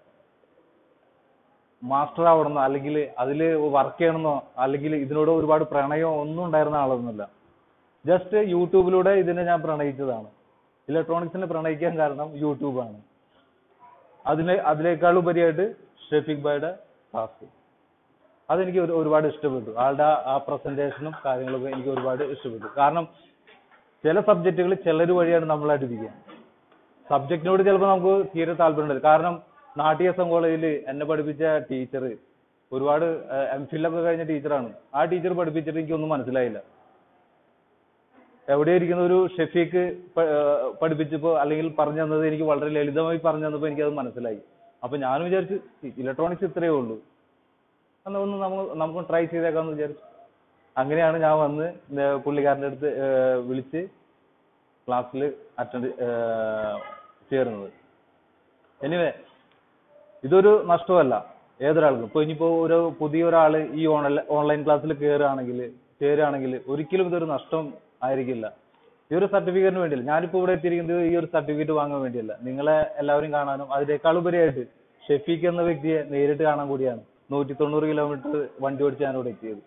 മാസ്റ്റർ ആവണമെന്നോ അല്ലെങ്കിൽ അതിൽ വർക്ക് ചെയ്യണമെന്നോ അല്ലെങ്കിൽ ഇതിനോട് ഒരുപാട് പ്രണയമോ ഒന്നും ഉണ്ടായിരുന്ന ആളൊന്നുമില്ല ജസ്റ്റ് യൂട്യൂബിലൂടെ ഇതിനെ ഞാൻ പ്രണയിച്ചതാണ് ഇലക്ട്രോണിക്സിനെ പ്രണയിക്കാൻ കാരണം യൂട്യൂബാണ് അതിന് അതിനേക്കാൾ ഉപരിയായിട്ട് ഷെഫീഖ് ഭായിയുടെ ക്ലാസ് അതെനിക്ക് ഒരു- ഒരുപാട് ഇഷ്ടപ്പെട്ടു ആളുടെ ആ- ആ പ്രസന്റേഷനും കാര്യങ്ങളൊക്കെ എനിക്ക് ഒരുപാട് ഇഷ്ടപ്പെട്ടു കാരണം ചില സബ്ജക്റ്റുകൾ ചിലർ വഴിയാണ് നമ്മളെ അടുപ്പിക്കുക സബ്ജക്റ്റിനോട് ചിലപ്പോൾ നമുക്ക് തീരെ താല്പര്യമുണ്ട് കാരണം നാട്ടിയ എസ് എം കോളേജിൽ എന്നെ പഠിപ്പിച്ച ടീച്ചർ ഒരുപാട് എം ഫില്ലൊക്കെ കഴിഞ്ഞ ടീച്ചറാണ് ആ ടീച്ചർ പഠിപ്പിച്ചിട്ട് എനിക്കൊന്നും മനസ്സിലായില്ല എവിടെ ഇരിക്കുന്ന ഒരു ഷെഫീക്ക് പ- ഏർ പഠിപ്പിച്ചപ്പോ അല്ലെങ്കിൽ പറഞ്ഞു തന്നത് എനിക്ക് വളരെ ലളിതമായി പറഞ്ഞു തന്നപ്പോൾ എനിക്കത് മനസ്സിലായി അപ്പൊ ഞാനും വിചാരിച്ചു ഇലക്ട്രോണിക്സ് ഇത്രയേ ഉള്ളൂ എന്നാ ഒന്ന് നമുക്ക് നമുക്ക് ട്രൈ ചെയ്തേക്കാന്ന് വിചാരിച്ചു അങ്ങനെയാണ് ഞാൻ വന്ന് ഏർ പുള്ളിക്കാരൻ്റെ അടുത്ത് ഏർ വിളിച്ച് ക്ലാസ്സിൽ അറ്റൻഡ് ചേർന്നത് എനിവേ ഇതൊരു നഷ്ടമല്ല ഏതൊരാൾക്കും ഇപ്പൊ ഇനിയിപ്പോ ഒരു പുതിയ ഒരാൾ ഈ ഓൺലൈൻ ക്ലാസ്സിൽ കയറുകയാണെങ്കിൽ ചേരുകയാണെങ്കിൽ ഒരിക്കലും ഇതൊരു നഷ്ടം ആയിരിക്കില്ല ഈ ഒരു സർട്ടിഫിക്കറ്റിന് വേണ്ടിയല്ല ഞാനിപ്പോ ഇവിടെ എത്തിയിരിക്കുന്നത് ഈ ഒരു സർട്ടിഫിക്കറ്റ് വാങ്ങാൻ വേണ്ടിയല്ല നിങ്ങളെ എല്ലാവരും കാണാനും അതിനേക്കാൾ ഉപരിയായിട്ട് ഷെഫീഖ് എന്ന വ്യക്തിയെ നേരിട്ട് കാണാൻ കൂടിയാണ് നൂറ്റി തൊണ്ണൂറ് കിലോമീറ്റർ വണ്ടി ഓടിച്ച് ഞാൻ ഇവിടെ എത്തിയത്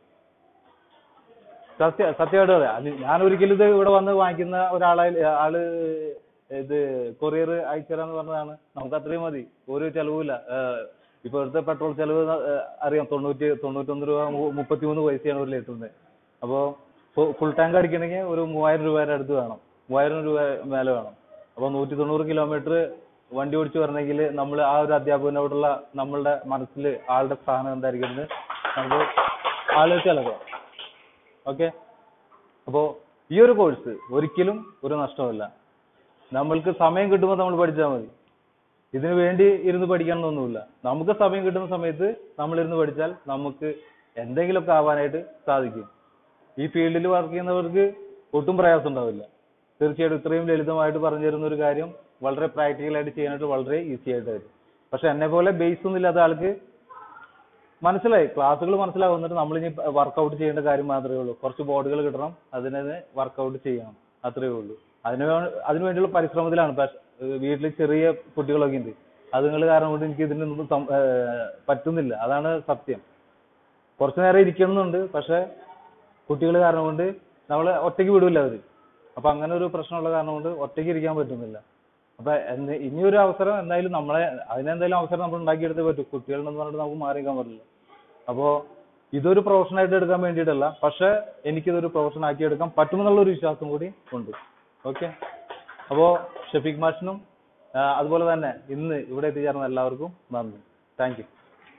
സത്യ സത്യമായിട്ട് പറയാം അത് ഞാൻ ഒരിക്കലും ഇത് ഇവിടെ വന്ന് വാങ്ങിക്കുന്ന ഒരാളെ ആള് ഇത് കൊറിയർ അയച്ചുതരാന്ന് പറഞ്ഞതാണ് നമുക്ക് അത്രയും മതി ഒരു ചെലവുമില്ല ഏഹ് ഇപ്പോഴത്തെ പെട്രോൾ ചെലവ് ഏഹ് അറിയാം തൊണ്ണൂറ്റി തൊണ്ണൂറ്റൊന്ന് രൂപ മു- മുപ്പത്തിമൂന്ന് പൈസയാണ് ഒരു ലിറ്ററിന് അപ്പോൾ ഫുൾ ടാങ്ക് അടിക്കണമെങ്കിൽ ഒരു മൂവായിരം രൂപയുടെ അടുത്ത് വേണം മൂവായിരം രൂപ മേലെ വേണം അപ്പോൾ നൂറ്റി തൊണ്ണൂറ് കിലോമീറ്റർ വണ്ടി ഓടിച്ച് വരണമെങ്കിൽ നമ്മൾ ആ ഒരു അധ്യാപകനോടുള്ള നമ്മളുടെ മനസ്സിൽ ആളുടെ സ്ഥാനം എന്തായിരിക്കും എന്ന് നമുക്ക് ആലോചിച്ചാലോ ഓക്കെ അപ്പോ ഈ ഒരു കോഴ്സ് ഒരിക്കലും ഒരു നഷ്ടമല്ല നമ്മൾക്ക് സമയം കിട്ടുമ്പോൾ നമ്മൾ പഠിച്ചാൽ മതി ഇതിനു വേണ്ടി ഇരുന്ന് പഠിക്കണമെന്നൊന്നുമില്ല നമുക്ക് സമയം കിട്ടുന്ന സമയത്ത് നമ്മൾ ഇരുന്ന് പഠിച്ചാൽ നമുക്ക് എന്തെങ്കിലുമൊക്കെ ആവാനായിട്ട് സാധിക്കും ഈ ഫീൽഡിൽ വർക്ക് ചെയ്യുന്നവർക്ക് ഒട്ടും പ്രയാസം ഉണ്ടാവില്ല തീർച്ചയായിട്ടും ഇത്രയും ലളിതമായിട്ട് പറഞ്ഞു തരുന്ന ഒരു കാര്യം വളരെ പ്രാക്ടിക്കൽ ആയിട്ട് ചെയ്യാനായിട്ട് വളരെ ഈസി ആയിട്ട് വരും പക്ഷെ എന്നെ പോലെ ബേസ് ഒന്നും ഇല്ലാത്ത ആൾക്ക് മനസ്സിലായി ക്ലാസ്സുകൾ മനസ്സിലാവും എന്നിട്ട് നമ്മൾ ഇനി വർക്കൗട്ട് ചെയ്യേണ്ട കാര്യം മാത്രമേ ഉള്ളൂ കുറച്ച് ബോർഡുകൾ കിട്ടണം അതിനെ വർക്കൗട്ട് ചെയ്യണം അത്രേ ഉള്ളൂ അതിന് വേ- അതിന് വേണ്ടിയുള്ള പരിശ്രമത്തിലാണ് പക്ഷെ വീട്ടിൽ ചെറിയ കുട്ടികളൊക്കെ ഉണ്ട് അതുങ്ങൾ കാരണം കൊണ്ട് എനിക്ക് ഇതിനൊന്നും സം- ഏർ പറ്റുന്നില്ല അതാണ് സത്യം കുറച്ചു നേരം ഇരിക്കണമെന്നുണ്ട് പക്ഷെ കുട്ടികൾ കാരണം കൊണ്ട് നമ്മൾ ഒറ്റയ്ക്ക് വിടില്ല അവര് അപ്പൊ അങ്ങനെ ഒരു പ്രശ്നമുള്ള കാരണം കൊണ്ട് ഒറ്റയ്ക്ക് ഇരിക്കാൻ പറ്റുന്നില്ല അപ്പൊ എന്ന് ഇനിയൊരു അവസരം എന്തായാലും നമ്മളെ അതിനെന്തായാലും അവസരം നമ്മൾ ഉണ്ടാക്കിയെടുത്തേ പറ്റൂ കുട്ടികളെന്ന് പറഞ്ഞിട്ട് നമുക്ക് മാറി നിൽക്കാൻ പറ്റില്ല അപ്പോ ഇതൊരു പ്രൊഫഷൻ ആയിട്ട് എടുക്കാൻ വേണ്ടിയിട്ടല്ല പക്ഷെ എനിക്കിതൊരു പ്രൊഫഷൻ ആക്കി എടുക്കാൻ പറ്റുമെന്നുള്ള ഒരു വിശ്വാസം കൂടി ഉണ്ട് ഓക്കെ അപ്പോ ഷഫീഖ് മാഷിനും ആ, അതുപോലെ തന്നെ ഇന്ന് ഇവിടെ എത്തിച്ചേർന്ന എല്ലാവർക്കും നന്ദി താങ്ക് യു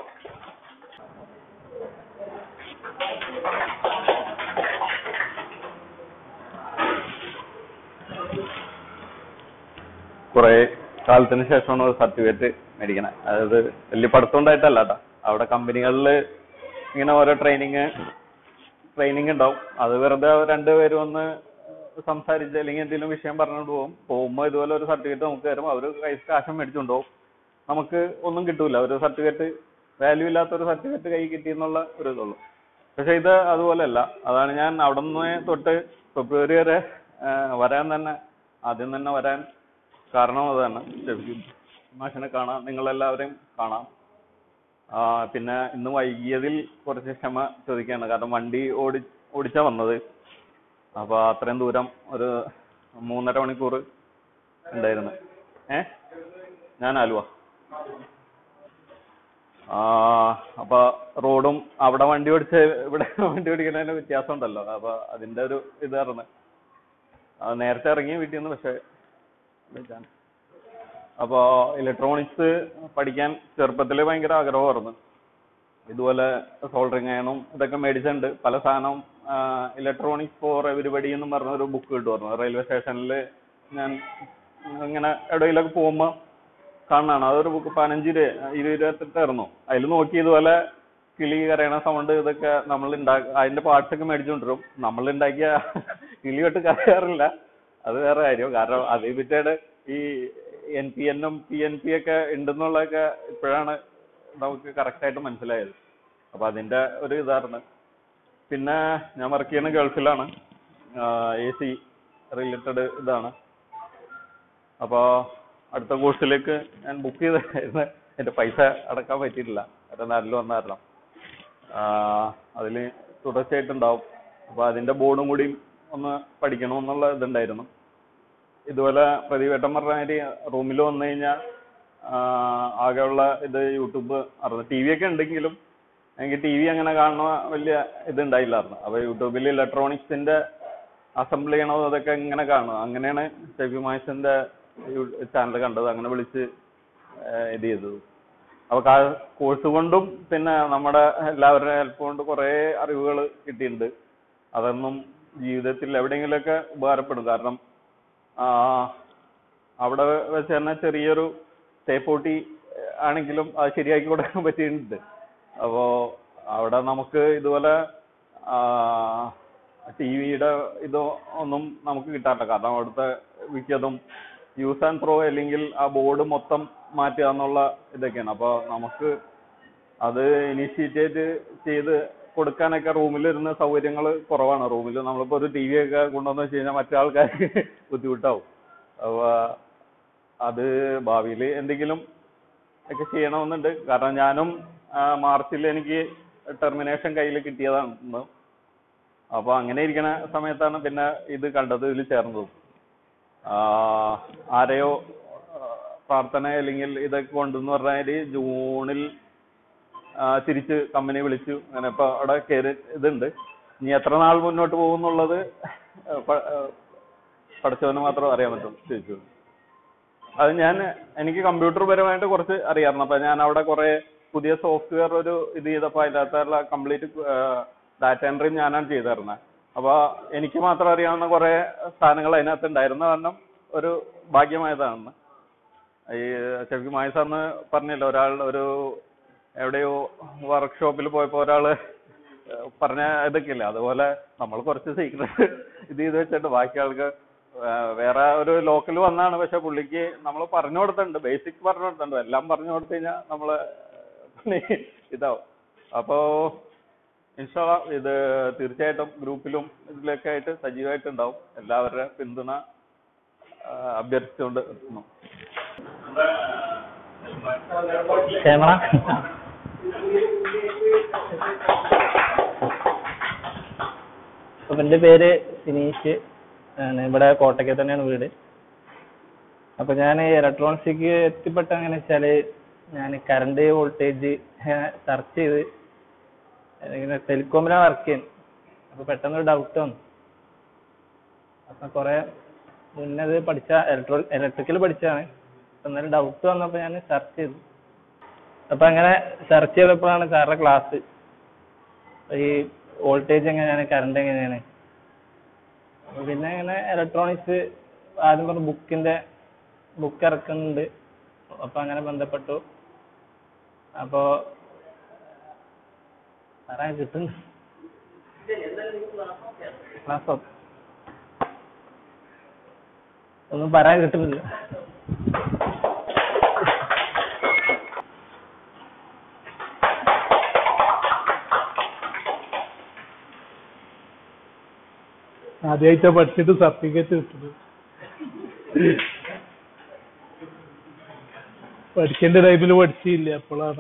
കുറെ കാലത്തിന് ശേഷമാണ് ഒരു സർട്ടിഫിക്കറ്റ് മേടിക്കണേ അതായത് വലിയ പഠിത്തം ഉണ്ടായിട്ടല്ല കേട്ടോ അവിടെ കമ്പനികളിൽ ഇങ്ങനെ ഓരോ ട്രെയിനിങ് ട്രെയിനിങ് ഉണ്ടാവും അത് വെറുതെ രണ്ടുപേരും ഒന്ന് സംസാരിച്ച് അല്ലെങ്കിൽ എന്തെങ്കിലും വിഷയം പറഞ്ഞുകൊണ്ട് പോകും പോകുമ്പോൾ ഇതുപോലെ ഒരു സർട്ടിഫിക്കറ്റ് നമുക്ക് തരും അവർ കൈ കാശം മേടിച്ചുകൊണ്ട് പോകും നമുക്ക് ഒന്നും കിട്ടൂല ഒരു സർട്ടിഫിക്കറ്റ് വാല്യൂ ഇല്ലാത്ത ഒരു സർട്ടിഫിക്കറ്റ് കൈ കിട്ടിയെന്നുള്ള ഒരു ഇതുള്ളൂ പക്ഷെ ഇത് അതുപോലെയല്ല അതാണ് ഞാൻ അവിടെ നിന്ന് തൊട്ട് ഫെബ്രുവരി വരെ ആ, വരാൻ തന്നെ ആദ്യം തന്നെ വരാൻ കാരണം അത് തന്നെ ഷെഫീഖ് മാഷിനെ കാണാം നിങ്ങളെല്ലാവരെയും കാണാം ആ, പിന്നെ ഇന്ന് വൈകിയതിൽ കുറച്ച് ക്ഷമ ചോദിക്കുകയാണ് കാരണം വണ്ടി ഓടി ഓടിച്ചാ വന്നത് അപ്പൊ അത്രയും ദൂരം ഒരു മൂന്നര മണിക്കൂർ ഉണ്ടായിരുന്നു ഏ ഞാൻ ആലുവ ആ അപ്പൊ റോഡും അവിടെ വണ്ടി ഓടിച്ച് ഇവിടെ വണ്ടി ഓടിക്കുന്നതിന് വ്യത്യാസം ഉണ്ടല്ലോ അപ്പൊ അതിന്റെ ഒരു ഇത് പറഞ്ഞു നേരത്തെ ഇറങ്ങി വീട്ടിൽ നിന്ന് പക്ഷെ വിളിച്ചാണ്. അപ്പോ ഇലക്ട്രോണിക്സ് പഠിക്കാൻ ചെറുപ്പത്തിൽ ഭയങ്കര ആഗ്രഹമായിരുന്നു ഇതുപോലെ സോൾഡറിങ് അയണും ഇതൊക്കെ മേടിച്ചിട്ടുണ്ട് പല സാധനവും ഇലക്ട്രോണിക്സ് ഫോർ എവരിബഡി എന്നും പറഞ്ഞ ഒരു ബുക്ക് കിട്ടുമായിരുന്നു റെയിൽവേ സ്റ്റേഷനിൽ ഞാൻ ഇങ്ങനെ എവിടെയെങ്കിലൊക്കെ പോകുമ്പോൾ കാണാണ് അതൊരു ബുക്ക് പതിനഞ്ച് രൂപ ഇരുപത് ഇരുപത്തെട്ടായിരുന്നു അതിൽ നോക്കി ഇതുപോലെ കിളി കരയണ സൗണ്ട് ഇതൊക്കെ നമ്മൾ ഉണ്ടാക്കി അതിന്റെ പാർട്സ് ഒക്കെ മേടിച്ചുകൊണ്ടിരും നമ്മൾ ഉണ്ടാക്കിയ കിളി തൊട്ട് കരയാറില്ല അത് വേറെ കാര്യം കാരണം അതേ പറ്റിയാണ് ഈ എൻ പി എന്നും പി എൻ പി ഒക്കെ ഉണ്ടെന്നുള്ളതൊക്കെ ഇപ്പോഴാണ് നമുക്ക് correct ആയിട്ട് മനസ്സിലായത് അപ്പൊ അതിന്റെ ഒരു ഇതായിരുന്നു പിന്നെ ഞാൻ വർക്ക് ചെയ്യുന്ന ഗൾഫിലാണ് എ സി റിലേറ്റഡ് ഇതാണ് അപ്പോ അടുത്ത കോഴ്സിലേക്ക് ഞാൻ ബുക്ക് ചെയ്തായിരുന്നു എന്റെ പൈസ അടക്കാൻ പറ്റിയിട്ടില്ല കാരണം നാട്ടിൽ വന്ന കാരണം അതിൽ തുടർച്ചയായിട്ടുണ്ടാവും അപ്പൊ അതിന്റെ ബോർഡും കൂടി ഒന്ന് പഠിക്കണം എന്നുള്ള ഇതുണ്ടായിരുന്നു ഇതുപോലെ പ്രതിവേട്ടം പറഞ്ഞ മാതിരി റൂമിൽ വന്നു കഴിഞ്ഞാൽ ആകെയുള്ള ഇത് യൂട്യൂബ് അറിയാം ടി വി ഒക്കെ ഉണ്ടെങ്കിലും എനിക്ക് ടി വി അങ്ങനെ കാണുന്ന വലിയ ഇത് ഉണ്ടായില്ലായിരുന്നു അപ്പൊ യൂട്യൂബിൽ ഇലക്ട്രോണിക്സിന്റെ അസംബിൾ ചെയ്യണത് അതൊക്കെ ഇങ്ങനെ കാണും അങ്ങനെയാണ് ഷെഫി മാഷിന്റെ ചാനൽ കണ്ടത് അങ്ങനെ വിളിച്ച് ഏഹ് ഇത് ചെയ്തത് അപ്പൊ കോഴ്സ് കൊണ്ടും പിന്നെ നമ്മുടെ എല്ലാവരുടെയും ഹെൽപ്പ് കൊണ്ട് കുറെ അറിവുകൾ കിട്ടിയിട്ടുണ്ട് അതൊന്നും ജീവിതത്തിൽ എവിടെയെങ്കിലുമൊക്കെ ഉപകാരപ്പെടും കാരണം ആ, അവിടെ വെച്ച് തന്നെ ചെറിയൊരു തേപ്പൂട്ടി ആണെങ്കിലും അത് ശരിയാക്കി കൊടുക്കാൻ പറ്റിയിട്ടുണ്ട് അപ്പോ അവിടെ നമുക്ക് ഇതുപോലെ ടി വിയുടെ ഇത് ഒന്നും നമുക്ക് കിട്ടാറില്ല കാരണം അവിടുത്തെ മിക്കതും യൂസ് ആൻഡ് ത്രോ അല്ലെങ്കിൽ ആ ബോർഡ് മൊത്തം മാറ്റുക എന്നുള്ള ഇതൊക്കെയാണ് അപ്പോൾ നമുക്ക് അത് ഇനിഷ്യേറ്റ് ചെയ്ത് കൊടുക്കാനൊക്കെ റൂമിലിരുന്ന് സൗകര്യങ്ങൾ കുറവാണ് റൂമിൽ നമ്മളിപ്പോൾ ഒരു ടി വി ഒക്കെ കൊണ്ടുവന്ന് വെച്ച് കഴിഞ്ഞാൽ മറ്റു ആൾക്കാർക്ക് ബുദ്ധിമുട്ടാവും അപ്പോൾ അത് ഭാവിയിൽ എന്തെങ്കിലും ഒക്കെ ചെയ്യണമെന്നുണ്ട് കാരണം ഞാനും മാർച്ചിൽ എനിക്ക് ടെർമിനേഷൻ കയ്യിൽ കിട്ടിയതാണ് അപ്പോൾ അങ്ങനെ ഇരിക്കുന്ന സമയത്താണ് പിന്നെ ഇത് കണ്ടത് ഇതിൽ ചേർന്നതും ആ, ആരെയോ ആ, പ്രാർത്ഥന അല്ലെങ്കിൽ ഇതൊക്കെ കൊണ്ടെന്ന് പറഞ്ഞാൽ ജൂണിൽ ആ, തിരിച്ച് കമ്പനി വിളിച്ചു അങ്ങനെ ഇപ്പൊ അവിടെ കയറി ഇതുണ്ട് ഇനി എത്ര നാൾ മുന്നോട്ട് പോകുന്നുള്ളത് പഠിച്ചവന് മാത്രം അറിയാൻ പറ്റും ചോദിച്ചു അത് ഞാൻ എനിക്ക് കമ്പ്യൂട്ടർ പരമായിട്ട് കുറച്ച് അറിയാമായിരുന്നു അപ്പൊ ഞാൻ അവിടെ കുറെ പുതിയ സോഫ്റ്റ്വെയർ ഒരു ഇത് ചെയ്തപ്പോൾ അതിനകത്തുള്ള കംപ്ലീറ്റ് ഡാറ്റ എൻട്രിയും ഞാനാണ് ചെയ്തിരുന്നത് അപ്പൊ എനിക്ക് മാത്രം അറിയാവുന്ന കുറെ സാധനങ്ങൾ അതിനകത്ത് ഉണ്ടായിരുന്ന കാരണം ഒരു ഭാഗ്യമായതാണ് ഈ ശരിക്കും മായ സാറിന് പറഞ്ഞല്ലോ ഒരാൾ ഒരു എവിടെയോ വർക്ക്ഷോപ്പിൽ പോയപ്പോ ഒരാള് പറഞ്ഞ ഇതൊക്കെ ഇല്ല അതുപോലെ നമ്മൾ കുറച്ച് സീക്രട്ട് ഇത് ചെയ്ത് വെച്ചിട്ട് ബാക്കി ആൾക്ക് വേ- വേറെ ഒരു ലോക്കൽ വന്നാണ് പക്ഷെ പുള്ളിക്ക് നമ്മൾ പറഞ്ഞു കൊടുത്തിട്ടുണ്ട് ബേസിക് പറഞ്ഞു കൊടുത്തിട്ടുണ്ട് എല്ലാം പറഞ്ഞു കൊടുത്തു കഴിഞ്ഞാൽ നമ്മള് പണി ഇതാവും അപ്പോ ഇൻഷാള്ള ഇത് തീർച്ചയായിട്ടും ഗ്രൂപ്പിലും ഇതിലൊക്കെ ആയിട്ട് സജീവമായിട്ട് ഉണ്ടാവും എല്ലാവരുടെ പിന്തുണ ആ, അഭ്യർത്ഥിച്ചുകൊണ്ട് നിർത്തുന്നു ക്യാമറ അപ്പൊ എന്റെ പേര് സിനീഷ് ആണ് ഇവിടെ കോട്ടയ്ക്ക് തന്നെയാണ് വീട് അപ്പൊ ഞാൻ ഇലക്ട്രോണിക്സിക്ക് എത്തിപ്പെട്ട എങ്ങനെ വെച്ചാല് ഞാൻ കറണ്ട് വോൾട്ടേജ് സെർച്ച് ചെയ്ത് ഇങ്ങനെ ടെലികോമിലാണ് വർക്ക് ചെയ്യുന്നത് അപ്പൊ പെട്ടെന്ന് ഒരു ഡൗട്ട് വന്നു അപ്പൊ കുറെ മുന്നത് പഠിച്ച ഇലക്ട്രോ ഇലക്ട്രിക്കൽ പഠിച്ചതാണ് അപ്പൊ എന്നാലും ഡൗട്ട് വന്നപ്പോ ഞാൻ സെർച്ച് ചെയ്തു അപ്പൊ അങ്ങനെ സെർച്ച് ചെയ്തപ്പോഴാണ് സാറിന്റെ ക്ലാസ് ഈ വോൾട്ടേജ് എങ്ങനെയാണ് കറണ്ട് എങ്ങനെയാണ് അപ്പൊ പിന്നെ ഇങ്ങനെ ഇലക്ട്രോണിക്സ് ആദ്യം പറഞ്ഞ ബുക്കിന്റെ ബുക്ക് ഇറക്കുന്നുണ്ട് അപ്പൊ അങ്ങനെ ബന്ധപ്പെട്ടു അപ്പോ പറയാൻ കിട്ടുന്നു ക്ലാസ്സോ ഒന്നും പറയാൻ കിട്ടുന്നില്ല ആദ്യമായിട്ടാ പഠിച്ചിട്ട് സർട്ടിഫിക്കറ്റ് കിട്ടുന്നത് പഠിക്കേണ്ട ടൈമിൽ പഠിച്ചില്ല അപ്പോഴാണ്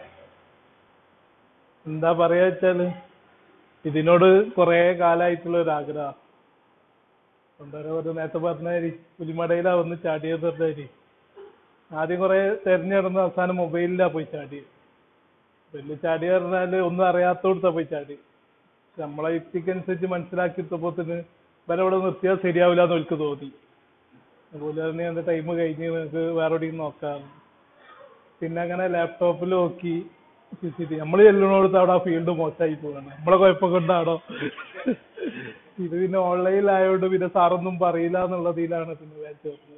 എന്താ പറയാ വെച്ചാല് ഇതിനോട് കുറെ കാലായിട്ടുള്ള ഒരു ആഗ്രഹം കൊണ്ടുവരാൻ ഒരു നേരത്തെ പറഞ്ഞ പുലിമടയിലാ വന്ന് ചാടിയത് പറഞ്ഞാല് ആദ്യം കുറെ തെരഞ്ഞെടുന്ന അവസാനം മൊബൈലിലാ പോയി ചാടിയത് വലിയ ചാടി പറഞ്ഞാല് ഒന്നും അറിയാത്തോടത്താ പോയി ചാടി പക്ഷെ നമ്മളെ യുക്തിക്കനുസരിച്ച് മനസ്സിലാക്കിയപ്പോത്തിന് ഇവരെ ഇവിടെ നിർത്തിയാൽ ശരിയാവില്ല എന്ന് എനിക്ക് തോന്നി അതുപോലെ തന്നെ എന്റെ ടൈം കഴിഞ്ഞ് നിങ്ങൾക്ക് വേറെ എവിടെയും നോക്കാം പിന്നെ അങ്ങനെ ലാപ്ടോപ്പിൽ നോക്കി സി സി ടി നമ്മൾ ചെല്ലുന്നോടത്ത് അവിടെ ആ ഫീൽഡ് മോശമായി പോവാണ് നമ്മളെ കുഴപ്പം കൊണ്ടാണോ ഇത് പിന്നെ ഓൺലൈനിലായോണ്ട് പിന്നെ സാറൊന്നും പറയില്ല എന്നുള്ളതിലാണ് പിന്നെ ഞാൻ ചേർന്നത്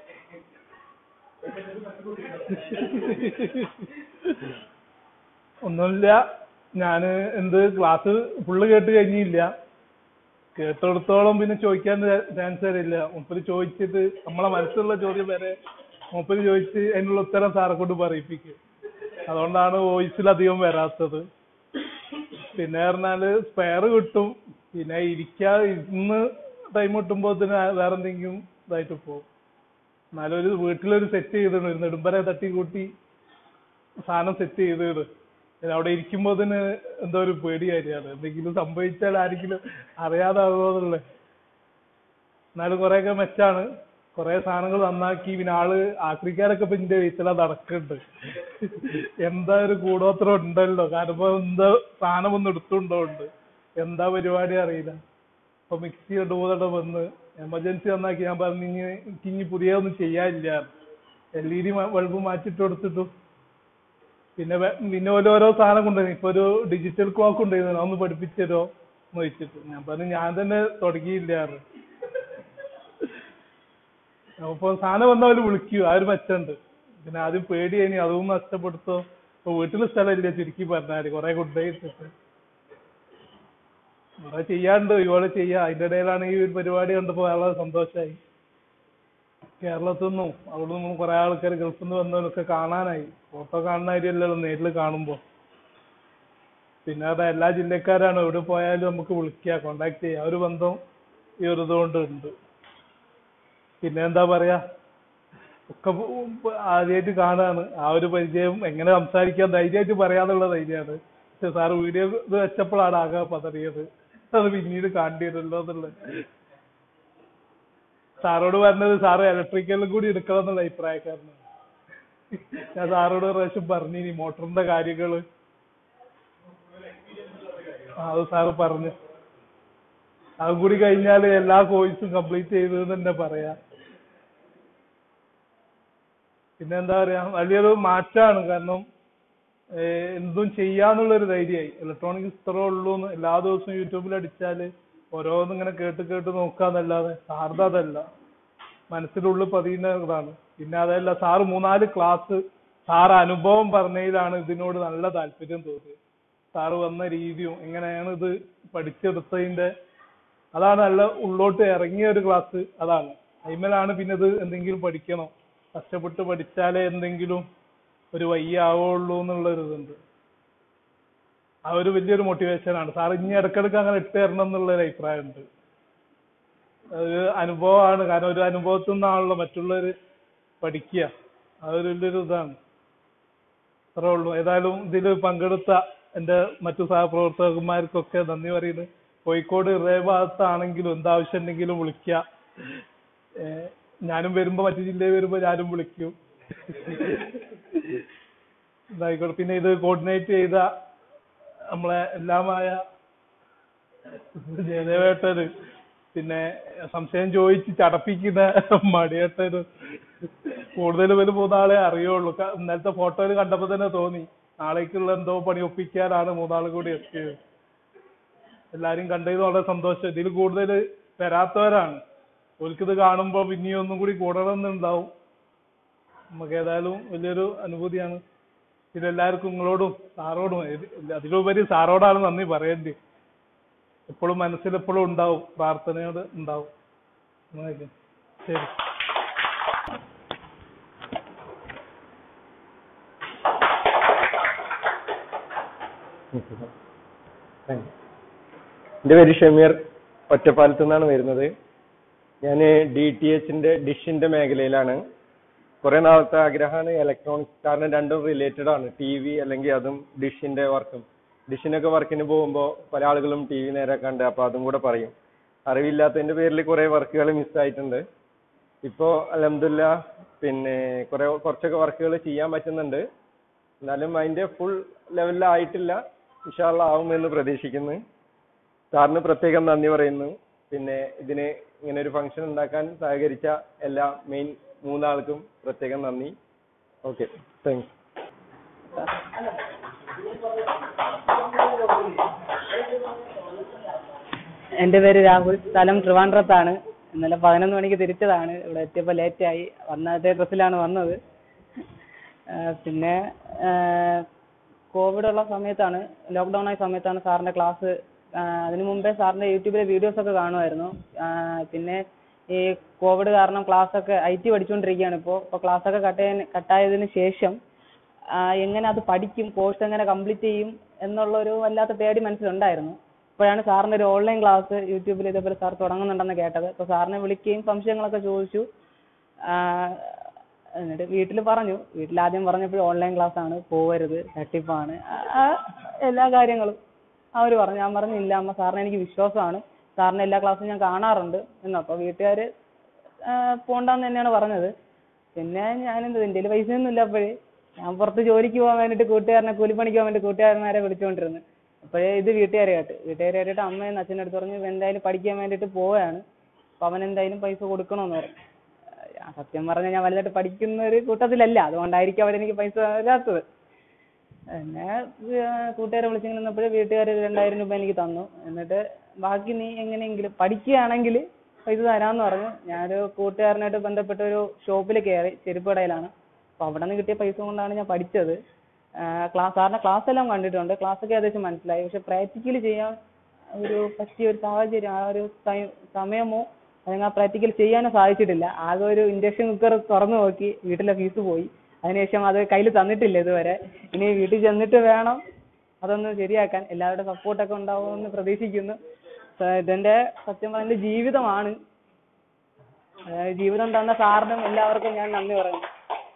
ഒന്നുമില്ല ഞാന് എന്ത് ക്ലാസ് ഫുള്ള് കേട്ട് കഴിഞ്ഞില്ല കേട്ടിടത്തോളം പിന്നെ ചോദിക്കാൻ ചാൻസ് തരില്ല മൂപ്പര് ചോദിച്ചിട്ട് നമ്മളെ മനസ്സിലുള്ള ചോദ്യം വരെ മൂപ്പര് ചോദിച്ച് അതിനുള്ള ഉത്തരം സാറെ കൊണ്ട് പറയിപ്പിക്കും അതുകൊണ്ടാണ് വോയിസിൽ അധികം വരാത്തത് പിന്നെ പറഞ്ഞാല് സ്പെയർ കിട്ടും പിന്നെ ഇരിക്കാ ഇന്ന് ടൈം കിട്ടുമ്പോ വേറെ എന്തെങ്കിലും ഇതായിട്ട് പോകും എന്നാലും ഒരു വീട്ടിലൊരു സെറ്റ് ചെയ്തിട്ടുണ്ട് ഒരു നെടുമ്പരെ തട്ടി കൂട്ടി സാധനം സെറ്റ് ചെയ്തിട്ട് അവിടെ ഇരിക്കുമ്പോ തന്നെ എന്തോ ഒരു പേടി കാര്യമാണ് എന്തെങ്കിലും സംഭവിച്ചാൽ ആരെങ്കിലും അറിയാതാകുമോ എന്നുള്ളത് എന്നാലും കുറെയൊക്കെ മെച്ചാണ് കുറെ സാധനങ്ങൾ നന്നാക്കി പിന്നെ ആള് ആക്രിക്കാരൊക്കെ ഇപ്പൊ ഇന്റെ വീട്ടിലാ നടക്കുന്നുണ്ട് എന്താ ഒരു കൂടോത്രം ഉണ്ടല്ലോ കാരണം ഇപ്പൊ എന്താ സാധനം ഒന്ന് എടുത്തുണ്ടോണ്ട് എന്താ പരിപാടി അറിയില്ല ഇപ്പൊ മിക്സി രണ്ട് മൂന്നെണ്ണം വന്ന് എമർജൻസി നന്നാക്കി ഞാൻ പറഞ്ഞു ഇനി എനിക്ക് ഇനി പുതിയ ഒന്നും ചെയ്യാനില്ല എൽ ഇ ഡി ബൾബ് മാറ്റിട്ട് കൊടുത്തിട്ടു പിന്നെ വേ- പിന്നെ ഓരോരോ സാധനം കൊണ്ടുവന്നു ഇപ്പൊ ഒരു ഡിജിറ്റൽ ക്ലോക്ക് ഉണ്ടായിരുന്നു ഒന്ന് പഠിപ്പിച്ചു തരോ എന്ന് ചോദിച്ചിട്ട് ഞാൻ പറഞ്ഞു ഞാൻ തന്നെ തുടങ്ങിയില്ലാറ് അപ്പൊ സാധനം വന്നവര് വിളിക്കൂ ആ ഒരു മെച്ചുണ്ട് പിന്നെ ആദ്യം പേടിയേനി അതും നഷ്ടപ്പെടുത്തോ ഇപ്പൊ വീട്ടില് സ്ഥലമില്ല ചുരുക്കി പറഞ്ഞാല് കൊറേ കൊണ്ടുപോയി ഇട്ടിട്ട് കുറെ ചെയ്യാണ്ട് ഇതുപോലെ ചെയ്യാ അതിന്റെ ഇടയിലാണ് ഈ ഒരു പരിപാടി കണ്ടപ്പോ വളരെ സന്തോഷമായി കേരളത്തിൽ നിന്നും അവിടെ നിന്നും കുറെ ആൾക്കാർ ഗൾഫിൽ നിന്ന് വന്നവരൊക്കെ കാണാനായി ഫോട്ടോ കാണുന്നവരല്ലല്ലോ നേരിൽ കാണുമ്പോ പിന്നെ അത് എല്ലാ ജില്ലക്കാരാണ് എവിടെ പോയാലും നമുക്ക് വിളിക്കുക കോണ്ടാക്ട് ചെയ്യാം ആ ഒരു ബന്ധം ഈ ഒരു ഇതുകൊണ്ട് ഉണ്ട് പിന്നെ എന്താ പറയാ ഒക്കെ ആദ്യമായിട്ട് കാണാണ് ആ ഒരു പരിചയം എങ്ങനെ സംസാരിക്കാൻ ധൈര്യമായിട്ട് പറയാന്നുള്ള ധൈര്യമാണ് പക്ഷെ സാറ് വീഡിയോ ഇത് വെച്ചപ്പോഴാണ് ആകെ പതറിയത് അത് പിന്നീട് കാണ്ടിയതല്ലോ എന്നുള്ളത് സാറോട് പറഞ്ഞത് സാറ് ഇലക്ട്രിക്കലും കൂടി എടുക്കണം എന്നുള്ള അഭിപ്രായക്കാരനാണ് ഞാൻ സാറോട് ഒരു പ്രാവശ്യം പറഞ്ഞിനി മോട്ടറിന്റെ കാര്യങ്ങള് ആ, അത് സാറ് പറഞ്ഞു അതും കൂടി കഴിഞ്ഞാൽ എല്ലാ കോഴ്സും കംപ്ലീറ്റ് ചെയ്തു എന്ന് തന്നെ പറയാം പിന്നെ എന്താ പറയാ വലിയൊരു മാറ്റാണ് കാരണം ഏഹ് എന്തും ചെയ്യാന്നുള്ളൊരു ധൈര്യമായി ഇലക്ട്രോണിക്സ് ഇത്രേ ഉള്ളൂ എന്ന് എല്ലാ ദിവസവും യൂട്യൂബിൽ അടിച്ചാല് ഓരോന്നും ഇങ്ങനെ കേട്ട് കേട്ട് നോക്കാന്നല്ലാതെ സാറിന് അതല്ല മനസ്സിനുള്ളിൽ പതിയുന്ന ഇതാണ് പിന്നെ അതല്ല സാറ് മൂന്നാല് ക്ലാസ് സാർ അനുഭവം പറഞ്ഞതിലാണ് ഇതിനോട് നല്ല താല്പര്യം തോന്നിയത് സാറ് വന്ന രീതിയും എങ്ങനെയാണ് ഇത് പഠിച്ചെടുത്തതിന്റെ അതാണ് നല്ല ഉള്ളോട്ട് ഇറങ്ങിയ ഒരു ക്ലാസ് അതാണ് അതിന്മേലാണ് പിന്നെ ഇത് എന്തെങ്കിലും പഠിക്കണം കഷ്ടപ്പെട്ട് പഠിച്ചാലേ എന്തെങ്കിലും ഒരു വയ്യ ആവുള്ളൂ എന്നുള്ള ഒരു ഇതുണ്ട് ആ ഒരു വലിയൊരു motivation ആണ് സാർ ഇനി ഇടക്കിടക്ക് അങ്ങനെ ഇട്ട് തരണം എന്നുള്ള ഒരു അഭിപ്രായമുണ്ട് അത് അനുഭവമാണ് കാരണം ഒരു അനുഭവത്തിൽ നിന്നാണല്ലോ മറ്റുള്ളവർ പഠിക്കുക അതൊരു വലിയൊരു ഇതാണ് അത്രേ ഉള്ളൂ ഏതായാലും ഇതിൽ പങ്കെടുത്ത എൻ്റെ മറ്റു സഹപ്രവർത്തകന്മാർക്കൊക്കെ നന്ദി പറയുന്നു കോഴിക്കോട് ഇറേ ഭാഗത്താണെങ്കിലും എന്താവശ്യം ഉണ്ടെങ്കിലും വിളിക്കുക ഏഹ് ഞാനും വരുമ്പോ മറ്റു ജില്ലയിൽ വരുമ്പോ ഞാനും വിളിക്കും ഇതായിക്കോട്ടെ പിന്നെ ഇത് കോർഡിനേറ്റ് ചെയ്ത നമ്മളെ എല്ലാമായ ജയദേവേട്ടന് പിന്നെ സംശയം ചോദിച്ച് ചടപ്പിക്കുന്ന മടിയേട്ടന് കൂടുതൽ പേര് മൂന്നാളെ അറിയുള്ളൂ ക- ഇന്നലത്തെ ഫോട്ടോയിൽ കണ്ടപ്പോ തന്നെ തോന്നി നാളേക്കുള്ള എന്തോ പണി ഒപ്പിക്കാനാണ് മൂന്നാളും കൂടി എത്തിയത് എല്ലാരും കണ്ടതിൽ വളരെ സന്തോഷം ഇതിൽ കൂടുതൽ വരാത്തവരാണ് ഓൽക്കിത് കാണുമ്പോ പിന്നെയും ഒന്നും കൂടി കൂടണമെന്നുണ്ടാവും നമുക്ക് ഏതായാലും വലിയൊരു അനുഭൂതിയാണ് ഇതെല്ലാവർക്കും നിങ്ങളോടും സാറോടും ഇത് അതിലുപരി സാറോടാണ് നന്ദി പറയേണ്ടി എപ്പോഴും മനസ്സിൽ എപ്പോഴും ഉണ്ടാവും പ്രാർത്ഥനയോട് ഉണ്ടാവും അങ്ങനെയൊക്കെ. ശരി എൻ്റെ പേര് ഷമീർ ഒറ്റപ്പാലത്തു നിന്നാണ് വരുന്നത് ഞാൻ ഡി ടി എച്ചിന്റെ ഡിഷിന്റെ മേഖലയിലാണ് കുറെ നാളത്തെ ആഗ്രഹമാണ് ഇലക്ട്രോണിക്സ് കാരണം രണ്ടും റിലേറ്റഡ് ആണ് ടി വി അല്ലെങ്കിൽ അതും ഡിഷിന്റെ വർക്കും ഡിഷിനൊക്കെ വർക്കിന് പോകുമ്പോൾ പല ആളുകളും ടി വി നേരെ കണ്ട് അപ്പൊ അതും കൂടെ പറയും അറിവില്ലാത്തതിന്റെ പേരിൽ കുറെ വർക്കുകൾ മിസ്സായിട്ടുണ്ട് ഇപ്പോ അലഹമില്ല പിന്നെ കുറെ കുറച്ചൊക്കെ വർക്കുകൾ ചെയ്യാൻ പറ്റുന്നുണ്ട് എന്നാലും അതിന്റെ ഫുൾ ലെവലിലായിട്ടില്ല ഇൻഷാല്ല ആവുമെന്ന് പ്രതീക്ഷിക്കുന്നു സാറിന് പ്രത്യേകം നന്ദി പറയുന്നു പിന്നെ ഇതിന് ഇങ്ങനെ ഒരു ഫംഗ്ഷൻ ഉണ്ടാക്കാൻ സഹകരിച്ച എല്ലാ മെയിൻ മൂന്നാൾക്കും പ്രത്യേകം നന്ദി ഓക്കെ താങ്ക്സ് എൻ്റെ പേര് രാഹുൽ സ്ഥലം ട്രിവാൻഡ്രത്താണ് ഇന്നലെ പതിനൊന്ന് മണിക്ക് തിരിച്ചതാണ് ഇവിടെ എത്തിയപ്പോൾ ലേറ്റായി വന്നതേ ഡ്രസ്സിലാണ് വന്നത് ആ, പിന്നെ കോവിഡ് ഉള്ള സമയത്താണ് ലോക്ക്ഡൗൺ ആയ സമയത്താണ് സാറിന്റെ ക്ലാസ് അതിനു മുമ്പേ സാറിന്റെ യൂട്യൂബിലെ വീഡിയോസ് ഒക്കെ കാണുമായിരുന്നു ആ, പിന്നെ ഈ കോവിഡ് കാരണം ക്ലാസ് ഒക്കെ ഐ ടി പഠിച്ചുകൊണ്ടിരിക്കുകയാണ് ഇപ്പോൾ ഇപ്പോൾ ക്ലാസ് ഒക്കെ കട്ട് കട്ടായതിനു ശേഷം ആ, എങ്ങനെ അത് പഠിക്കും കോഴ്സ് എങ്ങനെ കംപ്ലീറ്റ് ചെയ്യും എന്നുള്ള ഒരു വല്ലാത്ത പേടി മനസ്സിലുണ്ടായിരുന്നു അപ്പോഴാണ് സാറിന്റെ ഒരു ഓൺലൈൻ ക്ലാസ് യൂട്യൂബിൽ ഇതേപോലെ സാർ തുടങ്ങുന്നുണ്ടെന്ന് കേട്ടത് അപ്പോൾ സാറിനെ വിളിക്കുകയും സംശയങ്ങളൊക്കെ ചോദിച്ചു ആ, എന്നിട്ട് വീട്ടിൽ പറഞ്ഞു വീട്ടിൽ ആദ്യം പറഞ്ഞപ്പോൾ ഓൺലൈൻ ക്ലാസ് ആണ് പോവരുത് തട്ടിപ്പാണ് ആ- ആ എല്ലാ കാര്യങ്ങളും അവർ പറഞ്ഞു ഞാൻ പറഞ്ഞു ഇല്ല അമ്മ സാറിന് എനിക്ക് വിശ്വാസമാണ് സാറിന് എല്ലാ ക്ലാസ്സും ഞാൻ കാണാറുണ്ട് എന്ന് അപ്പോൾ വീട്ടുകാർ പോണ്ടെന്ന് തന്നെയാണ് പറഞ്ഞത് പിന്നെ ഞാനെന്ത് എൻ്റെ കയ്യിൽ പൈസയൊന്നും ഇല്ല അപ്പോഴേ ഞാൻ പുറത്ത് ജോലിക്ക് പോകാൻ വേണ്ടിയിട്ട് കൂട്ടുകാരനെ കൂലിപ്പണിക്ക് പോകാൻ വേണ്ടി കൂട്ടുകാരന്മാരെ വിളിച്ചുകൊണ്ടിരുന്നു അപ്പോഴേ ഇത് വീട്ടുകാരെ കേട്ട് വീട്ടുകാരെ കേട്ടിട്ട് അമ്മയും അച്ഛൻ്റെ അടുത്ത് പറഞ്ഞു ഇവൻ എന്തായാലും പഠിക്കാൻ വേണ്ടിയിട്ട് പോവുകയാണ് അപ്പോൾ അവൻ എന്തായാലും പൈസ കൊടുക്കണമെന്ന് പറഞ്ഞു ആ, സത്യം പറഞ്ഞാൽ ഞാൻ വലുതായിട്ട് പഠിക്കുന്ന ഒരു കൂട്ടത്തിലല്ല അതുകൊണ്ടായിരിക്കും അവരെനിക്ക് പൈസ തരാത്തത് പിന്നെ ഏർ കൂട്ടുകാരെ വിളിച്ചിങ്ങനെ നിന്നപ്പോഴേ വീട്ടുകാർ രണ്ടായിരം രൂപ എനിക്ക് തന്നു എന്നിട്ട് ബാക്കി നീ എങ്ങനെയെങ്കിലും പഠിക്കുകയാണെങ്കിൽ പൈസ തരാമെന്ന് പറഞ്ഞു ഞാനൊരു കൂട്ടുകാരനായിട്ട് ബന്ധപ്പെട്ട ഒരു ഷോപ്പിൽ കയറി ചെരുപ്പ് കടയിലാണ് അപ്പോൾ അവിടെ നിന്ന് കിട്ടിയ പൈസ കൊണ്ടാണ് ഞാൻ പഠിച്ചത് ക്ലാസ് സാറിന്റെ ക്ലാസ് എല്ലാം കണ്ടിട്ടുണ്ട് ക്ലാസ് ഒക്കെ ഏകദേശം മനസ്സിലായി പക്ഷെ പ്രാക്ടിക്കലി ചെയ്യാൻ ഒരു പറ്റിയ ഒരു സാഹചര്യം ആ ഒരു ടൈം സമയമോ അല്ലെങ്കിൽ ആ പ്രാക്ടിക്കൽ ചെയ്യാനോ സാധിച്ചിട്ടില്ല ആകെ ഒരു ഇൻഡക്ഷൻ കുക്കർ തുറന്നു നോക്കി വീട്ടിലെ ഫീസ് പോയി അതിനുശേഷം അത് കയ്യിൽ തന്നിട്ടില്ല ഇതുവരെ ഇനി വീട്ടിൽ ചെന്നിട്ട് വേണം അതൊന്ന് ശരിയാക്കാൻ എല്ലാവരുടെ സപ്പോർട്ടൊക്കെ ഉണ്ടാവുമെന്ന് പ്രതീക്ഷിക്കുന്നു സ- ഇതെന്റെ സത്യം പറഞ്ഞ എന്റെ ജീവിതമാണ് അതായത് ജീവിതം തന്ന സാറിനും എല്ലാവർക്കും ഞാൻ നന്ദി പറയുന്നു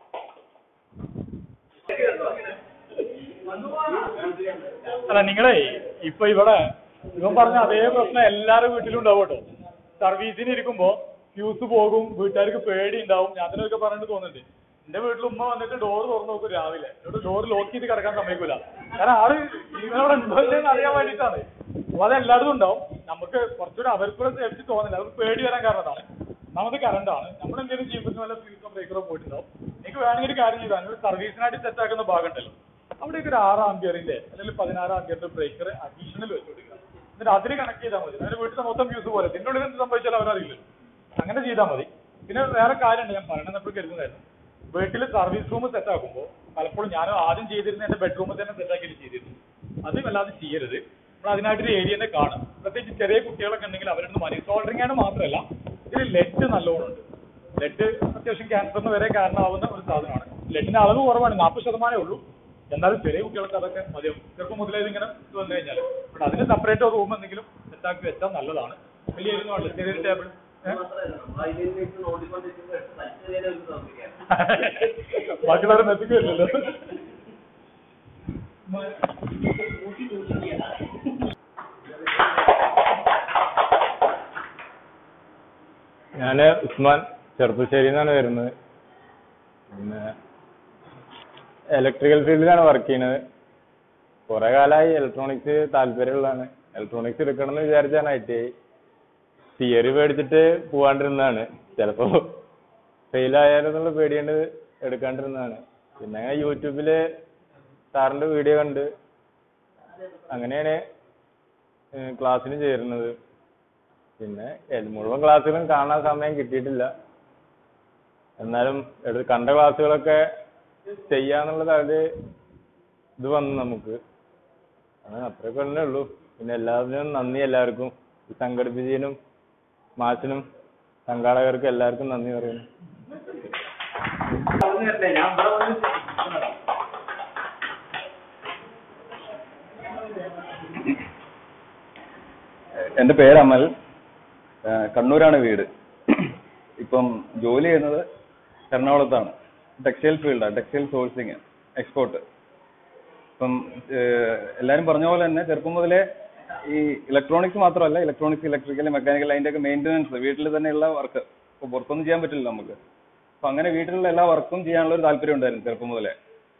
അല്ല നിങ്ങളെ ഇപ്പൊ ഇവിടെ ഇവൻ പറഞ്ഞ അതേ പ്രശ്നം എല്ലാവരുടെ വീട്ടിലും ഉണ്ടാവും കേട്ടോ സർവീസിന് ഇരിക്കുമ്പോ ഫ്യൂസ് പോകും വീട്ടുകാർക്ക് പേടി ഉണ്ടാവും ഞാൻ അതിനൊക്കെ പറഞ്ഞിട്ട് തോന്നുന്നുണ്ട് എന്റെ വീട്ടിൽ ഉമ്മ വന്നിട്ട് ഡോർ തുറന്നു നോക്കും രാവിലെ എന്നോട് ഡോർ ലോക്ക് ചെയ്ത് കിടക്കാൻ സമ്മതിക്കൂല കാരണം ആള് ഇവനവിടെ ഉണ്ടോ ഇല്ലെന്ന് അറിയാൻ വേണ്ടിയിട്ടാണ് അപ്പൊ അത് എല്ലായിടത്തും ഉണ്ടാവും നമുക്ക് കുറച്ചുകൂടെ അവർക്കൂടെ സേഫ്റ്റി തോന്നില്ല അവർക്ക് പേടി വരാൻ കാരണം അതാണ് ഒന്നാമത് കറണ്ട് ആണ് നമ്മൾ എന്തെങ്കിലും ചെയ്യുമ്പോൾ വല്ല ഫ്യൂസോ ബ്രേക്കറോ പോയിട്ടുണ്ടാവും എനിക്ക് വേണമെങ്കിൽ ഒരു കാര്യം ചെയ്താൽ ഒരു സർവീസിനായിട്ട് സെറ്റ് ആക്കുന്ന ഭാഗം ഉണ്ടല്ലോ അവിടേക്ക് ഒരു ആറ് ആംബിയറിന്റെ അല്ലെങ്കിൽ പതിനാറ് ആംബിയറിന്റെ ബ്രേക്കർ അഡീഷണൽ വെച്ച് കൊടുക്കുക എന്നിട്ട് അതിന് കണക്ട് ചെയ്താൽ മതി അതിന് വീട്ടിലെ മൊത്തം ഫ്യൂസ് പോലെ ഇതിന്റെ ഉള്ളിൽ എന്ത് സംഭവിച്ചാലും അവരറിയില്ലല്ലോ അങ്ങനെ ചെയ്താൽ മതി പിന്നെ വേറെ കാര്യമുണ്ട് ഞാൻ പറയണമെന്ന് എപ്പോഴും കരുതുന്നതായിരുന്നു വീട്ടിൽ സർവീസ് റൂം സെറ്റ് ആക്കുമ്പോൾ പലപ്പോഴും ഞാൻ ആദ്യം ചെയ്തിരുന്ന എന്റെ ബെഡ്റൂമിൽ തന്നെ സെറ്റ് ആക്കിയിട്ട് ചെയ്തിരുന്നു അത് വല്ലാതെ ചെയ്യരുത് നമ്മൾ അതിനായിട്ടൊരു ഏരിയ തന്നെ കാണും പ്രത്യേകിച്ച് ചെറിയ കുട്ടികളൊക്കെ ഉണ്ടെങ്കിൽ അവരൊന്ന് മതി സോൾഡറിംഗ് ആണ് മാത്രമല്ല ഇതിൽ ലെഡ് നല്ലോണം ഉണ്ട് ലെഡ് അത്യാവശ്യം ക്യാൻസറിന് വരെ കാരണമാവുന്ന ഒരു സാധനമാണ് ലെഡിന്റെ അളവ് കുറവാണ് നാൽപ്പത് ശതമാനമേ ഉള്ളൂ എന്നാലും ചെറിയ കുട്ടികൾക്ക് അതൊക്കെ മതിയാവും ചെറുപ്പം മുതലേ ഇതിങ്ങനെ ഇത് വന്നു കഴിഞ്ഞാൽ ബട്ട് അതിന് സെപ്പറേറ്റ് റൂം എന്തെങ്കിലും സെറ്റാക്കി വെച്ചാൽ നല്ലതാണ് വലിയ ഇരുന്നുണ്ട് ചെറിയൊരു ടേബിൾ ബാക്കിയുള്ളവരെ മെസ്സിക്കില്ലല്ലോ ഞാൻ ഉസ്മാൻ ചെറുപ്പശ്ശേരിയിൽ നിന്നാണ് വരുന്നത് പിന്നെ ഇലക്ട്രിക്കൽ ഫീൽഡിലാണ് വർക്ക് ചെയ്യുന്നത് കുറെ കാലമായി ഇലക്ട്രോണിക്സ് താല്പര്യമുള്ളതാണ് ഇലക്ട്രോണിക്സ് എടുക്കണം എന്ന് വിചാരിച്ചാണ് ഐ ടി ഐ തിയറി പേടിച്ചിട്ട് പോവാണ്ടിരുന്നതാണ് ചിലപ്പോ ഫെയിൽ ആയാലോ എന്നുള്ള പേടിയുണ്ട് എടുക്കാണ്ടിരുന്നതാണ് പിന്നെ യൂട്യൂബില് സാറിന്റെ വീഡിയോ കണ്ട് അങ്ങനെയാണ് ക്ലാസ്സിന് ചേരുന്നത് പിന്നെ എൽ- മുഴുവൻ ക്ലാസ്സുകളും കാണാൻ സമയം കിട്ടിയിട്ടില്ല എന്നാലും എടുത്ത് കണ്ട ക്ലാസ്സുകളൊക്കെ ചെയ്യാന്നുള്ളത് ഒരു ഇത് വന്നു നമുക്ക് അങ്ങനെ അത്രയൊക്കെ തന്നെ ഉള്ളൂ പിന്നെ എല്ലാത്തിനും നന്ദി എല്ലാവർക്കും ഈ സംഘടിപ്പിച്ചതിനും മാഷിനും സംഘാടകർക്കും എല്ലാവർക്കും നന്ദി പറയുന്നു എൻ്റെ പേര് അമൽ ആ, കണ്ണൂരാണ് വീട് ഇപ്പം ജോലി ചെയ്യുന്നത് എറണാകുളത്താണ് ടെക്സ്റ്റൈൽ ഫീൽഡാണ് ടെക്സ്റ്റൈൽ സോഴ്സിങ് എക്സ്പോർട്ട് ഇപ്പം ഏഹ്, എല്ലാവരും പറഞ്ഞ പോലെ തന്നെ ചെറുപ്പം മുതലേ ഈ ഇലക്ട്രോണിക്സ് മാത്രമല്ല ഇലക്ട്രോണിക്സ് ഇലക്ട്രിക്കൽ മെക്കാനിക്കൽ അതിൻ്റെയൊക്കെ മെയിൻ്റനൻസ് വീട്ടിൽ തന്നെയുള്ള വർക്ക് ഇപ്പോൾ പുറത്തൊന്നും ചെയ്യാൻ പറ്റില്ല നമുക്ക് അപ്പം അങ്ങനെ വീട്ടിലുള്ള എല്ലാ വർക്കും ചെയ്യാനുള്ള ഒരു താല്പര്യം ഉണ്ടായിരുന്നു ചെറുപ്പം മുതലേ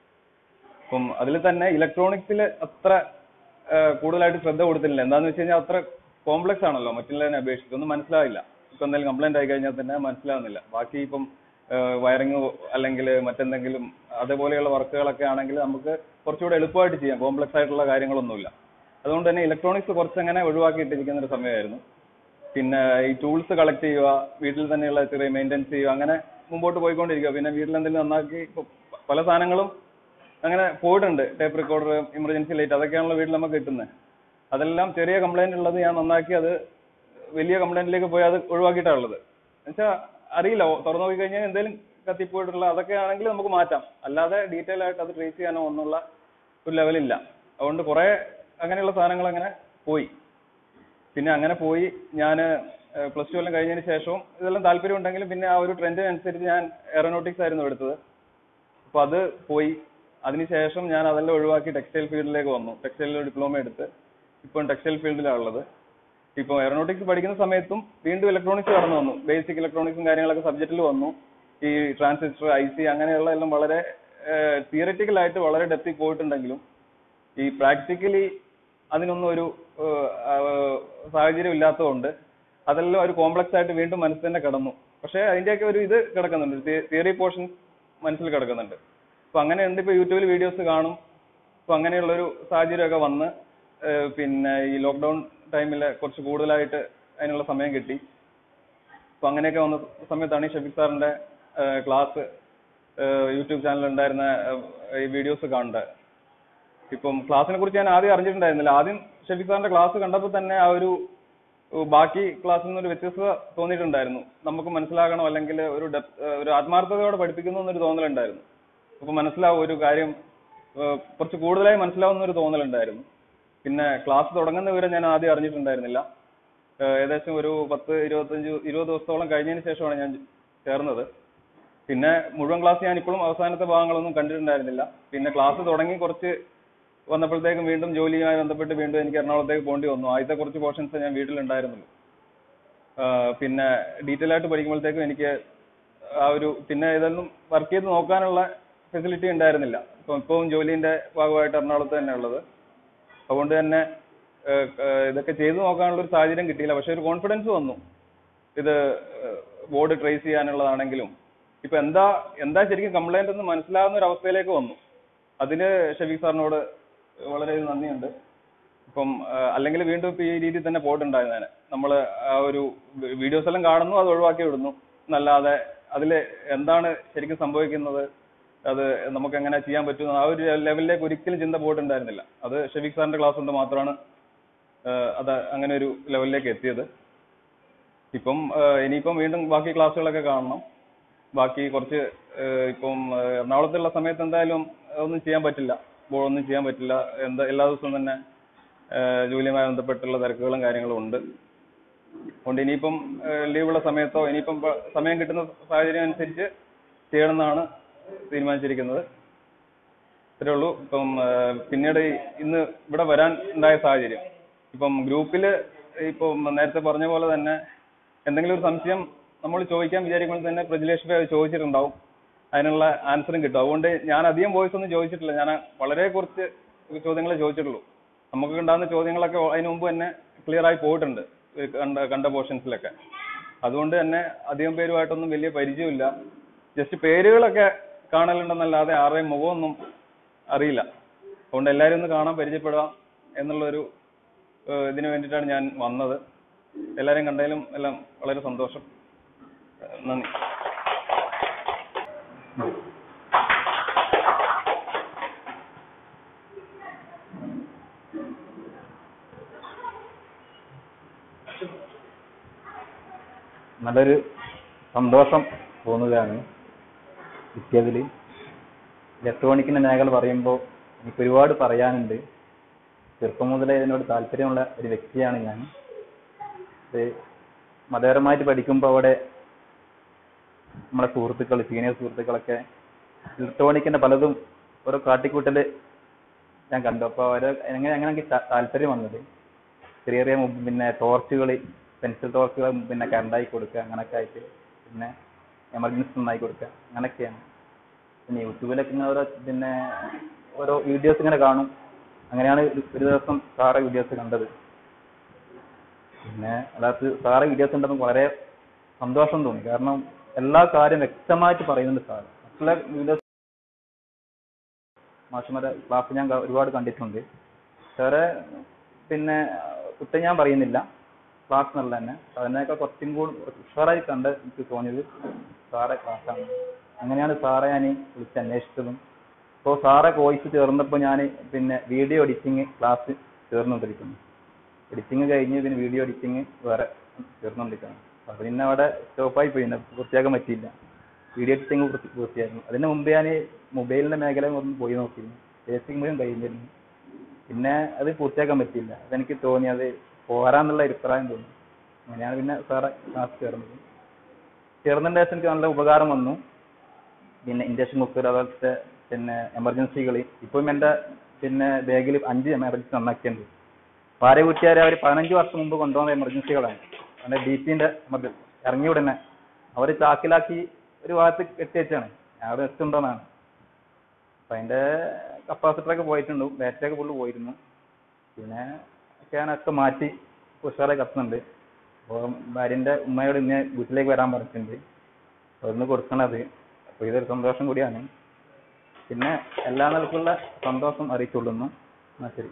അപ്പം അതിൽ തന്നെ ഇലക്ട്രോണിക്സിൽ അത്ര ആ, കൂടുതലായിട്ട് ശ്രദ്ധ കൊടുത്തില്ല എന്താന്ന് വെച്ച് കഴിഞ്ഞാൽ അത്ര കോംപ്ലക്സ് ആണല്ലോ മറ്റുള്ളതിനെ അപേക്ഷിച്ച് ഒന്നും മനസ്സിലാവില്ല ഇപ്പൊ എന്തെങ്കിലും കംപ്ലൈന്റ് ആയി കഴിഞ്ഞാൽ തന്നെ മനസ്സിലാവുന്നില്ല ബാക്കി ഇപ്പം വയറിങ് അല്ലെങ്കിൽ മറ്റെന്തെങ്കിലും അതേപോലെയുള്ള വർക്കുകളൊക്കെ ആണെങ്കിൽ നമുക്ക് കുറച്ചുകൂടെ എളുപ്പമായിട്ട് ചെയ്യാം കോംപ്ലക്സ് ആയിട്ടുള്ള കാര്യങ്ങളൊന്നുമില്ല അതുകൊണ്ട് തന്നെ ഇലക്ട്രോണിക്സ് കുറച്ചങ്ങനെ ഒഴിവാക്കിയിട്ടിരിക്കുന്ന ഒരു സമയമായിരുന്നു പിന്നെ ഈ ടൂൾസ് കളക്ട് ചെയ്യുക വീട്ടിൽ തന്നെയുള്ള ചെറിയ മെയിൻ്റെനൻസ് ചെയ്യുക അങ്ങനെ മുമ്പോട്ട് പോയിക്കൊണ്ടിരിക്കുക പിന്നെ വീട്ടിൽ എന്തെങ്കിലും നന്നാക്കി ഇപ്പൊ പല സാധനങ്ങളും അങ്ങനെ പോയിട്ടുണ്ട് ടേപ്പ് റെക്കോർഡർ ഇമർജൻസി ലൈറ്റ് അതൊക്കെയാണല്ലോ വീട്ടിൽ നമുക്ക് കിട്ടുന്നത് അതെല്ലാം ചെറിയ കംപ്ലൈന്റ് ഉള്ളത് ഞാൻ നന്നാക്കി അത് വലിയ കംപ്ലൈന്റിലേക്ക് പോയി അത് ഒഴിവാക്കിയിട്ടാണ് ഉള്ളത് എന്നുവെച്ചാൽ അറിയില്ല ഓ- തുറന്നു നോക്കി കഴിഞ്ഞാൽ എന്തെങ്കിലും കത്തിപ്പോയിട്ടുള്ള അതൊക്കെ ആണെങ്കിൽ നമുക്ക് മാറ്റാം അല്ലാതെ ഡീറ്റെയിൽ ആയിട്ട് അത് ട്രേസ് ചെയ്യാനോ ഒന്നുള്ള ഒരു ലെവലില്ല അതുകൊണ്ട് കുറെ അങ്ങനെയുള്ള സാധനങ്ങൾ അങ്ങനെ പോയി പിന്നെ അങ്ങനെ പോയി ഞാൻ പ്ലസ് ടു എല്ലാം കഴിഞ്ഞതിന് ശേഷവും ഇതെല്ലാം താല്പര്യം ഉണ്ടെങ്കിലും പിന്നെ ആ ഒരു ട്രെൻഡിനനുസരിച്ച് ഞാൻ എയറോനോട്ടിക്സ് ആയിരുന്നു എടുത്തത് അപ്പൊ അത് പോയി അതിനുശേഷം ഞാൻ അതെല്ലാം ഒഴിവാക്കി ടെക്സ്റ്റൈൽ ഫീൽഡിലേക്ക് വന്നു ടെക്സ്റ്റൈലിൽ ഡിപ്ലോമ എടുത്ത് ഇപ്പം ടെക്സ്റ്റൈൽ ഫീൽഡിലാണ് ഉള്ളത് ഇപ്പോൾ എയറോനോട്ടിക്സ് പഠിക്കുന്ന സമയത്തും വീണ്ടും ഇലക്ട്രോണിക്സ് കടന്നു വന്നു ബേസിക് ഇലക്ട്രോണിക്സും കാര്യങ്ങളൊക്കെ സബ്ജക്റ്റിൽ വന്നു ഈ ട്രാൻസിസ്റ്റർ ഐ സി അങ്ങനെയുള്ള എല്ലാം വളരെ തിയററ്റിക്കൽ ആയിട്ട് വളരെ ഡെപ്തിൽ പോയിട്ടുണ്ടെങ്കിലും ഈ പ്രാക്ടിക്കലി അതിനൊന്നും ഒരു ഏഹ്, ആ, സാഹചര്യം ഇല്ലാത്തതുകൊണ്ട് അതെല്ലാം ഒരു കോംപ്ലക്സ് ആയിട്ട് വീണ്ടും മനസ്സിൽ തന്നെ കിടന്നു പക്ഷേ അതിന്റെയൊക്കെ ഒരു ഇത് കിടക്കുന്നുണ്ട് തിയറി പോർഷൻ മനസ്സിൽ കിടക്കുന്നുണ്ട് അപ്പൊ അങ്ങനെ ഉണ്ട് ഇപ്പൊ യൂട്യൂബിൽ വീഡിയോസ് കാണും അപ്പോൾ അങ്ങനെയുള്ളൊരു സാഹചര്യമൊക്കെ വന്ന് ഏഹ് പിന്നെ ഈ ലോക്ക്ഡൗൺ ടൈമിൽ കുറച്ച് കൂടുതലായിട്ട് അതിനുള്ള സമയം കിട്ടി അപ്പോൾ അങ്ങനെയൊക്കെ വന്ന സമയത്താണ് ഈ ഷഫീഖ് സാറിൻ്റെ ക്ലാസ് യൂട്യൂബ് ചാനലിൽ ഉണ്ടായിരുന്ന ഏഹ് ഈ വീഡിയോസ് കാണേണ്ടത് ഇപ്പം ക്ലാസ്സിനെ കുറിച്ച് ഞാൻ ആദ്യം അറിഞ്ഞിട്ടുണ്ടായിരുന്നില്ല ആദ്യം ഷഫീഖ് സാറിന്റെ ക്ലാസ് കണ്ടപ്പോൾ തന്നെ ആ ഒരു ഏഹ് ബാക്കി ക്ലാസ്സിൽ നിന്ന് ഒരു വ്യത്യസ്തത തോന്നിയിട്ടുണ്ടായിരുന്നു നമുക്ക് മനസ്സിലാകണം അല്ലെങ്കിൽ ഒരു ഡെപ് ഒരു ആത്മാർത്ഥതയോടെ പഠിപ്പിക്കുന്നു എന്നൊരു തോന്നലുണ്ടായിരുന്നു അപ്പൊ മനസ്സിലാവും ഒരു കാര്യം ഏഹ് കുറച്ച് കൂടുതലായി മനസ്സിലാവുന്ന ഒരു തോന്നലുണ്ടായിരുന്നു പിന്നെ ക്ലാസ് തുടങ്ങുന്ന വിവരം ഞാൻ ആദ്യം അറിഞ്ഞിട്ടുണ്ടായിരുന്നില്ല ഏഹ് ഏകദേശം ഒരു പത്ത് ഇരുപത്തഞ്ച് ഇരുപത് ദിവസത്തോളം കഴിഞ്ഞതിന് ശേഷമാണ് ഞാൻ ചേർന്നത് പിന്നെ മുഴുവൻ ക്ലാസ് ഞാൻ ഇപ്പോഴും അവസാനത്തെ ഭാഗങ്ങളൊന്നും കണ്ടിട്ടുണ്ടായിരുന്നില്ല പിന്നെ ക്ലാസ് തുടങ്ങി കുറച്ച് വന്നപ്പോഴത്തേക്കും വീണ്ടും ജോലിയുമായി ബന്ധപ്പെട്ട് വീണ്ടും എനിക്ക് എറണാകുളത്തേക്ക് പോകേണ്ടി വന്നു ആദ്യത്തെ കുറച്ച് പോർഷൻസ് ഞാൻ വീട്ടിലുണ്ടായിരുന്നുള്ളൂ ആഹ് പിന്നെ ഡീറ്റെയിൽ ആയിട്ട് പഠിക്കുമ്പോഴത്തേക്കും എനിക്ക് ആ ഒരു പിന്നെ ഇതൊന്നും വർക്ക് ചെയ്ത് നോക്കാനുള്ള ഫെസിലിറ്റി ഉണ്ടായിരുന്നില്ല ഇപ്പം ഇപ്പവും ജോലിന്റെ ഭാഗമായിട്ട് എറണാകുളത്ത് തന്നെ ഉള്ളത് അതുകൊണ്ട് തന്നെ ഏഹ് ഏഹ് ഇതൊക്കെ ചെയ്തു നോക്കാനുള്ള ഒരു സാഹചര്യം കിട്ടിയില്ല പക്ഷെ ഒരു കോൺഫിഡൻസ് വന്നു ഇത് ബോർഡ് ട്രേസ് ചെയ്യാനുള്ളതാണെങ്കിലും ഇപ്പൊ എന്താ എന്താ ശരിക്കും കംപ്ലൈന്റ് എന്ന് മനസ്സിലാവുന്ന ഒരു അവസ്ഥയിലേക്ക് വന്നു അതിന് ഷഫീഖ് സാറിനോട് വളരെ നന്ദിയുണ്ട് ഇപ്പം അല്ലെങ്കിൽ വീണ്ടും ഇപ്പൊ ഈ രീതിയിൽ തന്നെ പോയിട്ടുണ്ടായിരുന്നേനെ നമ്മൾ ആ ഒരു വീഡിയോസ് എല്ലാം കാണുന്നു അത് ഒഴിവാക്കി വിടുന്നു എന്നല്ലാതെ അതിൽ എന്താണ് ശരിക്കും സംഭവിക്കുന്നത് അത് നമുക്ക് എങ്ങനെ ചെയ്യാൻ പറ്റും ആ ഒരു ലെവലിലേക്ക് ഒരിക്കലും ചിന്ത പോയിട്ടുണ്ടായിരുന്നില്ല അത് ഷഫീഖ് സാറിന്റെ ക്ലാസ് കൊണ്ട് മാത്രമാണ് ഏഹ് അത് അങ്ങനെ ഒരു ലെവലിലേക്ക് എത്തിയത് ഇപ്പം ഏഹ് ഇനിയിപ്പം വീണ്ടും ബാക്കി ക്ലാസ്സുകളൊക്കെ കാണണം ബാക്കി കുറച്ച് ഏഹ് ഇപ്പം ഏഹ് എറണാകുളത്തുള്ള സമയത്ത് എന്തായാലും ഒന്നും ചെയ്യാൻ പറ്റില്ല ഇപ്പോൾ ഒന്നും ചെയ്യാൻ പറ്റില്ല എന്താ എല്ലാ ദിവസവും തന്നെ ഏഹ് ജോലിയുമായി ബന്ധപ്പെട്ടുള്ള തിരക്കുകളും കാര്യങ്ങളും ഉണ്ട് അതുകൊണ്ട് ഇനിയിപ്പം ലീവുള്ള സമയത്തോ ഇനിയിപ്പം പ- സമയം കിട്ടുന്ന സാഹചര്യം അനുസരിച്ച് ചെയ്യണമെന്നാണ് തീരുമാനിച്ചിരിക്കുന്നത് ഇത്രേ ഉള്ളൂ ഇപ്പം ഏഹ് പിന്നീട് ഈ ഇന്ന് ഇവിടെ വരാൻ ഉണ്ടായ സാഹചര്യം ഇപ്പം ഗ്രൂപ്പിൽ ഇപ്പം നേരത്തെ പറഞ്ഞ പോലെ തന്നെ എന്തെങ്കിലും ഒരു സംശയം നമ്മൾ ചോദിക്കാൻ വിചാരിക്കുമ്പോൾ തന്നെ പ്രജിലേഷ് അത് ചോദിച്ചിട്ടുണ്ടാവും അതിനുള്ള ആൻസറും കിട്ടും അതുകൊണ്ട് ഞാൻ അധികം വോയിസ് ഒന്നും ചോദിച്ചിട്ടില്ല ഞാൻ വളരെ കുറച്ച് ചോദ്യങ്ങളെ ചോദിച്ചിട്ടുള്ളൂ നമുക്ക് ഉണ്ടാകുന്ന ചോദ്യങ്ങളൊക്കെ അതിന് മുമ്പ് തന്നെ ക്ലിയർ ആയി പോയിട്ടുണ്ട് ഈ കണ്ട കണ്ട പോർഷൻസിലൊക്കെ അതുകൊണ്ട് തന്നെ അധികം പേരുമായിട്ടൊന്നും വലിയ പരിചയമില്ല ജസ്റ്റ് പേരുകളൊക്കെ കാണലുണ്ടെന്നല്ലാതെ ആരുടെയും മുഖമൊന്നും അറിയില്ല അതുകൊണ്ട് എല്ലാവരും ഒന്ന് കാണാൻ പരിചയപ്പെടാം എന്നുള്ളൊരു ഏഹ് ഇതിന് വേണ്ടിയിട്ടാണ് ഞാൻ വന്നത് എല്ലാവരെയും കണ്ടതിലും എല്ലാം വളരെ സന്തോഷം ഏഹ് നന്ദി നല്ലൊരു സന്തോഷം തോന്നുകയാണ് കിട്ടിയതിൽ ഇലക്ട്രോണിക്കിന്റെ മേഖല പറയുമ്പോൾ എനിക്ക് ഒരുപാട് പറയാനുണ്ട് ചെറുപ്പം മുതലേ ഇതിനോട് താല്പര്യമുള്ള ഒരു വ്യക്തിയാണ് ഞാൻ ഇത് മതപരമായിട്ട് പഠിക്കുമ്പോൾ അവിടെ നമ്മുടെ സുഹൃത്തുക്കൾ സീനിയർ സുഹൃത്തുക്കളൊക്കെ ഇലക്ട്രോണിക്കിന്റെ പലതും ഓരോ കാട്ടിക്കൂട്ടല് ഞാൻ കണ്ടു അപ്പോൾ അവരെ എങ്ങനെ എങ്ങനെ എനിക്ക് താ- താല്പര്യം വന്നത് ചെറിയ ചെറിയ മൊബ് പിന്നെ ടോർച്ചുകൾ പെൻസിൽ ടോർച്ചുകൾ പിന്നെ കറണ്ടായി കൊടുക്കുക അങ്ങനെയൊക്കെ ആയിട്ട് പിന്നെ എമർജൻസി നന്നായി കൊടുക്കുക അങ്ങനെയൊക്കെയാണ് പിന്നെ യൂട്യൂബിലൊക്കെ ഇങ്ങനെ ഓരോ പിന്നെ ഓരോ വീഡിയോസ് ഇങ്ങനെ കാണും അങ്ങനെയാണ് ഒരു ഒരു ദിവസം സാറെ വീഡിയോസ് കണ്ടത് പിന്നെ അതായത് സാറെ വീഡിയോസ് കണ്ടപ്പോൾ വളരെ സന്തോഷം തോന്നി കാരണം എല്ലാ കാര്യം വ്യക്തമായിട്ട് പറയുന്നുണ്ട് സാറ് മറ്റുള്ള വീഡിയോസ് മാഷന്മാരെ ക്ലാസ് ഞാൻ ക- ഒരുപാട് കണ്ടിട്ടുണ്ട് സാറെ പിന്നെ കുറ്റം ഞാൻ പറയുന്നില്ല ക്ലാസ് നല്ല തന്നെ അതിനേക്കാൾ കുറച്ചും കൂടി ഉഷാറായി കണ്ട് എനിക്ക് തോന്നിയത് സാറെ ക്ലാസ്സാണ് അങ്ങനെയാണ് സാറെ ഞാൻ വിളിച്ച് അന്വേഷിച്ചതും അപ്പോൾ സാറെ കോഴ്സ് ചേർന്നപ്പോൾ ഞാൻ പിന്നെ വീഡിയോ എഡിറ്റിംഗ് ക്ലാസ് ചേർന്നുകൊണ്ടിരിക്കുന്നു എഡിറ്റിംഗ് കഴിഞ്ഞ് പിന്നെ വീഡിയോ എഡിറ്റിംഗ് വേറെ ചേർന്നുകൊണ്ടിരിക്കുകയാണ് അപ്പോൾ പിന്നെ അവിടെ സ്റ്റോപ്പായി പോയി പിന്നെ പൂർത്തിയാക്കാൻ പറ്റിയില്ല വീഡിയോ എഡിറ്റിംഗ് പൂർത്തിയായിരുന്നു അതിന് മുമ്പ് ഞാൻ മൊബൈലിന്റെ മേഖല ഒന്ന് പോയി നോക്കിയിരുന്നു ബേസിക് മുഴുവൻ കഴിഞ്ഞിരുന്നു പിന്നെ അത് പൂർത്തിയാക്കാൻ പറ്റിയില്ല അതെനിക്ക് തോന്നി അത് പോരാന്നുള്ള അഭിപ്രായം തോന്നി അങ്ങനെയാണ് പിന്നെ സാറെ ക്ലാസ് ചേർന്നത് ചേർന്നതിന്റെ ശേഷം എനിക്ക് നല്ല ഉപകാരം വന്നു പിന്നെ ഇൻഡക്ഷൻ കുക്കർ അതുപോലത്തെ പിന്നെ എമർജൻസികൾ ഇപ്പം എൻ്റെ പിന്നെ ബാഗിൽ അഞ്ച് എമർജൻസി നന്നാക്കിയിട്ടുണ്ട് ഭാര്യ കൂട്ടിയാരെ അവർ പതിനഞ്ച് വർഷം മുമ്പ് കൊണ്ടുവന്ന എമർജൻസികളാണ് അതിന്റെ ഡി പിന്റെ എമർജൻസി ഇറങ്ങിയ ഉടനെ അവർ ചാക്കിലാക്കി ഒരു ഭാഗത്ത് കെട്ടി വെച്ചാണ് ഞാൻ അവിടെ എത്തുണ്ടോന്നാണ് അപ്പൊ അതിന്റെ കപ്പാസിറ്റർ ഒക്കെ പോയിട്ടുണ്ട് ബാറ്ററി ഒക്കെ ഫുള്ള് പോയിരുന്നു പിന്നെ ക്യാനൊക്കെ മാറ്റി ഉഷാറായി കത്തുന്നുണ്ട് അപ്പോൾ ഭാര്യന്റെ ഉമ്മയോട് ഇന്ന് വീട്ടിലേക്ക് വരാൻ പറഞ്ഞിട്ടുണ്ട് അതൊന്ന് കൊടുക്കണത് അപ്പൊ ഇതൊരു സന്തോഷം കൂടിയാണ് പിന്നെ എല്ലാ നിലക്കുള്ള സന്തോഷം അറിയിച്ചുകൊള്ളുന്നു എന്നാ ശരി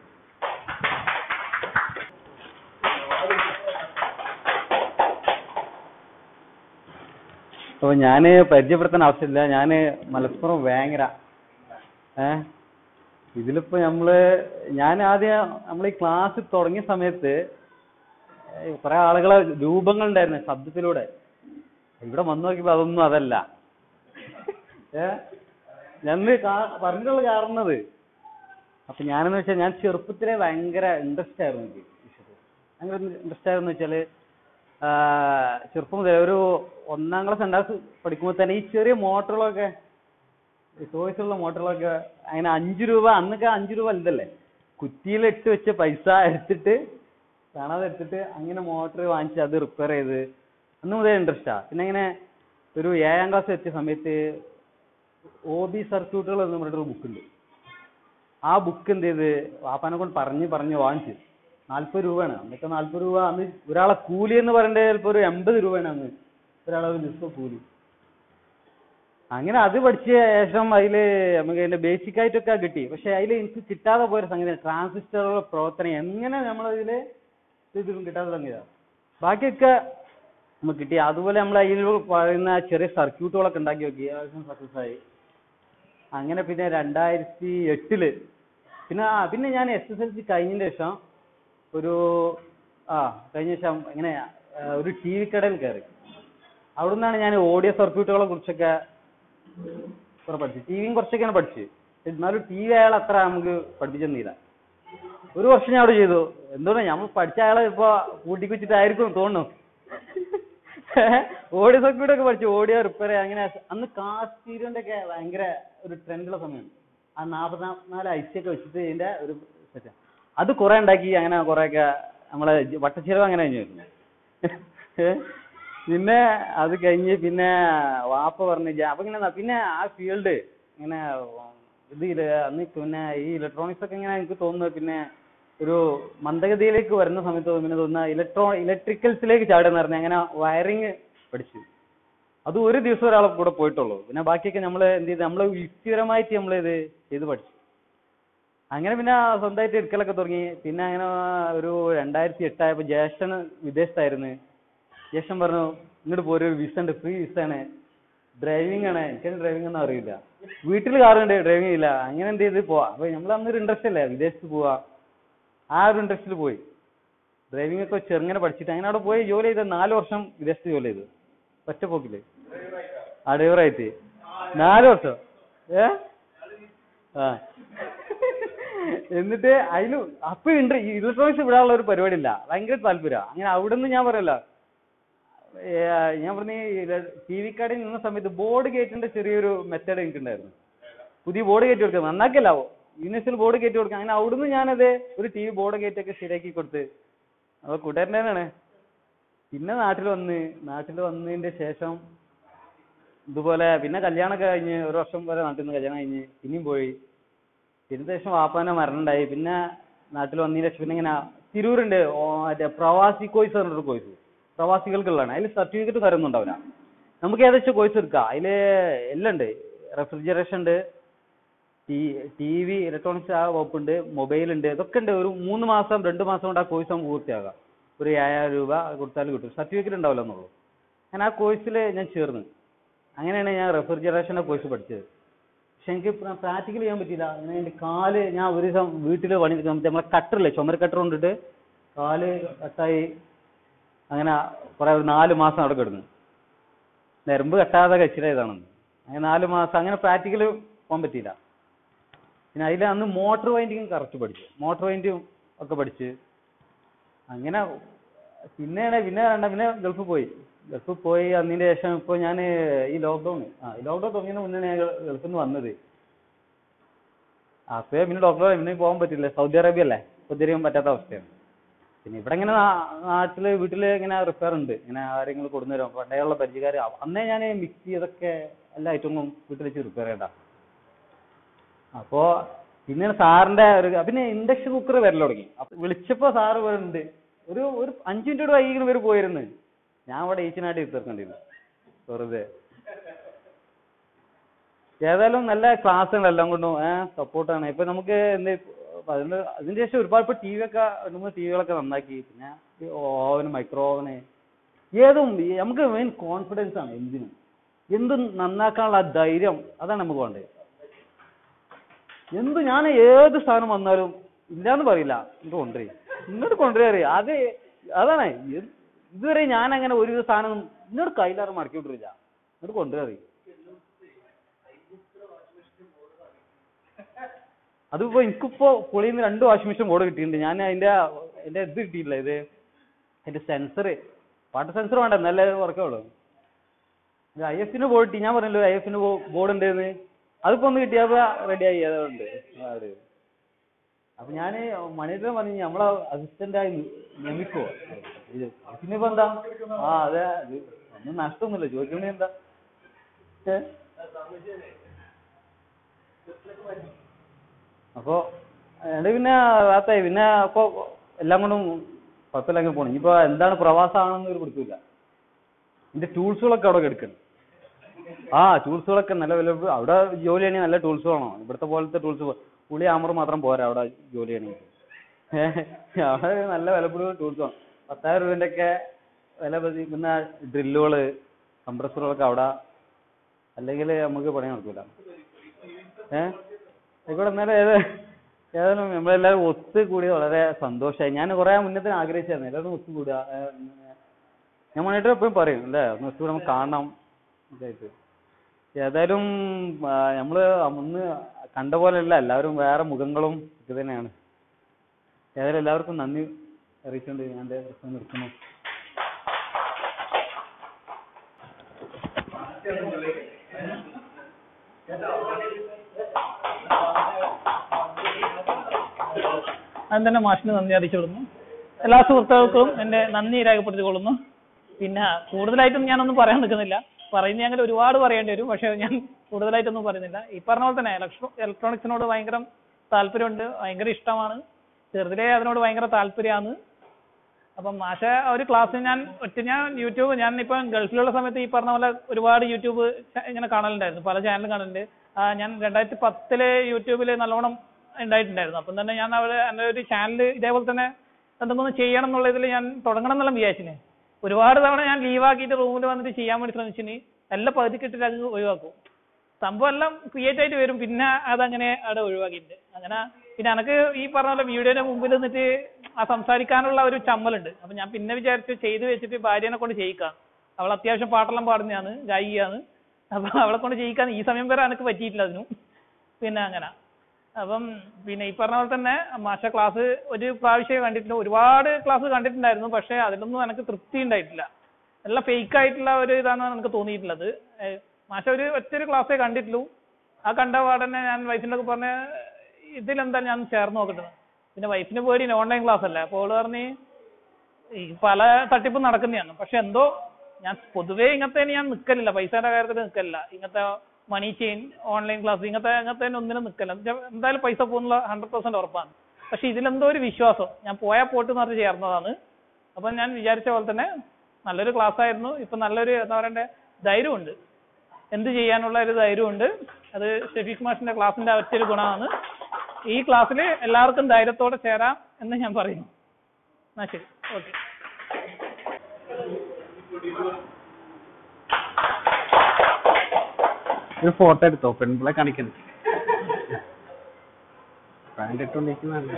അപ്പോൾ ഞാൻ പരിചയപ്പെടുത്താൻ ആവശ്യമില്ല ഞാൻ മലപ്പുറം വേങ്ങര ഏ ഇതിലിപ്പോൾ നമ്മൾ ഞാൻ ആദ്യം നമ്മൾ ഈ ക്ലാസ് തുടങ്ങിയ സമയത്ത് കുറേ ആളുകളെ രൂപങ്ങൾ ഉണ്ടായിരുന്നു ശബ്ദത്തിലൂടെ ഇവിടെ വന്നു നോക്കിയപ്പോൾ അതൊന്നും അതല്ല ഏ ഞാൻ പറഞ്ഞിട്ടുള്ള കാരണത് അപ്പൊ ഞാനെന്ന് വെച്ചാൽ ഞാൻ ചെറുപ്പത്തിലെ ഭയങ്കര ഇൻട്രസ്റ്റ് ആയിരുന്നു എനിക്ക് വിഷയത്തിൽ ഭയങ്കര ഇൻട്രസ്റ്റ് ആയിരുന്നു വെച്ചാല് ആ, ചെറുപ്പം മുതലേ ഒരു ഒന്നാം ക്ലാസ് രണ്ടാം ക്ലാസ് പഠിക്കുമ്പോൾ തന്നെ ഈ ചെറിയ മോട്ടറുകളൊക്കെ ടോയ്സ് ഉള്ള മോട്ടറുകളൊക്കെ അങ്ങനെ അഞ്ച് രൂപ അന്നൊക്കെ അഞ്ച് രൂപ വലുതല്ലേ കുറ്റിയിലിട്ട് വെച്ച പൈസ എടുത്തിട്ട് കാണാതെ എടുത്തിട്ട് അങ്ങനെ മോട്ടർ വാങ്ങിച്ച് അത് റിപ്പയർ ചെയ്ത് അന്ന് മുതലേ ഇൻട്രസ്റ്റാ പിന്നെ ഇങ്ങനെ ഒരു ഏഴാം ക്ലാസ് എത്തിയ സമയത്ത് ഒ ബി സർക്യൂട്ടുകൾ എന്ന് പറഞ്ഞിട്ടൊരു ബുക്കുണ്ട് ആ ബുക്ക് എന്ത് ചെയ്ത് വാപ്പാനെ കൊണ്ട് പറഞ്ഞ് പറഞ്ഞ് വാങ്ങിച്ചു നാല്പത് രൂപയാണ് അന്നൊക്കെ നാല്പത് രൂപ അന്ന് ഒരാളെ കൂലി എന്ന് പറയേണ്ടത് ചിലപ്പോൾ ഒരു എൺപത് രൂപയാണ് അന്ന് ഒരാളെ ഒരു ദിവസം കൂലി അങ്ങനെ അത് പഠിച്ച ശേഷം അതിൽ നമുക്ക് അതിന്റെ ബേസിക് ആയിട്ടൊക്കെ കിട്ടി പക്ഷെ അതിൽ എനിക്ക് കിട്ടാതെ പോയൊരു സംഗതി ട്രാൻസിസ്റ്ററുകളുടെ പ്രവർത്തനം എങ്ങനെ നമ്മളതിൽ ഇതിലും കിട്ടാതെ സംഗതിയാണ് ബാക്കിയൊക്കെ നമുക്ക് കിട്ടി അതുപോലെ നമ്മൾ അതിൽ പറയുന്ന ചെറിയ സർക്യൂട്ടുകളൊക്കെ ഉണ്ടാക്കി നോക്കി ആവശ്യം സക്സസ് ആയി അങ്ങനെ പിന്നെ രണ്ടായിരത്തി എട്ടില് പിന്നെ ആ പിന്നെ ഞാൻ എസ് എസ് എൽ സി കഴിഞ്ഞതിന് ശേഷം ഒരു ആ കഴിഞ്ഞ ശേഷം ഇങ്ങനെ ആ, ഒരു ടി വി കടയിൽ കയറി അവിടെ നിന്നാണ് ഞാൻ ഓഡിയോ സർക്യൂട്ടുകളെ കുറിച്ചൊക്കെ കുറെ പഠിച്ചത് ടി വിയും കുറച്ചൊക്കെയാണ് പഠിച്ചത് എന്നാലും ടി വി അയാൾ അത്ര നമുക്ക് പഠിപ്പിച്ചെന്നില്ല ഒരു വർഷം ഞാൻ അവിടെ ചെയ്തു എന്തുകൊണ്ടാ നമ്മൾ പഠിച്ച അയാളെ ഇപ്പൊ കൂട്ടിക്കുച്ചിട്ടായിരിക്കും തോന്നുന്നു ഓഡിയോ സർക്യൂട്ട് ഒക്കെ പഠിച്ചു ഓഡിയോ റിപ്പയർ അങ്ങനെ അന്ന് കാസ്റ്റീരിയോന്റെ ഒക്കെ ഭയങ്കര ഒരു ട്രെൻഡുള്ള സമയമാണ് ആ നാൽപ്പത്തിനാല് ഐസി ഒക്കെ വെച്ചിട്ട് ഇതിന്റെ ഒരു സെറ്റ് അത് കുറെ ഉണ്ടാക്കി അങ്ങനെ കുറെ ഒക്കെ നമ്മളെ ജ- വട്ടച്ചിലവ് അങ്ങനെ കഴിഞ്ഞു പിന്നെ അത് കഴിഞ്ഞ് പിന്നെ വാപ്പ പറഞ്ഞു "ജാ- അപ്പൊ ഇങ്ങനെ ന- പിന്നെ ആ ഫീൽഡ് ഇങ്ങനെ ഇത് ഇത് അന്ന് പിന്നെ ഈ ഇലക്ട്രോണിക്സ് ഒക്കെ ഇങ്ങനെ എനിക്ക് തോന്നുന്നത് പിന്നെ ഒരു മന്ദഗതിയിലേക്ക് വരുന്ന സമയത്ത് പിന്നെ തോന്നുന്ന ഇലക്ട്രോ ഇലക്ട്രിക്കൽസിലേക്ക് ചാടുന്ന പറഞ്ഞ അങ്ങനെ വയറിങ് പഠിച്ചു അത് ഒരു ദിവസം ഒരാളെ കൂടെ പോയിട്ടുള്ളൂ പിന്നെ ബാക്കിയൊക്കെ നമ്മൾ എന്ത് ചെയ്ത് നമ്മൾ യുക്തിപരമായിട്ട് നമ്മൾ ഇത് ചെയ്ത് പഠിച്ചു അങ്ങനെ പിന്നെ സ്വന്തമായിട്ട് എടുക്കലൊക്കെ തുടങ്ങി പിന്നെ അങ്ങനെ ഒരു രണ്ടായിരത്തി എട്ടായപ്പോ ജ്യേഷ്ഠൻ വിദേശത്തായിരുന്നു ജ്യേഷ്ഠൻ പറഞ്ഞു ഇങ്ങോട്ട് പോരും ഒരു വിസ ഉണ്ട് ഫ്രീ വിസ ആണ് ഡ്രൈവിംഗ് ആണ് എനിക്ക് ഡ്രൈവിംഗ് ഒന്നും അറിയില്ല വീട്ടിൽ കാറുണ്ട് ഡ്രൈവിംഗ് ഇല്ല അങ്ങനെ എന്ത് ചെയ്ത് പോവാ അപ്പൊ നമ്മൾ അന്നൊരു ഇൻട്രസ്റ്റ് അല്ലേ വിദേശത്ത് പോവാ ആ ഒരു ഇൻട്രസ്റ്റിൽ പോയി ഡ്രൈവിംഗ് ഒക്കെ ചെറുങ്ങനെ പഠിച്ചിട്ട് അങ്ങനെ അവിടെ പോയി ജോലി ചെയ്ത് നാല് വർഷം വിദേശത്ത് ജോലി ചെയ്തു ഒറ്റ പോക്കില് ആ ഡ്രൈവറായിട്ട് നാല് വർഷം ഏ ആ എന്നിട്ട് അതിന് അപ്പൊ ഉണ്ട് ഇലക്ട്രോണിക്സ് വിടാനുള്ള ഒരു പരിപാടി ഇല്ല ഭയങ്കര താല്പര്യം അങ്ങനെ അവിടെ നിന്ന് ഞാൻ പറയല്ല ഏ, ഞാൻ പറഞ്ഞ ടി വി കടയിൽ നിന്ന സമയത്ത് ബോർഡ് ഗേറ്റിന്റെ ചെറിയൊരു മെത്തേഡ് എനിക്കുണ്ടായിരുന്നു പുതിയ ബോർഡ് കയറ്റി കൊടുക്കുക നന്നാക്കല്ല യൂണിവേഴ്സിൽ ബോർഡ് കയറ്റി കൊടുക്കുക അങ്ങനെ അവിടുന്ന് ഞാനത് ഒരു ടി വി ബോർഡ് കയറ്റി ഒക്കെ ശരിയാക്കി കൊടുത്ത് അപ്പൊ കൂട്ടുകാരൻ്റെ തന്നെയാണ് പിന്നെ നാട്ടിൽ വന്ന് നാട്ടിൽ വന്നതിന്റെ ശേഷം ഇതുപോലെ പിന്നെ കല്യാണമൊക്കെ കഴിഞ്ഞ് ഒരു വർഷം വരെ നാട്ടിൽ നിന്ന് കല്യാണം കഴിഞ്ഞ് പിന്നെയും പോയി പിന്നെ ശേഷം വാപ്പാന്റെ മരണം ഉണ്ടായി പിന്നെ നാട്ടിൽ വന്നതിന് ശേഷം പിന്നെ ഇങ്ങനെ തിരൂരുണ്ട് ഓ, മറ്റേ പ്രവാസി കോഴ്സ് പറഞ്ഞൊരു കോഴ്സ് പ്രവാസികൾക്കുള്ളതാണ് അതിൽ സർട്ടിഫിക്കറ്റ് തരുന്നുണ്ടാവില്ല നമുക്ക് ഏകദേശം കോഴ്സ് എടുക്കാം അതിൽ എല്ലാം ഉണ്ട് റെഫ്രിജറേഷൻ ഉണ്ട് ടി വി ഇലക്ട്രോണിക്സ് ആ വകുപ്പുണ്ട് മൊബൈൽ ഉണ്ട് ഇതൊക്കെ ഉണ്ട് ഒരു മൂന്ന് മാസം രണ്ട് മാസം കൊണ്ട് ആ കോഴ്സ് നമുക്ക് പൂർത്തിയാകാം ഒരു ഏഴായിരം രൂപ കൊടുത്താൽ കിട്ടും സർട്ടിഫിക്കറ്റ് ഉണ്ടാവില്ല എന്നുള്ളൂ ഞാൻ ആ കോഴ്സിൽ ഞാൻ ചേർന്ന് അങ്ങനെയാണ് ഞാൻ റെഫ്രിജറേഷൻ്റെ കോഴ്സ് പഠിച്ചത് പക്ഷെ എനിക്ക് പ്രാക്ടിക്കൽ ചെയ്യാൻ പറ്റിയില്ല അങ്ങനെ എൻ്റെ കാല് ഞാൻ ഒരു ദിവസം വീട്ടിൽ പണി സമയത്ത് നമ്മളെ കട്ടറില്ലേ ചുമര കട്ടർ കൊണ്ടിട്ട് കാല് കട്ടായി അങ്ങനെ കുറെ ഒരു നാല് മാസം അവിടെ കിടന്നു നെരമ്പ് കെട്ടാതെ കഴിച്ചിട്ടായതാണെന്ന് അങ്ങനെ നാല് മാസം അങ്ങനെ പ്രാക്ടിക്കൽ പോകാൻ പറ്റിയില്ല പിന്നെ അതിൽ അന്ന് മോട്ടോർ വൈൻഡിങ്ങും കറക്റ്റ് പഠിച്ചു മോട്ടോർ വൈൻഡിങ്ങും ഒക്കെ പഠിച്ച് അങ്ങനെ പിന്നെയാണ് പിന്നെ വേണ്ട പിന്നെ ഗൾഫിൽ പോയി ഗൾഫിൽ പോയി അതിന് ശേഷം ഇപ്പോൾ ഞാൻ ഈ ലോക്ക്ഡൗൺ ആ ഈ ലോക്ക്ഡൗൺ തുടങ്ങിയതിന് മുന്നേ ഞാൻ ഗൾഫിൽ നിന്ന് വന്നത് അപ്പേ പിന്നെ ഡോക്ടറെ പിന്നെ പോകാൻ പറ്റില്ല സൗദി അറേബ്യ അല്ലേ ഇപ്പൊ തിരിയാൻ പറ്റാത്ത അവസ്ഥയാണ് പിന്നെ ഇവിടെ ഇങ്ങനെ നാ- നാട്ടില് വീട്ടില് ഇങ്ങനെ റിപ്പയർ ഉണ്ട് ഇങ്ങനെ ആരെങ്കിലും കൊടുന്നുതരും പണ്ടേയുള്ള പരിചയക്കാർ അന്നേ ഞാൻ മിക്സി ഇതൊക്കെ എല്ലാ ഐറ്റങ്ങളും വീട്ടിൽ വെച്ച് റിപ്പയർ ചെയ്യണ്ട അപ്പോ പിന്നെ സാറിന്റെ ഒരു പിന്നെ ഇൻഡക്ഷൻ കുക്കർ വരൽ തുടങ്ങി അപ്പൊ വിളിച്ചപ്പോ സാറ് വരുന്നുണ്ട് ഒരു ഒരു അഞ്ചു മിനിറ്റ് വൈകിട്ട് ഇവര് പോയിരുന്നു ഞാൻ അവിടെ ഈച്ചനായിട്ട് തീർക്കണ്ടിരുന്നു വെറുതെ ഏതായാലും നല്ല ക്ലാസ് ഉണ്ട് എല്ലാം കൊണ്ടും ഏഹ് സപ്പോർട്ടാണ് ഇപ്പൊ നമുക്ക് എന്ത് ഇപ്പൊ അതിന് അതിന് ശേഷം ഒരുപാട് ഇപ്പൊ ടി വി ഒക്കെ രണ്ട് മൂന്ന് ടി വികളൊക്കെ നന്നാക്കി പിന്നെ ഓവന് മൈക്രോ ഓവന് ഏതും ഈ നമുക്ക് മെയിൻ കോൺഫിഡൻസ് ആണ് എന്തിനും എന്തും നന്നാക്കാനുള്ള ആ ധൈര്യം അതാണ് നമുക്ക് വേണ്ടത് എന്ത് ഞാൻ ഏത് സാധനം വന്നാലും ഇല്ലാന്ന് പറയില്ല ഇങ്ങോട്ട് കൊണ്ടുവരും ഇങ്ങോട്ട് കൊണ്ടുവരാറ് അത് അതാണ് എ- ഇതുവരെ ഞാൻ അങ്ങനെ ഒരു സാധനം ഇങ്ങോട്ട് കയ്യിലാറ് മടക്കി വിട്ടില്ല ഇങ്ങോട്ട് കൊണ്ടുവരാറ് അതിപ്പോ എനിക്കിപ്പോ പൊളിയിൽ നിന്ന് രണ്ട് വാഷിംഗ് മെഷീൻ ബോർഡ് കിട്ടിയിട്ടുണ്ട് ഞാൻ അതിന്റെ അതിന്റെ ഇത് കിട്ടിയില്ല ഇത് അതിന്റെ സെൻസർ വാട്ടർ സെൻസർ വേണ്ട നല്ല വർക്കേ ഉള്ളൂ ഐ എഫിന് ബോർഡ് കിട്ടി ഞാൻ പറഞ്ഞല്ലോ ഐ എഫിന് ബോർഡ് ഉണ്ടെന്ന് അതിപ്പോ ഒന്ന് കിട്ടിയപ്പോ റെഡി ആയി അതുകൊണ്ട് അവിടെ അപ്പൊ ഞാന് മണിയുടെ പറഞ്ഞു നമ്മളെ അസിസ്റ്റന്റ് ആയി നിയമിക്കോ ഇത് പിന്നിപ്പോ എന്താ ആ അതെ ഇത് ഒന്നും നഷ്ടമൊന്നുമില്ല ചോദിക്കണേ എന്താ ഏ? അപ്പോ എന്റെ പിന്നെ റാത്തായി പിന്നെ അപ്പൊ എല്ലാം കൊണ്ടും കുഴപ്പമില്ല അങ്ങനെ പോണു ഇനിയിപ്പോ എന്താണ് പ്രവാസമാണെന്ന് ഒരു പിടുത്തില്ല ഇതിന്റെ ടൂൾസുകളൊക്കെ അവിടെ എടുക്കണം ആ ടൂൾസുകളൊക്കെ നല്ല വില അവിടെ ജോലി ചെയ്യണമെങ്കിൽ നല്ല ടൂൾസ് വേണം ഇവിടുത്തെ പോലത്തെ ടൂൾസ് പുളി ആമർ മാത്രം പോരാ അവിടെ ജോലി ചെയ്യണമെങ്കിൽ ഏഹ് അവിടെ നല്ല വിലപ്പെടുന്ന ടൂൾസ് വേണം പത്തായിരം രൂപന്റെ ഒക്കെ വില പിന്നെ ഡ്രില്ലുകള് കംപ്രസറുകളൊക്കെ അവിടെ അല്ലെങ്കിൽ നമുക്ക് പണി നടക്കൂല ഏഹ് ആയിക്കോട്ടെ എന്നാലും ഏത് ഏതായാലും നമ്മളെല്ലാവരും ഒത്തു കൂടി വളരെ സന്തോഷമായി ഞാൻ കുറെ മുന്നേ തന്നെ ആഗ്രഹിച്ചായിരുന്നു എല്ലാവരും ഒത്തു കൂടുക ഏഹ് ഞാൻ മണിയിട്ട് എപ്പോഴും പറയും അല്ലേ ഒന്ന് ഒത്തുകൂടി നമുക്ക് കാണണം ഇതായിട്ട് ഏതായാലും ആ, നമ്മള് അന്ന് കണ്ട പോലെയല്ല എല്ലാവരും വേറെ മുഖങ്ങളും ഇത് തന്നെയാണ് ഏതായാലും എല്ലാവർക്കും നന്ദി അറിയിച്ചുകൊണ്ട് ഞാൻ എൻ്റെ പ്രശ്നം നിർത്തുന്നു ആദ്യം തന്നെ മാഷിന് നന്ദി അറിയിച്ചുകൊള്ളുന്നു എല്ലാ സുഹൃത്തുക്കൾക്കും എൻ്റെ നന്ദി രേഖപ്പെടുത്തിക്കൊള്ളുന്നു പിന്നെ കൂടുതലായിട്ടൊന്നും ഞാനൊന്നും പറയാൻ നിൽക്കുന്നില്ല പറയുന്ന അങ്ങനെ ഒരുപാട് പറയേണ്ടി വരും പക്ഷെ ഞാൻ കൂടുതലായിട്ടൊന്നും പറയുന്നില്ല ഈ പറഞ്ഞ പോലെ തന്നെ ഇലക്ട്രോ ഇലക്ട്രോണിക്സിനോട് ഭയങ്കര താല്പര്യമുണ്ട് ഭയങ്കര ഇഷ്ടമാണ് ചെറുതിലേ അതിനോട് ഭയങ്കര താല്പര്യമാണ് അപ്പം മാഷ ആ ഒരു ക്ലാസ് ഞാൻ ഒറ്റ ഞാൻ യൂട്യൂബ് ഞാൻ ഇപ്പം ഗൾഫിലുള്ള സമയത്ത് ഈ പറഞ്ഞ പോലെ ഒരുപാട് യൂട്യൂബ് ച- ഇങ്ങനെ കാണലുണ്ടായിരുന്നു പല ചാനലും കാണലുണ്ട് ആ, ഞാൻ രണ്ടായിരത്തി പത്തില് യൂട്യൂബിൽ നല്ലോണം ഉണ്ടായിട്ടുണ്ടായിരുന്നു അപ്പം തന്നെ ഞാൻ അവിടെ എൻ്റെ ഒരു ചാനൽ ഇതേപോലെ തന്നെ എന്തെങ്കിലും ഒന്ന് ചെയ്യണം എന്നുള്ള ഇതിൽ ഞാൻ തുടങ്ങണം എന്നുള്ള വിചാരിച്ചിന് ഒരുപാട് തവണ ഞാൻ ലീവാക്കിയിട്ട് റൂമിൽ വന്നിട്ട് ചെയ്യാൻ വേണ്ടി ശ്രമിച്ചിന് എല്ലാം പകുതിക്കിട്ടിട്ട് അങ്ങ് ഒഴിവാക്കും സംഭവം എല്ലാം ക്രിയേറ്റ് ആയിട്ട് വരും പിന്നെ അതങ്ങനെ അവിടെ ഒഴിവാക്കിയിട്ടുണ്ട് അങ്ങനെ പിന്നെ എനക്ക് ഈ പറഞ്ഞ പോലെ വീഡിയോയുടെ മുമ്പിൽ നിന്നിട്ട് ആ സംസാരിക്കാനുള്ള ഒരു ചമ്മലുണ്ട് അപ്പൊ ഞാൻ പിന്നെ വിചാരിച്ചു ചെയ്തു വെച്ചിട്ട് ഭാര്യനെ കൊണ്ട് ചെയ്യിക്കാം അവൾ അത്യാവശ്യം പാട്ടെല്ലാം പാടുന്നതാണ് ഗായികയാണ് അപ്പൊ അവളെ കൊണ്ട് ചെയ്യിക്കാൻ ഈ സമയം വരെ എനിക്ക് പറ്റിയിട്ടില്ല അതിനും പിന്നെ അങ്ങനെ അപ്പം പിന്നെ ഈ പറഞ്ഞ പോലെ തന്നെ മാഷ ക്ലാസ് ഒരു പ്രാവശ്യമേ കണ്ടിട്ടില്ല ഒരുപാട് ക്ലാസ് കണ്ടിട്ടുണ്ടായിരുന്നു പക്ഷെ അതിലൊന്നും എനിക്ക് തൃപ്തി ഉണ്ടായിട്ടില്ല എല്ലാം ഫേക്ക് ആയിട്ടുള്ള ഒരു ഇതാണ് എനിക്ക് തോന്നിയിട്ടുള്ളത് ഏഹ് മാഷ ഒരു ഒറ്റൊരു ക്ലാസ്സേ കണ്ടിട്ടുള്ളൂ ആ കണ്ട പാടന്നെ ഞാൻ വൈഫിൻ്റെ ഒക്കെ പറഞ്ഞ ഇതിലെന്താ ഞാൻ ചേർന്ന് നോക്കട്ടെ പിന്നെ വൈഫിന് പേടി ഓൺലൈൻ ക്ലാസ് അല്ലേ അപ്പോൾ അവള് പറഞ്ഞ് ഈ പല തട്ടിപ്പും നടക്കുന്നതാണ് പക്ഷെ എന്തോ ഞാൻ പൊതുവേ ഇങ്ങനത്തെ ഞാൻ നിൽക്കലില്ല പൈസയുടെ കാര്യത്തിൽ നിൽക്കലില്ല ഇങ്ങനത്തെ മണി ചെയിൻ ഓൺലൈൻ ക്ലാസ് ഇങ്ങനത്തെ അങ്ങനത്തെ ഒന്നിനും നിൽക്കല്ല എന്തായാലും പൈസ പോകുന്നുള്ള ഹൺഡ്രഡ് പെർസെന്റ് ഉറപ്പാണ് പക്ഷെ ഇതിലെന്തോ ഒരു വിശ്വാസം ഞാൻ പോയാൽ പോട്ട് എന്ന് പറഞ്ഞ് ചേർന്നതാണ് അപ്പം ഞാൻ വിചാരിച്ച പോലെ തന്നെ നല്ലൊരു ക്ലാസ് ആയിരുന്നു ഇപ്പം നല്ലൊരു എന്താ പറയണ്ടേ ധൈര്യമുണ്ട് എന്ത് ചെയ്യാനുള്ള ഒരു ധൈര്യമുണ്ട് അത് ഷെഫീഖ് മാഷിന്റെ ക്ലാസ്സിന്റെ ഒറ്റൊരു ഗുണമാണ് ഈ ക്ലാസ്സിൽ എല്ലാവർക്കും ധൈര്യത്തോടെ ചേരാം എന്ന് ഞാൻ പറയുന്നു എന്നാ ശരി ഓക്കെ ഒരു ഫോട്ടോ എടുത്തോ പെൺപിള്ളെ കാണിക്കുന്നു പാൻറ് ഇട്ടുകൊണ്ടിരിക്കുന്നതാണ്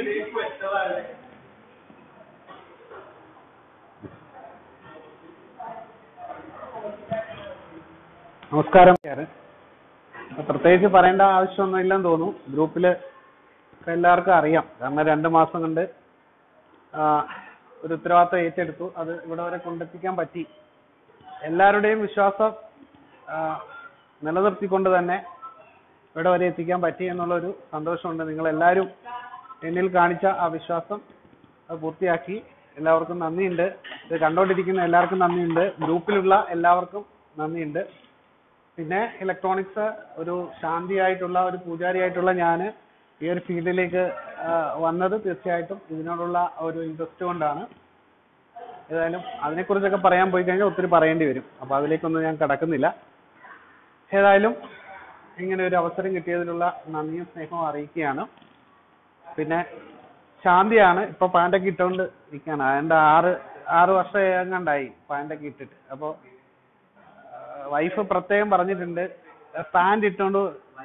നമസ്കാരം അപ്പൊ പ്രത്യേകിച്ച് പറയേണ്ട ആവശ്യമൊന്നും ഇല്ലെന്ന് തോന്നുന്നു ഗ്രൂപ്പില് ഇപ്പൊ എല്ലാവർക്കും അറിയാം കാരണം രണ്ട് മാസം കൊണ്ട് ആ, ഒരു ഉത്തരവാദിത്തം ഏറ്റെടുത്തു അത് ഇവിടെ വരെ കൊണ്ടെത്തിക്കാൻ പറ്റി എല്ലാവരുടെയും വിശ്വാസം ആ, നിലനിർത്തിക്കൊണ്ട് തന്നെ ഇവിടെ വരെ എത്തിക്കാൻ പറ്റി എന്നുള്ളൊരു സന്തോഷമുണ്ട് നിങ്ങൾ എല്ലാവരും എന്നിൽ കാണിച്ച ആ വിശ്വാസം അത് പൂർത്തിയാക്കി എല്ലാവർക്കും നന്ദിയുണ്ട് ഇത് കണ്ടുകൊണ്ടിരിക്കുന്ന എല്ലാവർക്കും നന്ദിയുണ്ട് ഗ്രൂപ്പിലുള്ള എല്ലാവർക്കും നന്ദിയുണ്ട് പിന്നെ ഇലക്ട്രോണിക്സ് ഒരു ശാന്തിയായിട്ടുള്ള ഒരു പൂജാരിയായിട്ടുള്ള ഞാൻ ഈ ഒരു ഫീൽഡിലേക്ക് വന്നത് തീർച്ചയായിട്ടും ഇതിനോടുള്ള ഒരു ഇൻട്രസ്റ്റ് കൊണ്ടാണ് ഏതായാലും അതിനെക്കുറിച്ചൊക്കെ പറയാൻ പോയി കഴിഞ്ഞാൽ ഒത്തിരി പറയേണ്ടി വരും അപ്പോൾ അതിലേക്കൊന്നും ഞാൻ കടക്കുന്നില്ല ഏതായാലും ഇങ്ങനെ ഒരു അവസരം കിട്ടിയതിലുള്ള നന്ദിയും സ്നേഹവും അറിയിക്കുകയാണ് പിന്നെ ശാന്തിയാണ് ഇപ്പൊ പാൻറ്റൊക്കെ ഇട്ടുകൊണ്ട് നിൽക്കുകയാണ് അതിന്റെ ആറ് ആറ് വർഷം എങ്ങാണ്ടായി പാൻറ്റൊക്കെ ഇട്ടിട്ട് അപ്പോൾ വൈഫ് പ്രത്യേകം പറഞ്ഞിട്ടുണ്ട് പാൻറ് ഇട്ടുകൊണ്ട്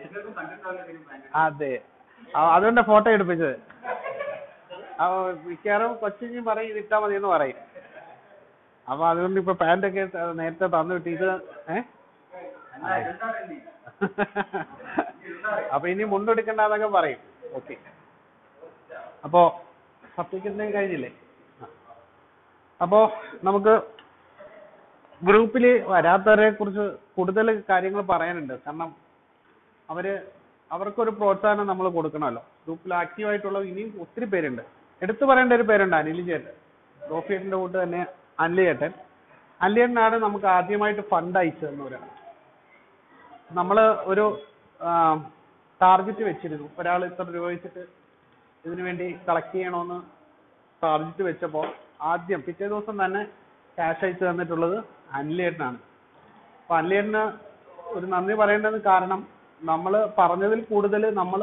അതെ ആ, അതുകൊണ്ട് ഫോട്ടോ എടുപ്പിച്ചത് ആ, മിക്കവാറും കൊച്ചിഞ്ഞ് പറയും ഇത് ഇട്ടാ മതി എന്ന് പറയും അപ്പൊ അതുകൊണ്ട് ഇപ്പൊ പാൻറ്റൊക്കെ നേരത്തെ തന്നു വിട്ട് ഇത് ഏ അപ്പൊ ഇനി മുണ്ടെടുക്കണ്ടെന്നൊക്കെ പറയും ഓക്കെ അപ്പോ സബ്ജക്റ്റിന് കഴിഞ്ഞില്ലേ ആ. അപ്പോ നമുക്ക് ഗ്രൂപ്പിൽ വരാത്തവരെ കുറിച്ച് കൂടുതൽ കാര്യങ്ങൾ പറയാനുണ്ട് കാരണം അവര് അവർക്കൊരു പ്രോത്സാഹനം നമ്മൾ കൊടുക്കണമല്ലോ ഗ്രൂപ്പിൽ ആക്റ്റീവ് ആയിട്ടുള്ള ഇനിയും ഒത്തിരി പേരുണ്ട് എടുത്തു പറയേണ്ട ഒരു പേരുണ്ട് അനിൽ ചേട്ടൻ റോഫിയേട്ടന്റെ കൂട്ട് തന്നെ അനിൽ ചേട്ടൻ അനിൽ ചേട്ടനാണ് നമുക്ക് ആദ്യമായിട്ട് ഫണ്ട് അയച്ചു തന്നവരാണ് നമ്മൾ ഒരു ടാർഗറ്റ് വെച്ചിരുന്നു ഒരാൾ ഇത്ര രൂപ വെച്ചിട്ട് ഇതിനു വേണ്ടി കളക്ട് ചെയ്യണമെന്ന് ടാർഗറ്റ് വെച്ചപ്പോൾ ആദ്യം പിറ്റേ ദിവസം തന്നെ ക്യാഷ് അയച്ചു തന്നിട്ടുള്ളത് അനിലേട്ടനാണ് അപ്പൊ അനിലേട്ടന് ഒരു നന്ദി പറയേണ്ടത് കാരണം നമ്മൾ പറഞ്ഞതിൽ കൂടുതൽ നമ്മൾ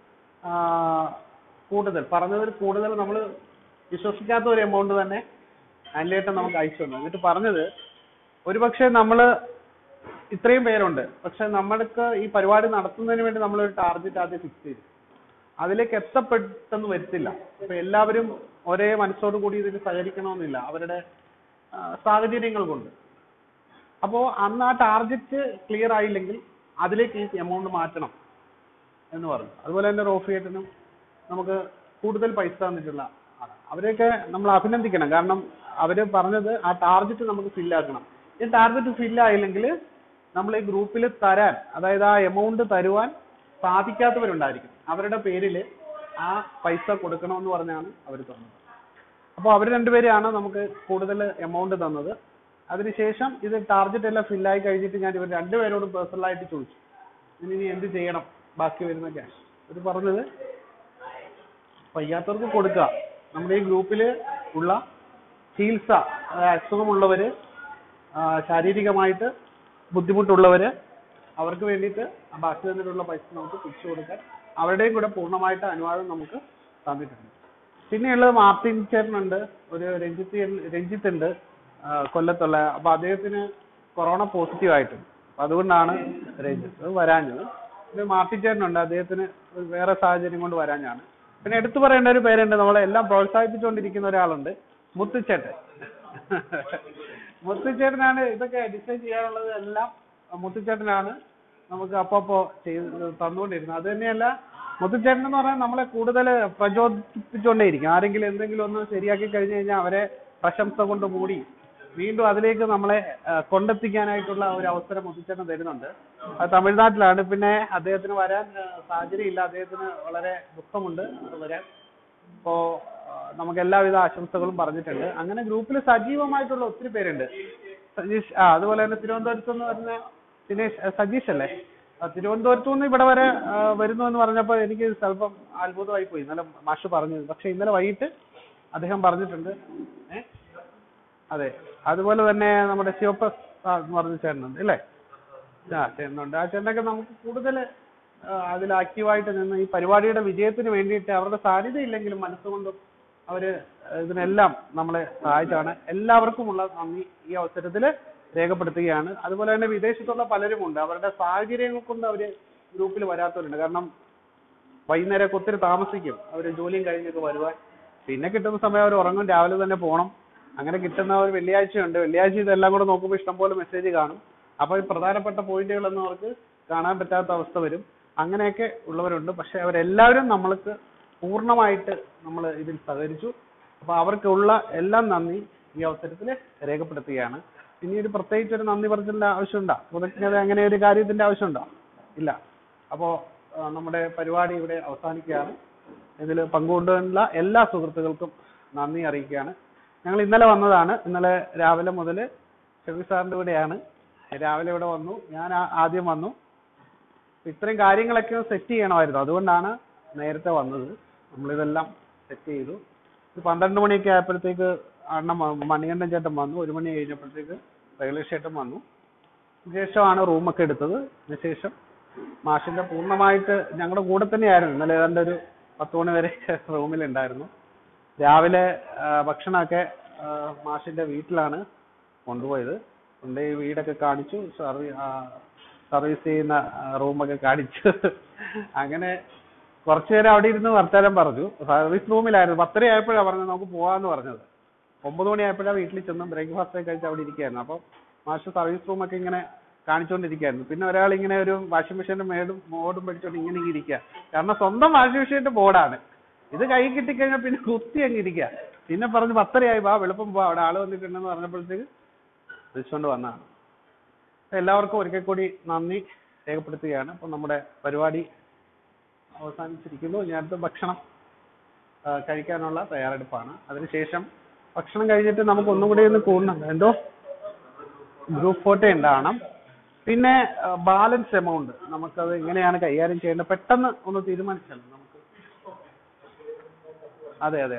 കൂടുതൽ പറഞ്ഞതിൽ കൂടുതൽ നമ്മൾ വിശ്വസിക്കാത്ത ഒരു എമൗണ്ട് തന്നെ അനിലേട്ടൻ നമുക്ക് അയച്ചു തന്നു എന്നിട്ട് പറഞ്ഞത് ഒരുപക്ഷെ നമ്മൾ ഇത്രയും പേരുണ്ട് പക്ഷെ നമ്മൾക്ക് ഈ പരിപാടി നടത്തുന്നതിന് വേണ്ടി നമ്മളൊരു ടാർഗറ്റ് ആദ്യം ഫിക്സ് ചെയ്തു അതിലേക്ക് എത്തപ്പെട്ടെന്ന് വരത്തില്ല അപ്പൊ എല്ലാവരും ഒരേ മനസ്സോടു കൂടി ഇതിന് സഹകരിക്കണമെന്നില്ല അവരുടെ ആ, സാഹചര്യങ്ങൾ കൊണ്ട് അപ്പോ അന്ന് ആ ടാർഗറ്റ് ക്ലിയർ ആയില്ലെങ്കിൽ അതിലേക്ക് ഈ എമൗണ്ട് മാറ്റണം എന്ന് പറഞ്ഞു അതുപോലെ തന്നെ റോഫിയേട്ടനും നമുക്ക് കൂടുതൽ പൈസ തന്നിട്ടുള്ള ആളാണ് അവരെയൊക്കെ നമ്മൾ അഭിനന്ദിക്കണം കാരണം അവര് പറഞ്ഞത് ആ ടാർഗറ്റ് നമുക്ക് ഫില്ലാക്കണം ഈ ടാർഗറ്റ് ഫില്ലായില്ലെങ്കിൽ നമ്മൾ ഈ ഗ്രൂപ്പിൽ തരാൻ അതായത് ആ എമൗണ്ട് തരുവാൻ സാധിക്കാത്തവരുണ്ടായിരിക്കും അവരുടെ പേരിൽ ആ പൈസ കൊടുക്കണമെന്ന് പറഞ്ഞാണ് അവർ തന്നത് അപ്പോൾ അവർ രണ്ടുപേരെയാണ് നമുക്ക് കൂടുതൽ എമൗണ്ട് തന്നത് അതിനുശേഷം ഇത് ടാർഗറ്റ് എല്ലാം ഫില്ലായി കഴിഞ്ഞിട്ട് ഞാൻ ഇവർ രണ്ടുപേരോടും പേഴ്സണലായിട്ട് ചോദിച്ചു ഇനി ഇനി എന്ത് ചെയ്യണം ബാക്കി വരുന്ന ക്യാഷ് ഇത് പറഞ്ഞത് വയ്യാത്തവർക്ക് കൊടുക്കുക നമ്മുടെ ഈ ഗ്രൂപ്പിൽ ഉള്ള ചികിത്സ അതായത് അസുഖമുള്ളവര് ആ, ശാരീരികമായിട്ട് ബുദ്ധിമുട്ടുള്ളവര് അവർക്ക് വേണ്ടിയിട്ട് ആ ബാക്കി തന്നിട്ടുള്ള പൈസ നമുക്ക് തിരിച്ചു കൊടുക്കാൻ അവരുടെയും കൂടെ പൂർണ്ണമായിട്ട് അനുവാദം നമുക്ക് തന്നിട്ടുണ്ട് പിന്നെയുള്ളത് മാർട്ടിൻ ചേട്ടനുണ്ട് ഒരു രഞ്ജിത്ത് ചേട്ടൻ- രഞ്ജിത്ത് ഉണ്ട് ആ, കൊല്ലത്തുള്ള അപ്പൊ അദ്ദേഹത്തിന് കൊറോണ പോസിറ്റീവ് ആയിട്ടുണ്ട് അപ്പൊ അതുകൊണ്ടാണ് രഞ്ജിത്ത് വരാഞ്ഞത് പിന്നെ മാർട്ടിൻ ചേട്ടനുണ്ട് അദ്ദേഹത്തിന് ഒരു വേറെ സാഹചര്യം കൊണ്ട് വരാഞ്ഞാണ് പിന്നെ എടുത്തു പറയേണ്ട ഒരു പേരുണ്ട് നമ്മളെ എല്ലാം പ്രോത്സാഹിപ്പിച്ചുകൊണ്ടിരിക്കുന്ന ഒരാളുണ്ട് മുത്തുച്ചേട്ടൻ മുത്തുച്ചേട്ടനാണ് ഇതൊക്കെ ഡിസൈൻ ചെയ്യാനുള്ളത് എല്ലാം മുത്തുച്ചേട്ടനാണ് നമുക്ക് അപ്പപ്പോ ചെയ്ത് തന്നുകൊണ്ടിരുന്നത് അത് തന്നെയല്ല മുത്തുച്ചേട്ടൻ എന്ന് പറഞ്ഞാൽ നമ്മളെ കൂടുതൽ പ്രചോദിപ്പിച്ചുകൊണ്ടേയിരിക്കും ആരെങ്കിലും എന്തെങ്കിലും ഒന്ന് ശരിയാക്കി കഴിഞ്ഞു കഴിഞ്ഞാൽ അവരെ പ്രശംസ കൊണ്ട് മൂടി വീണ്ടും അതിലേക്ക് നമ്മളെ ആ, കൊണ്ടെത്തിക്കാനായിട്ടുള്ള ഒരു അവസരം മുത്തുച്ചേട്ടൻ തരുന്നുണ്ട് അത് തമിഴ്നാട്ടിലാണ് പിന്നെ അദ്ദേഹത്തിന് വരാൻ ആ, സാഹചര്യമില്ല അദ്ദേഹത്തിന് വളരെ ദുഃഖമുണ്ട് അത് വരാൻ അപ്പോ ആ, നമുക്ക് എല്ലാവിധ ആശംസകളും പറഞ്ഞിട്ടുണ്ട് അങ്ങനെ ഗ്രൂപ്പിൽ സജീവമായിട്ടുള്ള ഒത്തിരി പേരുണ്ട് സജീഷ് ആ അതുപോലെ തന്നെ തിരുവനന്തപുരത്ത് നിന്ന് വരുന്ന ദിനേശ് ആ, സജീഷ് അല്ലേ ആ, തിരുവനന്തപുരത്തു നിന്ന് ഇവിടെ വരെ ആ, വരുന്നു എന്ന് പറഞ്ഞപ്പോൾ എനിക്ക് സ്വല്പം അത്ഭുതമായി പോയി ഇന്നലെ മാഷ് പറഞ്ഞത് പക്ഷെ ഇന്നലെ വൈകിട്ട് അദ്ദേഹം പറഞ്ഞിട്ടുണ്ട് ഏ അതെ അതുപോലെ തന്നെ നമ്മുടെ ശിവപ്രസ് എന്ന് പറഞ്ഞ ചേട്ടനുണ്ട് അല്ലേ ആ ചേട്ടനുണ്ട് ആ ചേട്ടനൊക്കെ നമുക്ക് കൂടുതൽ അതിൽ ആക്റ്റീവായിട്ട് നിന്ന് ഈ പരിപാടിയുടെ വിജയത്തിന് വേണ്ടിയിട്ട് അവരുടെ സാന്നിധ്യം ഇല്ലെങ്കിലും മനസ്സുകൊണ്ടും അവര് ഇതിനെല്ലാം നമ്മളെ സഹായിച്ചാണ് എല്ലാവർക്കുമുള്ള നന്ദി ഈ അവസരത്തിൽ രേഖപ്പെടുത്തുകയാണ് അതുപോലെ തന്നെ വിദേശത്തുള്ള പലരുമുണ്ട് അവരുടെ സാഹചര്യങ്ങൾ കൊണ്ട് അവര് ഗ്രൂപ്പിൽ വരാത്തവരുണ്ട് കാരണം വൈകുന്നേരമൊക്കെ ഒത്തിരി താമസിക്കും അവർ ജോലിയും കഴിഞ്ഞൊക്കെ വരുവാൻ പിന്നെ കിട്ടുന്ന സമയം അവർ ഉറങ്ങും രാവിലെ തന്നെ പോകണം അങ്ങനെ കിട്ടുന്ന ഒരു വെള്ളിയാഴ്ചയുണ്ട് വെള്ളിയാഴ്ച ഇതെല്ലാം കൂടെ നോക്കുമ്പോൾ ഇഷ്ടംപോലെ മെസ്സേജ് കാണും അപ്പോൾ ഈ പ്രധാനപ്പെട്ട പോയിന്റുകളൊന്നും അവർക്ക് കാണാൻ പറ്റാത്ത അവസ്ഥ വരും അങ്ങനെയൊക്കെ ഉള്ളവരുണ്ട് പക്ഷെ അവരെല്ലാവരും നമ്മൾക്ക് പൂർണ്ണമായിട്ട് നമ്മൾ ഇതിൽ സഹകരിച്ചു അപ്പോൾ അവർക്കുള്ള എല്ലാം നന്ദി ഈ അവസരത്തിൽ രേഖപ്പെടുത്തുകയാണ് ഇനി ഒരു പ്രത്യേകിച്ച് ഒരു നന്ദി പറഞ്ഞതിന്റെ ആവശ്യമുണ്ടോ കൃതജ്ഞത അങ്ങനെ ഒരു കാര്യത്തിന്റെ ആവശ്യമുണ്ടോ ഇല്ല അപ്പോ ആ, നമ്മുടെ പരിപാടി ഇവിടെ അവസാനിക്കുകയാണ് ഇതിൽ പങ്കുകൊണ്ടുള്ള എല്ലാ സുഹൃത്തുക്കൾക്കും നന്ദി അറിയിക്കുകയാണ് ഞങ്ങൾ ഇന്നലെ വന്നതാണ് ഇന്നലെ രാവിലെ മുതൽ ഷെഫി സാറിന്റെ കൂടെയാണ് രാവിലെ ഇവിടെ വന്നു ഞാൻ ആ- ആദ്യം വന്നു ഇത്രയും കാര്യങ്ങളൊക്കെ സെറ്റ് ചെയ്യണമായിരുന്നു അതുകൊണ്ടാണ് നേരത്തെ വന്നത് നമ്മളിതെല്ലാം സെറ്റ് ചെയ്തു ഒരു പന്ത്രണ്ട് മണിയൊക്കെ ആയപ്പോഴത്തേക്ക് അണ്ണൻ വ- മണികണ്ഠൻ ചേട്ടൻ വന്നു ഒരു മണി കഴിഞ്ഞപ്പോഴത്തേക്ക് റെയിൽവേ ചേട്ടൻ വന്നു ശേഷമാണ് റൂമൊക്കെ എടുത്തത് അതിനുശേഷം മാഷിന്റെ പൂർണ്ണമായിട്ട് ഞങ്ങളുടെ കൂടെ തന്നെയായിരുന്നു ഇന്നലെ ഏതാണ്ട് ഒരു പത്ത് മണി വരെ റൂമിലുണ്ടായിരുന്നു രാവിലെ ആ, ഭക്ഷണമൊക്കെ ആ, മാഷിന്റെ വീട്ടിലാണ് കൊണ്ടുപോയത് കൊണ്ടുപോയി വീടൊക്കെ കാണിച്ചു സർവീ സർവീസ് ചെയ്യുന്ന റൂമൊക്കെ കാണിച്ചു അങ്ങനെ കുറച്ചു നേരം അവിടെ ഇരുന്ന് വർത്തമാനം പറഞ്ഞു സർവീസ് റൂമിലായിരുന്നു പത്തര ആയപ്പോഴാണ് പറഞ്ഞത് നമുക്ക് പോവാന്ന് പറഞ്ഞത് ഒമ്പത് മണി ആയപ്പോഴാണ് വീട്ടിൽ ചെന്ന് ബ്രേക്ക്ഫാസ്റ്റ് ഒക്കെ കഴിച്ച് അവിടെ ഇരിക്കുകയായിരുന്നു അപ്പം മാഷ് സർവീസ് റൂമൊക്കെ ഇങ്ങനെ കാണിച്ചുകൊണ്ടിരിക്കുകയായിരുന്നു പിന്നെ ഒരാൾ ഇങ്ങനെ ഒരു വാഷിംഗ് മെഷീന്റെ മേടും മോഡും പിടിച്ചോണ്ട് ഇങ്ങനെ ഇങ്ങനെ ഇരിക്കുക കാരണം സ്വന്തം വാഷിംഗ് മെഷീന്റെ ബോർഡാണ് ഇത് കൈ കിട്ടിക്കഴിഞ്ഞാൽ പിന്നെ കുത്തി അങ്ങ് ഇരിക്കുക പിന്നെ പറഞ്ഞ് പത്തരയായി വാ വെളുപ്പം പോവാ അവിടെ ആള് വന്നിട്ടുണ്ടെന്ന് പറഞ്ഞപ്പോഴത്തേക്ക് വിളിച്ചുകൊണ്ട് വന്നതാണ് അപ്പൊ എല്ലാവർക്കും ഒരിക്കൽ കൂടി നന്ദി രേഖപ്പെടുത്തുകയാണ് അപ്പൊ നമ്മുടെ പരിപാടി അവസാനിച്ചിരിക്കുന്നു ഇനി അടുത്ത ഭക്ഷണം ആ, കഴിക്കാനുള്ള തയ്യാറെടുപ്പാണ് അതിനുശേഷം ഭക്ഷണം കഴിഞ്ഞിട്ട് നമുക്ക് ഒന്നും കൂടി ഒന്ന് കൂടണം എന്തോ ഗ്രൂപ്പ് ഫോട്ടോ ഉണ്ടാവണം പിന്നെ ബാലൻസ് എമൗണ്ട് നമുക്കത് എങ്ങനെയാണ് കൈകാര്യം ചെയ്യേണ്ടത് പെട്ടെന്ന് ഒന്ന് തീരുമാനിച്ചാൽ നമുക്ക് അതെ അതെ